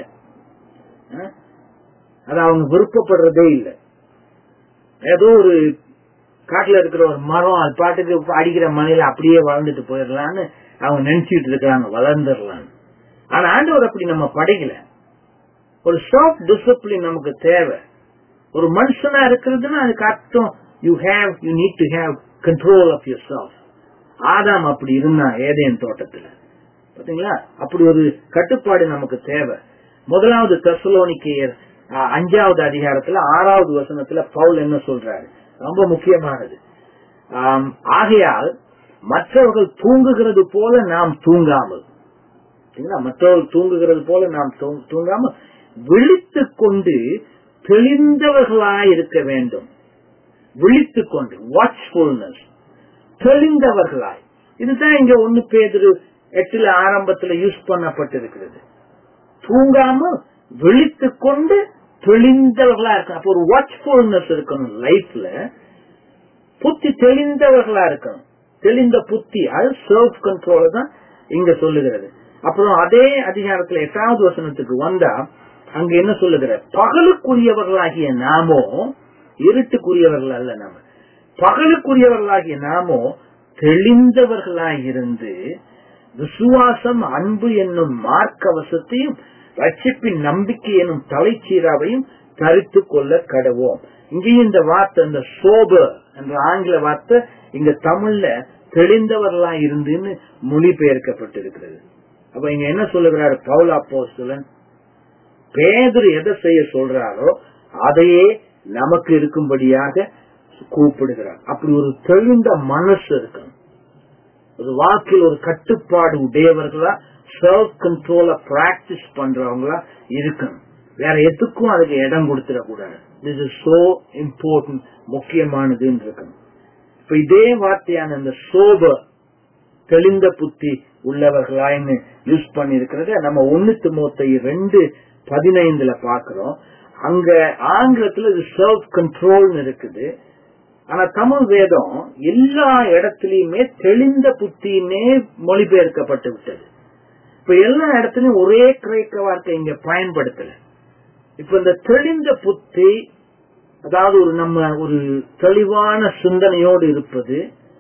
அது அவங்க விருப்பப்படுறதே இல்ல ஏதோ ஒரு காட்டுல இருக்கிற ஒரு மரம் அது பாட்டுக்கு அடிக்கிற மலையில அப்படியே வளர்ந்துட்டு போயிடலான்னு அவங்க நினைச்சிட்டு இருக்கிறாங்க வளர்ந்துடலான்னு ஆனா ஆண்டவர் அப்படி நம்ம படைக்கல ஒரு செல்ஃப் டிசிப்ளின் நமக்கு தேவை ஒரு மனுஷனா இருக்கிறதுன்னா அதுக்கு அர்த்தம் you have you need to have control of yourself ஆதாம் அப்படி இருந்தான் ஏதேன் தோட்டத்துல பாத்தீங்களா அப்படி ஒரு கட்டுப்பாடு நமக்கு தேவை முதலாவது தெசலோனிக்கையர் அஞ்சாவது அதிகாரத்துல ஆறாவது வசனத்துல பவுல் என்ன சொல்றாரு ரொம்ப முக்கியமானது ஆகையால் மற்றவர்கள் தூங்குகிறது போல நாம் தூங்காமல் மற்றவர்கள் தூங்குகிறது போல நாம் தூங்காமல் விழித்து கொண்டு தெளிந்தவர்களாய் இருக்க வேண்டும் விழித்து கொண்டு வாட்ச்ஃபுல்னஸ் தெளிந்தவர்களாய் இதுதான் இங்க ஒண்ணு பேதிரு எட்டுல ஆரம்பத்துல யூஸ் பண்ணப்பட்டிருக்கிறது தூங்காம விழித்து கொண்டு தெளிந்தவர்களா இருக்கணும் அப்போ ஒரு வாட்ச்ஃபுல்னஸ் இருக்கணும் லைஃப்ல புத்தி தெளிந்தவர்களா இருக்கணும் தெளிந்த புத்தி அது செல்ஃப் கண்ட்ரோல் தான் இங்க சொல்லுகிறது அப்புறம் அதே அதிகாரத்துல எட்டாவது வசனத்துக்கு வந்தா அங்க என்ன சொல்லுகிற பகலுக்குரியவர்களாகிய நாமோ இருட்டுக்குரியவர்கள் அல்ல நாம பகலுக்குரியவர்களாகிய நாமோ தெளிந்தவர்களாயிருந்து விசுவாசம் அன்பு என்னும் மார்க்கவசத்தையும் ரட்சிப்பின் நம்பிக்கை என்னும் தலைச்சீராவையும் தரித்து கொள்ள கடவோம் இங்கேயும் இந்த வார்த்தை இந்த சோபர் என்ற ஆங்கில வார்த்தை இங்க தமிழ்ல தெளிந்தவர்களா இருந்துன்னு மொழிபெயர்க்கப்பட்டிருக்கிறது அப்ப இங்க என்ன சொல்லுகிறாரு பவுலா போஸ்தலன் பேதர் எதை செய்ய சொல்றாரோ அதையே நமக்கு இருக்கும்படியாக கூப்பிடுகிறார் அப்படி ஒரு தெளிந்த மனசு இருக்கணும் ஒரு வாக்கில் ஒரு கட்டுப்பாடு உடையவர்களா செல்ஃப் கண்ட்ரோல பிராக்டிஸ் பண்றவங்களா இருக்கணும் வேற எதுக்கும் அதுக்கு இடம் கொடுத்துடக்கூடாது திஸ் இஸ் சோ இம்பார்ட்டன்ட் முக்கியமானதுன்னு இருக்கணும் இப்ப இதே வார்த்தையான இந்த சோபர் தெளிந்த புத்தி உள்ளவர்களாயின்னு யூஸ் பண்ணிருக்கிறத நம்ம ஒண்ணு மூத்தை ரெண்டு பதினைந்துல பாக்குறோம் அங்க ஆங்கிலத்துல இது செல்ஃப் கண்ட்ரோல்னு இருக்குது ஆனா தமிழ் வேதம் எல்லா இடத்துலயுமே தெளிந்த புத்தினே மொழிபெயர்க்கப்பட்டு விட்டது இப்ப எல்லா இடத்துலயும் ஒரே கிரேக்க வார்த்தை இங்க பயன்படுத்தல இப்ப இந்த தெளிந்த புத்தி அதாவது ஒரு நம்ம ஒரு தெளிவான சிந்தனையோடு இருப்பது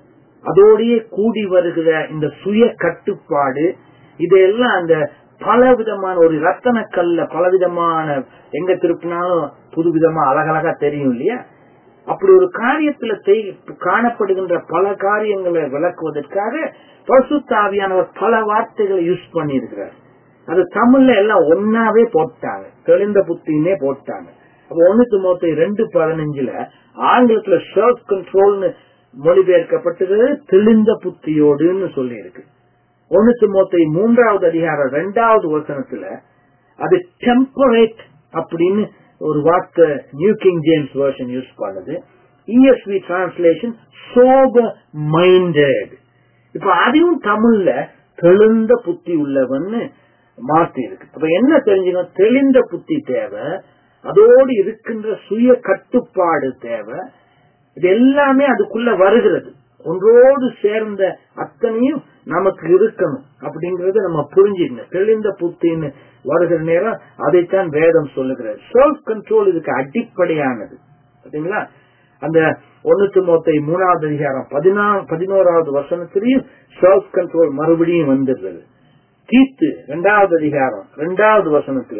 அதோடையே கூடி வருகிற இந்த சுய கட்டுப்பாடு இதெல்லாம் அந்த பல விதமான ஒரு ரத்தன கல்ல பலவிதமான எங்க திருப்பினாலும் புதுவிதமா அழகழகா தெரியும் இல்லையா அப்படி ஒரு காரியத்துல காணப்படுகின்ற பல காரியங்களை விளக்குவதற்காக பசுத்தாவியானவர் பல வார்த்தைகளை யூஸ் பண்ணி இருக்கிறார் அது தமிழ்ல எல்லாம் ஒன்னாவே போட்டாங்க தெளிந்த புத்தினே போட்டாங்க அப்ப ஒண்ணுக்கு மொத்த ரெண்டு பதினஞ்சுல ஆங்கிலத்துல செல்ஃப் கண்ட்ரோல்னு மொழிபெயர்க்கப்பட்டது தெளிந்த புத்தியோடுன்னு சொல்லி இருக்கு ஒண்ணுக்கு மொத்த மூன்றாவது அதிகாரம் ரெண்டாவது வசனத்துல அது டெம்பரேட் அப்படின்னு ஒரு வார்த்தை New King James version use பண்ணுது இஎஸ்வி டிரான்ஸ்லேஷன் சோப மைண்டட் இப்ப அதையும் தமிழ்ல தெளிந்த புத்தி உள்ளவன்னு மாத்தி இருக்கு அப்ப என்ன தெரிஞ்சுக்கணும் தெளிந்த புத்தி தேவை அதோடு இருக்கின்ற சுய கட்டுப்பாடு தேவை இது எல்லாமே அதுக்குள்ள வருகிறது ஒன்றோடு சேர்ந்த அத்தனையும் நமக்கு இருக்கணும் அப்படிங்கறத நம்ம புரிஞ்சுக்கணும் தெளிந்த புத்தின்னு வருகிற நேரம் அதைத்தான் வேதம் சொல்லுகிறது செல்ஃப் கண்ட்ரோல் இதுக்கு அடிப்படையானது பாத்தீங்களா அந்த ஒண்ணுத்து மொத்த மூணாவது அதிகாரம் பதினா பதினோராவது வசனத்திலையும் செல்ஃப் கண்ட்ரோல் மறுபடியும் வந்துடுறது தீத்து இரண்டாவது அதிகாரம் இரண்டாவது வசனத்துல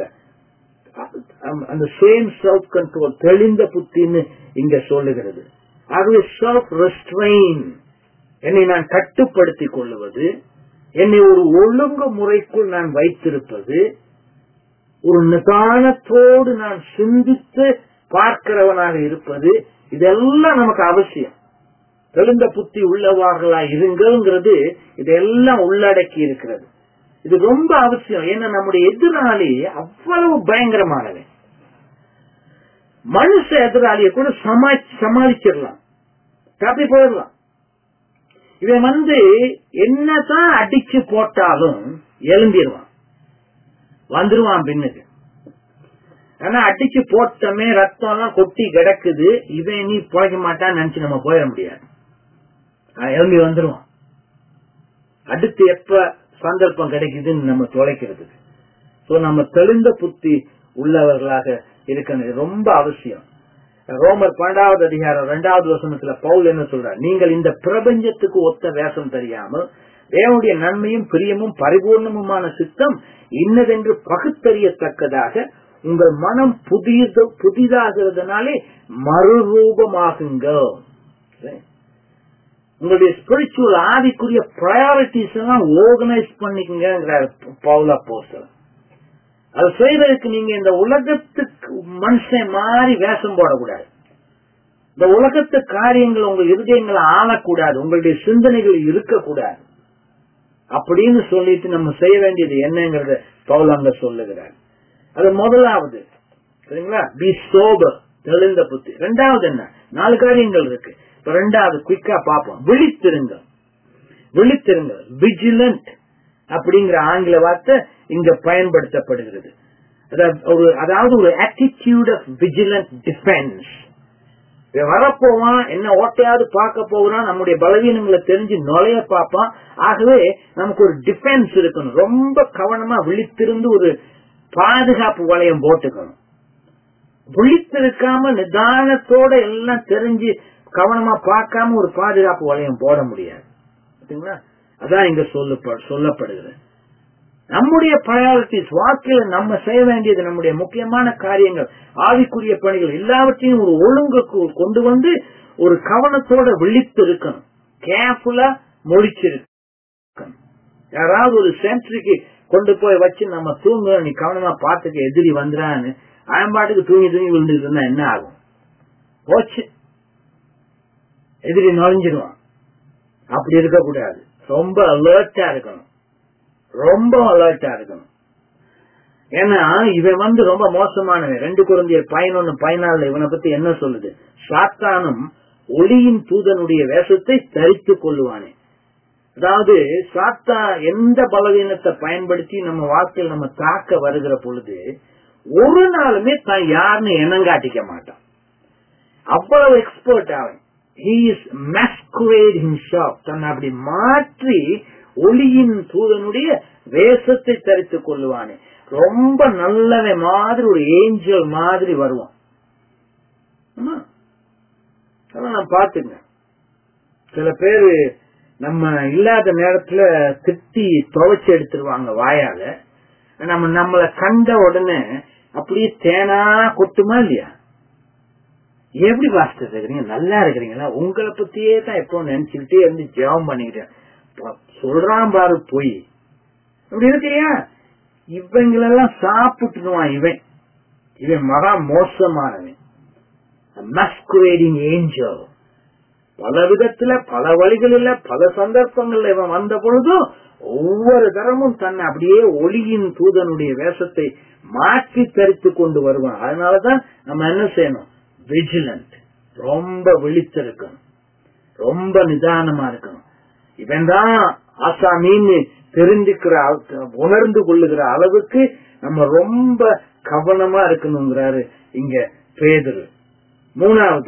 அந்த சேம் செல்ஃப் கண்ட்ரோல் தெளிந்த புத்தின்னு இங்க சொல்லுகிறது ஆகவே செல்ஃப் ரெஸ்ட்ரெயின் என்னை நான் கட்டுப்படுத்திக் கொள்ளுவது என்னை ஒரு ஒழுங்கு முறைக்குள் நான் வைத்திருப்பது ஒரு நிதானத்தோடு நான் சிந்தித்து பார்க்கிறவனாக இருப்பது இதெல்லாம் நமக்கு அவசியம் தெளிந்த புத்தி உள்ளவார்களா இருங்கிறது இதெல்லாம் உள்ளடக்கி இருக்கிறது இது ரொம்ப அவசியம் ஏன்னா நம்முடைய எதிராளி அவ்வளவு பயங்கரமானவன் மனுஷ எதிராளியை கூட சமாளிச்சிடலாம் தப்பி போயிடலாம் இவன் வந்து என்னதான் அடிச்சு போட்டாலும் எழுந்திருவான் வந்துருவான் பின்னுக்கு ஆனா அடிச்சு போட்டமே ரத்தம் எல்லாம் கொட்டி கிடக்குது இவன் நீ பிழைக்க மாட்டான்னு நினைச்சு நம்ம போயிட முடியாது எழும்பி வந்துருவான் அடுத்து எப்ப சந்தர்ப்பம் கிடைக்குதுன்னு நம்ம தொலைக்கிறதுக்கு சோ நம்ம தெளிந்த புத்தி உள்ளவர்களாக இருக்கணும் ரொம்ப அவசியம் ரோமர் பன்னெண்டாவது அதிகாரம் இரண்டாவது வசனத்துல பவுல் என்ன சொல்றார் நீங்கள் இந்த பிரபஞ்சத்துக்கு ஒத்த வேஷம் தெரியாமல் தேவனுடைய நன்மையும் பிரியமும் பரிபூர்ணமுமான சித்தம் இன்னதென்று பகுத்தறியத்தக்கதாக உங்கள் மனம் புதிய புதிதாகிறதுனாலே மறுரூபமாகுங்க உங்களுடைய ஸ்பிரிச்சுவல் ஆவிக்குரிய ப்ரையாரிட்டிஸ் எல்லாம் ஆர்கனைஸ் பண்ணிக்கங்க பவுலா போஸ்டர் அது செய்வதற்கு நீங்க இந்த உலகத்துக்கு மனுஷன் மாறி வேஷம் போடக்கூடாது இந்த உலகத்து காரியங்கள் உங்க இருதயங்களை ஆளக்கூடாது உங்களுடைய சிந்தனைகள் இருக்கக்கூடாது அப்படின்னு சொல்லிட்டு நம்ம செய்ய வேண்டியது என்னங்கறத பவுல் அங்க சொல்லுகிறார் அது முதலாவது சரிங்களா பி சோபர் தெளிந்த புத்தி ரெண்டாவது என்ன நாலு காரியங்கள் இருக்கு இப்ப ரெண்டாவது குயிக்கா பார்ப்போம் விழித்திருங்கள் விழித்திருங்கள் விஜிலண்ட் அப்படிங்கிற ஆங்கில வார்த்தை இங்க பயன்படுத்தப்படுகிறது அதாவது ஒரு ஆட்டிடியூட் ஆஃப் விஜிலண்ட் டிஃபென்ஸ் வரப்போவான் என்ன ஓட்டையாவது பார்க்க போகிறான் நம்முடைய பலவீனங்களை தெரிஞ்சு நுழைய பார்ப்பான் ஆகவே நமக்கு ஒரு டிஃபென்ஸ் இருக்கணும் ரொம்ப கவனமா விழித்திருந்து ஒரு பாதுகாப்பு வளையம் போட்டுக்கணும் விழித்திருக்காம நிதானத்தோட எல்லாம் தெரிஞ்சு கவனமா பார்க்காம ஒரு பாதுகாப்பு வளையம் போட முடியாது பாத்தீங்களா அதான் இங்க சொல்லப்படுகிறது நம்முடைய ப்ரையாரிட்டிஸ் வாழ்க்கையில நம்ம செய்ய வேண்டியது நம்முடைய முக்கியமான காரியங்கள் ஆவிக்குரிய பணிகள் எல்லாவற்றையும் ஒரு ஒழுங்குக்கு கொண்டு வந்து ஒரு கவனத்தோட விழித்து இருக்கணும் கேர்ஃபுல்லா மொழிச்சிருக்கணும் யாராவது ஒரு சென்ட்ரிக்கு கொண்டு போய் வச்சு நம்ம தூங்க நீ கவனமா பார்த்துக்க எதிரி வந்துடான்னு அயம்பாட்டுக்கு தூங்கி தூங்கி விழுந்துட்டு இருந்தா என்ன ஆகும் போச்சு எதிரி நுழைஞ்சிருவான் அப்படி இருக்கக்கூடாது ரொம்ப அலர்ட்டா இருக்கணும் ரொம்ப அலர்ட்டா இருக்கணும் ஏன்னா இவன் வந்து ரொம்ப மோசமானவன் ரெண்டு குழந்தையர் பதினொன்னு பதினாலுல இவனை பத்தி என்ன சொல்லுது சாத்தானும் ஒளியின் தூதனுடைய வேஷத்தை தரித்துக் கொள்ளுவானே அதாவது சாத்தா எந்த பலவீனத்தை பயன்படுத்தி நம்ம வாழ்க்கையில் நம்ம தாக்க வருகிற பொழுது ஒரு நாளுமே தான் யாருன்னு எண்ணங்காட்டிக்க மாட்டான் அவ்வளவு எக்ஸ்பர்ட் அவன் ஹி இஸ் மேஸ்குரேட் ஹிம்செல்ஃப் தன்னை அப்படி மாற்றி ஒளியின் தூதனுடைய வேஷத்தை தரித்துக் கொள்ளுவானே ரொம்ப நல்லவன் மாதிரி ஒரு ஏஞ்சல் மாதிரி வருவான் ஆமா. அதெல்லாம் நான் பாத்துங்க சில பேரு நம்ம இல்லாத நேரத்துல திட்டி துவைச்சு எடுத்துருவாங்க வாயால நம்ம நம்மள கண்ட உடனே அப்படியே தேனா கொட்டுமா இல்லையா எப்படி பாஸ்டர் இருக்கிறீங்க நல்லா இருக்கிறீங்களா உங்களை பத்தியே தான் எப்போ நினைச்சுக்கிட்டே இருந்து ஜெபம் பண்ணிக்கிட்டேன் ப- சொல்றான் பாரு போய் அப்படி இருக்கிறியா இவங்களெல்லாம் சாப்பிட்டுருவான் இவன் இவன் மகா மோசமானவன் மஸ்குரேடிங் ஏஞ்சல் பல விதத்துல பல வழிகளில் பல சந்தர்ப்பங்கள்ல இவன் வந்த பொழுதும் ஒவ்வொரு தரமும் தன்னை அப்படியே ஒளியின் தூதனுடைய வேஷத்தை மாற்றி தரித்து கொண்டு வருவான் அதனாலதான் நம்ம என்ன செய்யணும் விஜிலண்ட் ரொம்ப விழித்திருக்கணும் ரொம்ப நிதானமா இருக்கணும் இவன் தான் ஆசாமின்னு தெரிஞ்சுக்கிற அள- உணர்ந்து கொள்ளுகிற அளவுக்கு நம்ம ரொம்ப கவனமா இருக்கணுங்கிறாரு இங்க பேதரு மூணாவது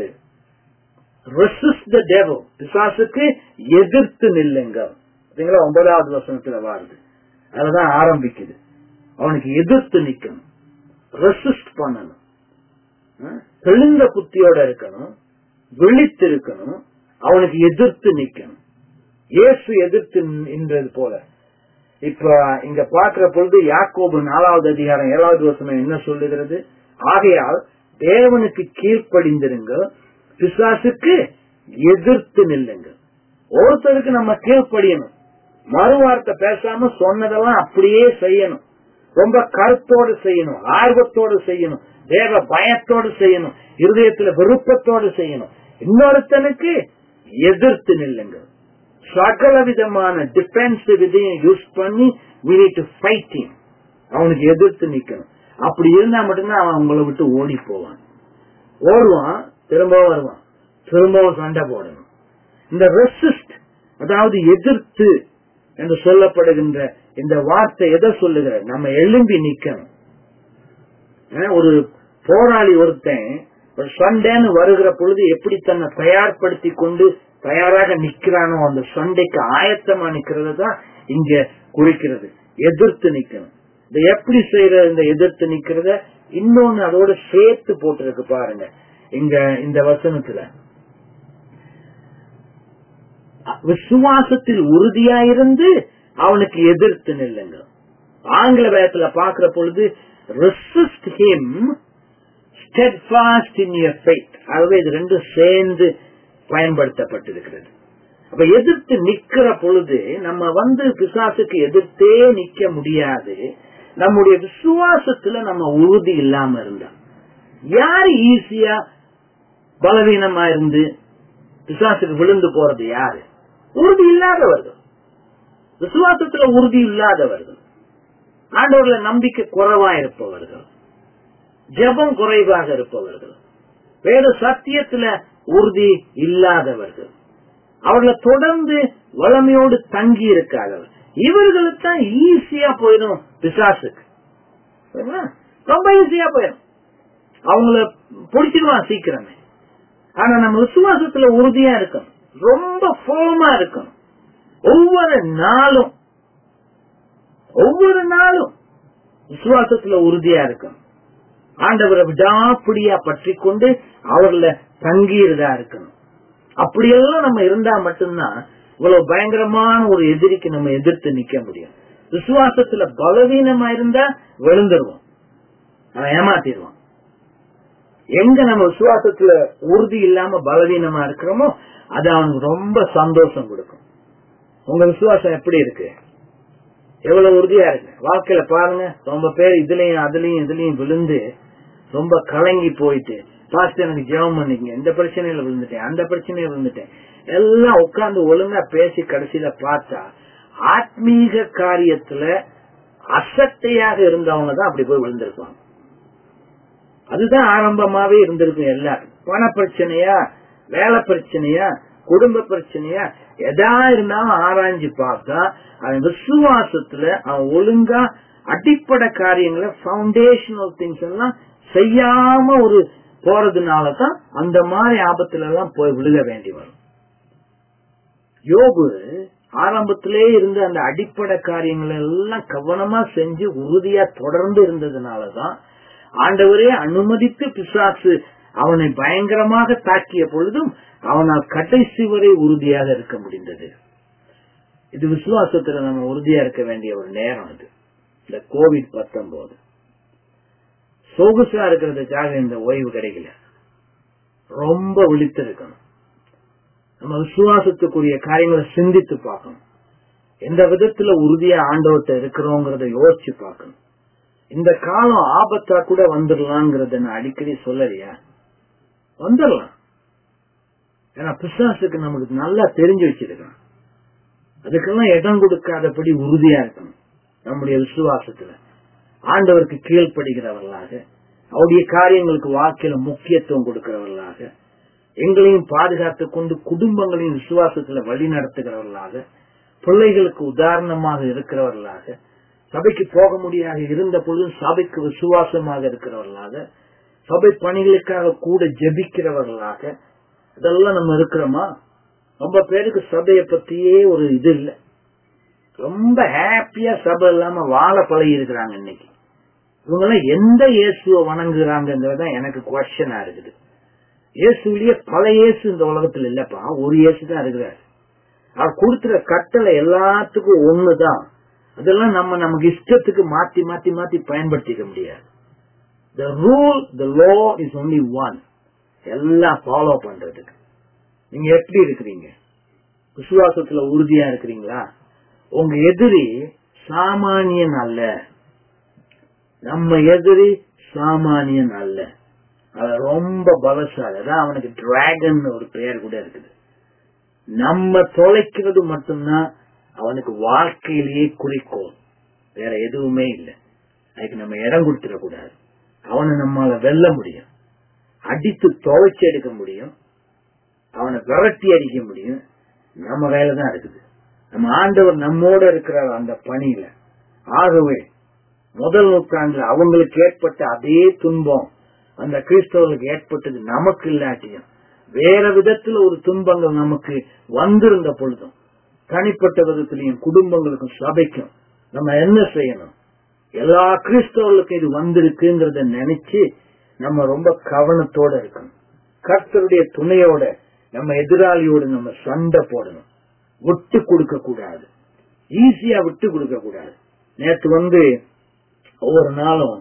ரெசிஸ்ட் த டெவல் பிசாசுக்கு எதிர்த்து நில்லுங்க சரிங்களா ஒன்பதாவது வசனத்துல வாருது அதுலதான் ஆரம்பிக்குது அவனுக்கு எதிர்த்து நிக்கணும் ரெசிஸ்ட் பண்ணணும் அஹ், தெளிந்த புத்தியோட இருக்கணும் விழித்து இருக்கணும் அவனுக்கு எதிர்த்து நிக்கணும் இயேசு எதிர்த்து நின்றது போல இப்ப இங்க பார்க்கிற பொழுது யாக்கோபு நாலாவது அதிகாரம் ஏழாவது வசனம் என்ன சொல்லுகிறது ஆகையால் தேவனுக்கு கீழ்ப்படிந்திருங்கள் பிசாசுக்கு எதிர்த்து நில்லுங்கள் ஒருத்தருக்கு நம்ம கீழ்ப்படியணும் மறுவார்த்தை பேசாம சொன்னதெல்லாம் அப்படியே செய்யணும் ரொம்ப கருத்தோடு செய்யணும் ஆர்வத்தோடு செய்யணும் தேவ பயத்தோடு செய்யணும் இருதயத்துல விருப்பத்தோடு செய்யணும் இன்னொருத்தனுக்கு எதிர்த்து நில்லுங்கள் சகல விதமான டிஃபென்சிவ் இதையும் யூஸ் பண்ணி we need to fight him அவனுக்கு எதிர்த்து நிக்கணும் அப்படி இருந்தா மட்டும்தான் அவன் உங்களை விட்டு ஓடி போவான் ஓடுவான் திரும்பவும் வருவான் திரும்பவும் சண்டை போடணும் இந்த ரெசிஸ்ட் அதாவது எதிர்த்து என்று சொல்லப்படுகின்ற இந்த வார்த்தை எதை சொல்லுகிற நம்ம எழும்பி நிக்கணும் ஏன்னா, ஒரு போராளி ஒருத்தன் ஒரு சண்டைன்னு வருகிற பொழுது எப்படி தன்னை தயார்படுத்தி கொண்டு தயாராக நிக்கிறானோ அந்த சண்டைக்கு ஆயத்தமா நிக்கிறது தான் இங்க குறிக்கிறது எதிர்த்து நிக்கணும் இந்த எப்படி செய்யற இந்த எதிர்த்து நிக்கிறத இன்னொன்னு அதோட சேர்த்து போட்டிருக்கு பாருங்க இங்க இந்த வசனத்துல விசுவாசத்தில் உறுதியாயிருந்து அவனுக்கு எதிர்த்து நில்லுங்க ஆங்கில வேதத்துல பாக்குற பொழுது resist him steadfast in your faith ஆகவே இது ரெண்டும் சேர்ந்து பயன்படுத்தப்பட்டிருக்கிறது அப்ப எதிர்த்து நிக்கிற பொழுது நம்ம வந்து பிசாசுக்கு எதிர்த்தே நிக்க முடியாது நம்முடைய விசுவாசத்துல நம்ம உறுதி இல்லாம இருந்தா யாரு ஈஸியா பலவீனமா இருந்து பிசாசுக்கு விழுந்து போறது யாரு உறுதி இல்லாதவர்கள் விசுவாசத்துல உறுதி இல்லாதவர்கள் ஆண்டவர்ல நம்பிக்கை குறைவா இருப்பவர்கள் ஜெபம் குறைவாக இருப்பவர்கள் வேற சத்தியத்துல உறுதி இல்லாதவர்கள் அவர்களை தொடர்ந்து வளமையோடு தங்கி இருக்காதவர் இவர்களுக்கு தான் ஈஸியா போயிடும் பிசாசுக்கு சரிங்களா? ரொம்ப ஈஸியா போயிடும் அவங்கள பிடிச்சிடுவான் சீக்கிரமே ஆனா நம்ம விசுவாசத்துல உறுதியா இருக்கணும் ரொம்ப ஃபோமா இருக்கணும் ஒவ்வொரு நாளும் ஒவ்வொரு நாளும் விசுவாசத்துல உறுதியா இருக்கணும் ஆண்டவரை விடாப்பிடியா பற்றி கொண்டு அவர்ல தங்கியிருதா இருக்கணும் அப்படியெல்லாம் நம்ம இருந்தா மட்டும்தான் இவ்வளவு பயங்கரமான ஒரு எதிரிக்கு நம்ம எதிர்த்து நிக்க முடியும் விசுவாசத்துல பலவீனமா இருந்தா விழுந்துருவோம் அவன் ஏமாத்திடுவான் எங்க நம்ம விசுவாசத்துல உறுதி இல்லாம பலவீனமா இருக்கிறோமோ அது அவனுக்கு ரொம்ப சந்தோஷம் கொடுக்கும் உங்க விசுவாசம் எப்படி இருக்கு எவ்வளவு உறுதியா இருக்கு வாழ்க்கையில பாருங்க ரொம்ப பேர் இதுலயும் அதுலயும் இதுலயும் விழுந்து ரொம்ப கலங்கி போயிட்டு பாஸ்ட் எனக்கு ஜெபம் பண்ணிக்கங்க இந்த பிரச்சனையில விழுந்துட்டேன் அந்த பிரச்சனையில விழுந்துட்டேன் எல்லாம் உட்கார்ந்து ஒழுங்கா பேசி கடைசியில பார்த்தா ஆத்மீக காரியத்துல அசட்டையாக இருந்தவங்க தான் அப்படி போய் விழுந்திருப்பாங்க அதுதான் ஆரம்பமாவே இருந்திருக்கும் எல்லாரும் பண பிரச்சனையா வேலை பிரச்சனையா குடும்ப பிரச்சனையா எதா இருந்தாலும் ஆராய்ஞ்சு பார்த்தா அவன் விசுவாசத்துல அவன் ஒழுங்கா அடிப்படை காரியங்களை பவுண்டேஷனல் திங்ஸ் எல்லாம் செய்யாம ஒரு போறதுனாலதான் அந்த மாதிரி ஆபத்துல எல்லாம் போய் விழுக வேண்டி வரும் யோபு ஆரம்பத்திலே இருந்த அந்த அடிப்படை காரியங்களை எல்லாம் கவனமா செஞ்சு உறுதியா தொடர்ந்து இருந்ததுனாலதான் ஆண்டவரே அனுமதித்து பிசாசு அவனை பயங்கரமாக தாக்கிய பொழுதும் அவனால் கடைசி வரை உறுதியாக இருக்க முடிந்தது இது விசுவாசத்துல நம்ம உறுதியா இருக்க வேண்டிய ஒரு நேரம் இது இந்த கோவிட் பத்தொன்பது சொகுசா இருக்கிறதுக்காக இந்த ஓய்வு கிடைக்கல ரொம்ப விழித்திருக்கணும் நம்ம விசுவாசத்துக்குரிய காரியங்களை சிந்தித்து பார்க்கணும் எந்த விதத்துல உறுதியா ஆண்டவத்தை இருக்கிறோங்கிறத யோசிச்சு பார்க்கணும் இந்த காலம் ஆபத்தா கூட வந்துடலாங்கிறத நான் அடிக்கடி சொல்லலையா வந்துடலாம் ஏன்னா பிசாசுக்கு நமக்கு நல்லா தெரிஞ்சு வச்சிருக்கான் அதுக்கெல்லாம் இடம் கொடுக்காதபடி உறுதியா இருக்கணும் நம்முடைய விசுவாசத்துல ஆண்டவருக்கு கீழ்ப்படுகிறவர்களாக அவருடைய காரியங்களுக்கு வாழ்க்கையில முக்கியத்துவம் கொடுக்கிறவர்களாக எங்களையும் பாதுகாத்து கொண்டு குடும்பங்களையும் விசுவாசத்துல வழி நடத்துகிறவர்களாக பிள்ளைகளுக்கு உதாரணமாக இருக்கிறவர்களாக சபைக்கு போக முடியாது இருந்த பொழுதும் சபைக்கு விசுவாசமாக இருக்கிறவர்களாக சபை பணிகளுக்காக கூட ஜெபிக்கிறவர்களாக இதெல்லாம் நம்ம இருக்கிறோமா ரொம்ப பேருக்கு சபையை பத்தியே ஒரு இது இல்ல ரொம்ப ஹாப்பியா சபை இல்லாம வாழ பழகி இருக்கிறாங்க இன்னைக்கு இவங்க எல்லாம் எந்த இயேசுவை வணங்குறாங்கிறதுதான் எனக்கு கொஸ்டனா இருக்குது இயேசுலயே பல இயேசு இந்த உலகத்துல இல்லப்பா ஒரு இயேசு தான் இருக்கிறார் அவர் கொடுத்துற கட்டளை எல்லாத்துக்கும் ஒண்ணுதான் அதெல்லாம் நம்ம நமக்கு இஷ்டத்துக்கு மாத்தி மாத்தி மாத்தி பயன்படுத்திக்க முடியாது the rule the law is only one எல்லாம் ஃபாலோ பண்றதுக்கு நீங்க எப்படி இருக்கிறீங்க விசுவாசத்துல உறுதியா இருக்கிறீங்களா உங்க எதிரி சாமானியன் அல்ல நம்ம எதிரி சாமானியன் அல்ல அது ரொம்ப பலசாலி அதான் அவனுக்கு டிராகன் ஒரு பெயர் கூட இருக்குது நம்ம தொலைக்கிறது மட்டும்தான் அவனுக்கு வாழ்க்கையிலேயே குறிக்கோள் வேற எதுவுமே இல்லை அதுக்கு நம்ம இடம் கொடுத்துடக்கூடாது அவனை நம்மால வெல்ல முடியும் அடித்து துவைச்சு எடுக்க முடியும் அவனை விரட்டி அடிக்க முடியும் நம்ம கையில தான் இருக்குது நம்ம ஆண்டவர் நம்மோட இருக்கிறார் அந்த பணியில ஆகவே முதல் நூற்றாண்டுல அவங்களுக்கு ஏற்பட்ட அதே துன்பம் அந்த கிறிஸ்தவர்களுக்கு ஏற்பட்டது நமக்கு இல்லாட்டியும் வேற விதத்துல ஒரு துன்பங்கள் நமக்கு வந்திருந்த பொழுதும் தனிப்பட்ட விதத்திலையும் குடும்பங்களுக்கும் சபைக்கும் நம்ம என்ன செய்யணும் எல்லா கிறிஸ்தவர்களுக்கும் இது வந்திருக்குங்கிறத நினைச்சு நம்ம ரொம்ப கவனத்தோட இருக்கணும் கர்த்தருடைய துணையோட நம்ம எதிராளியோட நம்ம சண்டை போடணும் விட்டு கொடுக்க கூடாது ஈஸியா விட்டு கொடுக்க கூடாது நேற்று வந்து ஒவ்வொரு நாளும்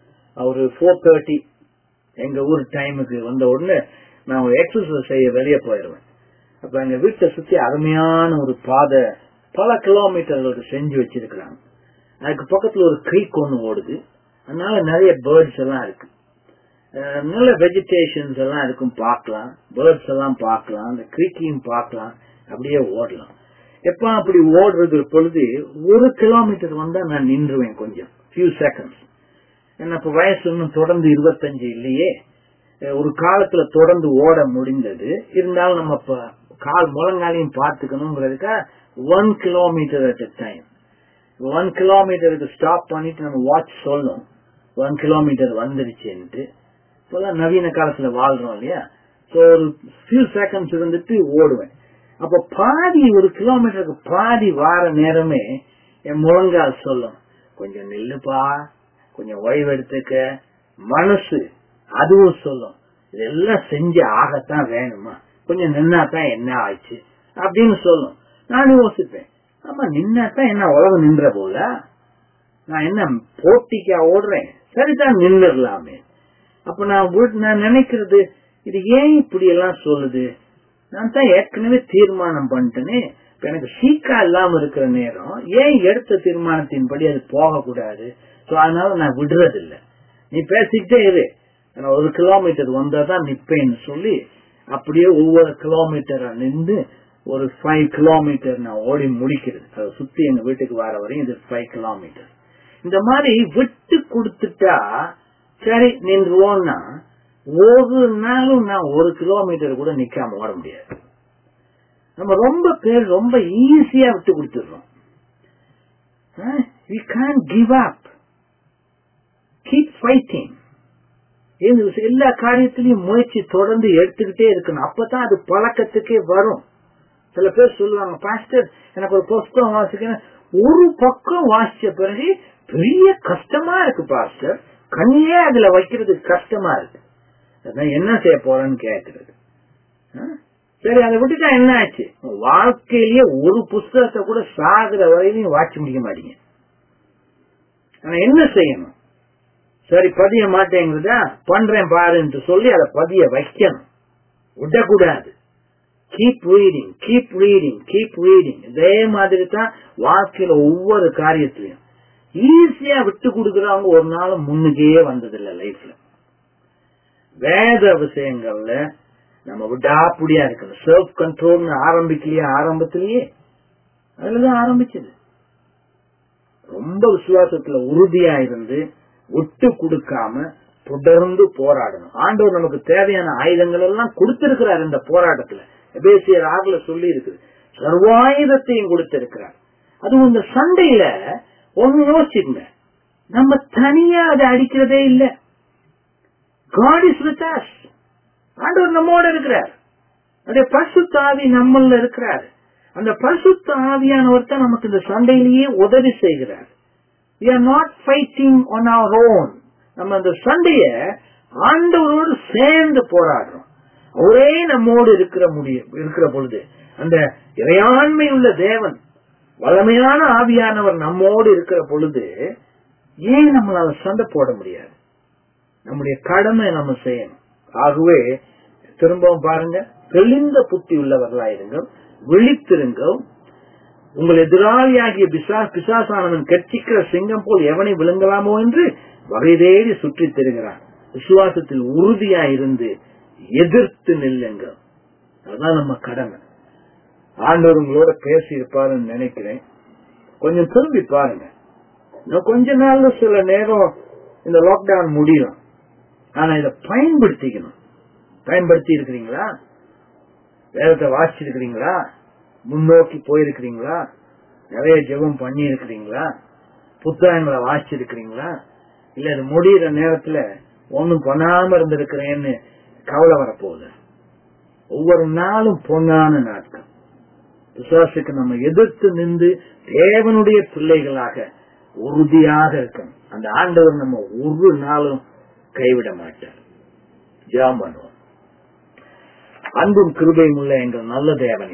ஒரு ஃபோர் தேர்ட்டி எங்க ஊர் டைமுக்கு வந்த உடனே நான் ஒரு எக்ஸசைஸ் செய்ய வெளியே போயிடுவேன் அப்ப எங்க வீட்டை சுத்தி அருமையான ஒரு பாதை பல கிலோமீட்டர்களுக்கு செஞ்சு வச்சிருக்கிறாங்க அதுக்கு பக்கத்துல ஒரு creek ஒண்ணு ஓடுது அதனால நிறைய பேர்ட்ஸ் எல்லாம் இருக்கு அஹ் நல்ல வெஜிடேஷன்ஸ் எல்லாம் இருக்கும் பார்க்கலாம் பேர்ட்ஸ் எல்லாம் பார்க்கலாம் அந்த creekையும் பார்க்கலாம் அப்படியே ஓடலாம் எப்ப அப்படி ஓடுறது பொழுது ஒரு கிலோமீட்டர் வந்தா நான் நின்றுவேன் கொஞ்சம் ஃபியூ செகண்ட்ஸ் என்ன இப்ப வயசு இன்னும் தொடர்ந்து இருபத்தஞ்சு இல்லையே அஹ் ஒரு காலத்துல தொடர்ந்து ஓட முடிந்தது இருந்தாலும் நம்ம இப்ப கால் முழங்காலையும் பார்த்துக்கணுங்கிறதுக்கா one kilometre at time one கிலோமீட்டருக்கு ஸ்டாப் பண்ணிட்டு நம்ம வாட்ச் சொல்லணும் ஒன் கிலோமீட்டர் வந்துருச்சுன்ட்டு இப்பெல்லாம் நவீன காலத்துல வாழ்றோம் இல்லையா ஸோ ஒரு ஃபியூ செகண்ட்ஸ் இருந்துட்டு ஓடுவேன் அப்ப பாதி ஒரு கிலோமீட்டருக்கு பாதி வார நேரமே என் முழங்கால் சொல்லும் கொஞ்சம் நில்லுப்பா கொஞ்சம் ஓய்வு எடுத்துக்க மனசு அதுவும் சொல்லும் இதெல்லாம் செஞ்சு ஆகத்தான் வேணுமா கொஞ்சம் நின்னாதான் என்ன ஆச்சு அப்படின்னு சொல்லும் நானும் யோசிப்பேன் ஆமா நின்னாதான் என்ன உலகம் நின்ற போல நான் என்ன போட்டிக்கா ஓடுறேன் சரிதான் நின்றுடலாமே அப்ப நான் வீட்டு- நான் நினைக்கிறது இது ஏன் இப்படி எல்லாம் சொல்லுது நான் தான் ஏற்கனவே தீர்மானம் பண்ணிட்டேனே இப்ப எனக்கு சீக்கா இல்லாம இருக்கிற நேரம் ஏன் எடுத்த தீர்மானத்தின்படி அது போகக்கூடாது சோ அதனால நான் விடுறது இல்ல நீ பேசிக்கிட்டே இரு நான் ஒரு கிலோமீட்டர் வந்தா தான் நிப்பேன்னு சொல்லி அப்படியே ஒவ்வொரு கிலோமீட்டரா நின்று ஒரு ஃபைவ் கிலோமீட்டர் நான் ஓடி முடிக்கிறது அதை சுத்தி எங்க வீட்டுக்கு வர வரையும் இது ஃபைவ் கிலோமீட்டர் இந்த மாதிரி விட்டு கொடுத்துட்டா சரி நின்றுவோம்னா ஒரு நாளும் நான் ஒரு கிலோமீட்டர் கூட நிக்காம ஓட முடியாது நம்ம ரொம்ப பேர் ரொம்ப ஈஸியா விட்டு கொடுத்துடுறோம் we can give up keep fighting எல்லா காரியத்திலையும் முயற்சி தொடர்ந்து எடுத்துக்கிட்டே இருக்கணும் அப்பதான் அது பழக்கத்துக்கே வரும் சில பேர் சொல்லுவாங்க பாஸ்டர் எனக்கு ஒரு புஸ்தகம் வாசிக்கணும் ஒரு பக்கம் வாசிச்ச பிறகு பெரிய கஷ்டமா இருக்கு பாஸ்டர் கண்ணியே அதுல வைக்கிறது கஷ்டமா இருக்கு அதான் என்ன செய்ய போறேன்னு கேட்கறது சரி அதை விட்டுட்டா என்ன ஆச்சு வாழ்க்கையிலேயே ஒரு புஸ்தகத்தை கூட சாகுற வரையிலையும் வாட்சி முடிக்க மாட்டீங்க ஆனா என்ன செய்யணும் சரி பதிய மாட்டேங்கிறதா பண்றேன் பாருன்னு சொல்லி அதை பதிய வைக்கணும் விடக்கூடாது keep reading keep reading keep reading இதே மாதிரி தான் வாழ்க்கையில ஒவ்வொரு காரியத்திலையும் ஈஸியா விட்டு கொடுக்கறவங்க ஒரு நாளும் முன்னுக்கே வந்ததில்லை லைஃப்ல வேத விஷயங்கள்ல நம்ம விடாப்புடியா இருக்கணும் செல்ஃப் கண்ட்ரோல்னு ஆரம்பிக்கலையே ஆரம்பத்திலேயே அதுலதான் ஆரம்பிச்சது ரொம்ப விசுவாசத்துல உறுதியா இருந்து விட்டு கொடுக்காம தொடர்ந்து போராடணும் ஆண்டவர் நமக்கு தேவையான ஆயுதங்கள் எல்லாம் கொடுத்திருக்கிறார் இந்த போராட்டத்துல எபேசியர் ஆறுல சொல்லி இருக்குது சர்வாயுதத்தையும் கொடுத்திருக்கிறார் அதுவும் இந்த சண்டையில ஒன்னு யோசிச்சுங்க நம்ம தனியா அதை அடிக்கிறதே இல்ல காட் இஸ் வித் அஸ் ஆண்டவர் நம்மோட இருக்கிறார் அதே பரிசுத்த ஆவி நம்மள இருக்கிறார் அந்த பரிசுத்த ஆவியானவர் தான் நமக்கு இந்த சண்டையிலேயே உதவி செய்கிறார் we are not fighting on our own நம்ம அந்த சண்டைய ஆண்டவரோடு சேர்ந்து போராடுறோம் அவரே நம்மோடு இருக்கிற முடியும் இருக்கிற பொழுது அந்த இறையாண்மை உள்ள தேவன் வளமையான ஆவியானவர் நம்மோடு இருக்கிற பொழுது ஏன் நம்மளால சண்டை போட முடியாது நம்முடைய கடமை நம்ம செய்யணும் ஆகவே திரும்பவும் பாருங்க தெளிந்த புத்தி உள்ளவர்களாயிருங்கள் விழித்திருங்கள் உங்கள் எதிராளியாகிய பிசாசானவன் கட்சிக்கிற சிங்கம் போல் எவனை விழுங்கலாமோ என்று வகை தேடி சுற்றித் திரிகிறான் விசுவாசத்தில் உறுதியா இருந்து எதிர்த்து நில்லுங்கள் அதுதான் நம்ம கடமை ஆண்டவர் உங்களோட பேசி இருப்பாருன்னு நினைக்கிறேன் கொஞ்சம் திரும்பி பாருங்க இன்னும் கொஞ்ச நாள்ல சில நேரம் இந்த லாக்டவுன் முடியும் ஆனா இதை பயன்படுத்திக்கணும் பயன்படுத்தி இருக்கிறீங்களா வேதத்தை வாசிச்சிருக்கிறீங்களா முன்னோக்கி போயிருக்கிறீங்களா நிறைய ஜெபம் பண்ணி இருக்கிறீங்களா புத்தகங்களை வாசிச்சிருக்கிறீங்களா இல்ல இது முடிகிற நேரத்துல ஒண்ணும் பண்ணாம இருந்திருக்கிறேன்னு கவலை வரப்போகுது ஒவ்வொரு நாளும் பொன்னான நாட்கள் விசுவாசுக்கு நம்ம எதிர்த்து நின்று தேவனுடைய பிள்ளைகளாக உறுதியாக இருக்கணும் அந்த ஆண்டவர் நம்ம ஒரு நாளும் கைவிட மாட்டார் ஜாம் பண்ணுவோம் அன்பும் கிருபையும் உள்ள எங்கள் நல்ல தேவனே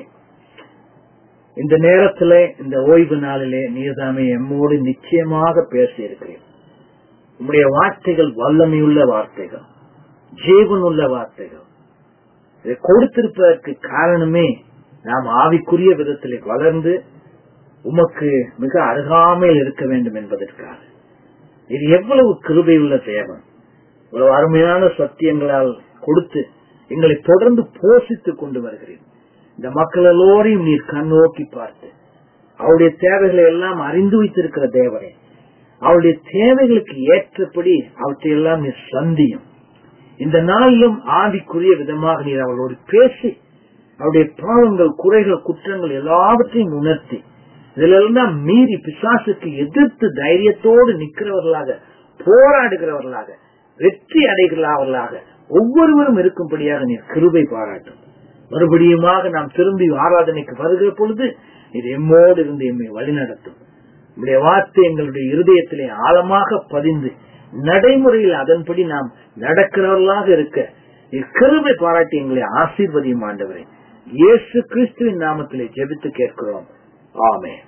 இந்த நேரத்துல இந்த ஓய்வு நாளிலே நீர்தாமே எம்மோடு நிச்சயமாக பேசி இருக்கிறேன் உம்முடைய வார்த்தைகள் வல்லமையுள்ள வார்த்தைகள் ஜீவனுள்ள வார்த்தைகள் இதை கொடுத்திருப்பதற்கு காரணமே நாம் ஆவிக்குரிய விதத்திலே வளர்ந்து உமக்கு மிக அருகாமையில் இருக்க வேண்டும் என்பதற்காக இது எவ்வளவு கிருபையுள்ள தேவன் இவ்வளவு அருமையான சத்தியங்களால் கொடுத்து எங்களை தொடர்ந்து போஷித்துக் கொண்டு வருகிறேன் இந்த மக்கள் எல்லோரையும் நீர் கண்ணோக்கி பார்த்து அவருடைய தேவைகளை எல்லாம் அறிந்து வைத்திருக்கிற தேவரே அவருடைய தேவைகளுக்கு ஏற்றபடி அவற்றை எல்லாம் நீர் சந்தியும் இந்த நாளிலும் ஆவிக்குரிய விதமாக நீர் அவளோடு பேசி அவருடைய பாவங்கள் குறைகள் குற்றங்கள் எல்லாவற்றையும் உணர்த்தி இதிலெல்லாம் மீறி பிசாசுக்கு எதிர்த்து தைரியத்தோடு நிற்கிறவர்களாக போராடுகிறவர்களாக வெற்றி அடைகிறவர்களாக ஒவ்வொருவரும் இருக்கும்படியாக நீர் கிருபை பாராட்டும் மறுபடியுமாக நாம் திரும்பி ஆராதனைக்கு வருகிற பொழுது இது எம்மோடு இருந்து எம்மை வழிநடத்தும் நம்முடைய வார்த்தை எங்களுடைய இருதயத்திலே ஆழமாக பதிந்து நடைமுறையில் அதன்படி நாம் நடக்கிறவர்களாக இருக்க கிருபை பாராட்டி எங்களை ஆசீர்வதியும் ஆண்டவரே இயேசு கிறிஸ்துவின் நாமத்திலே ஜெபித்து கேட்கிறோம் ஆமே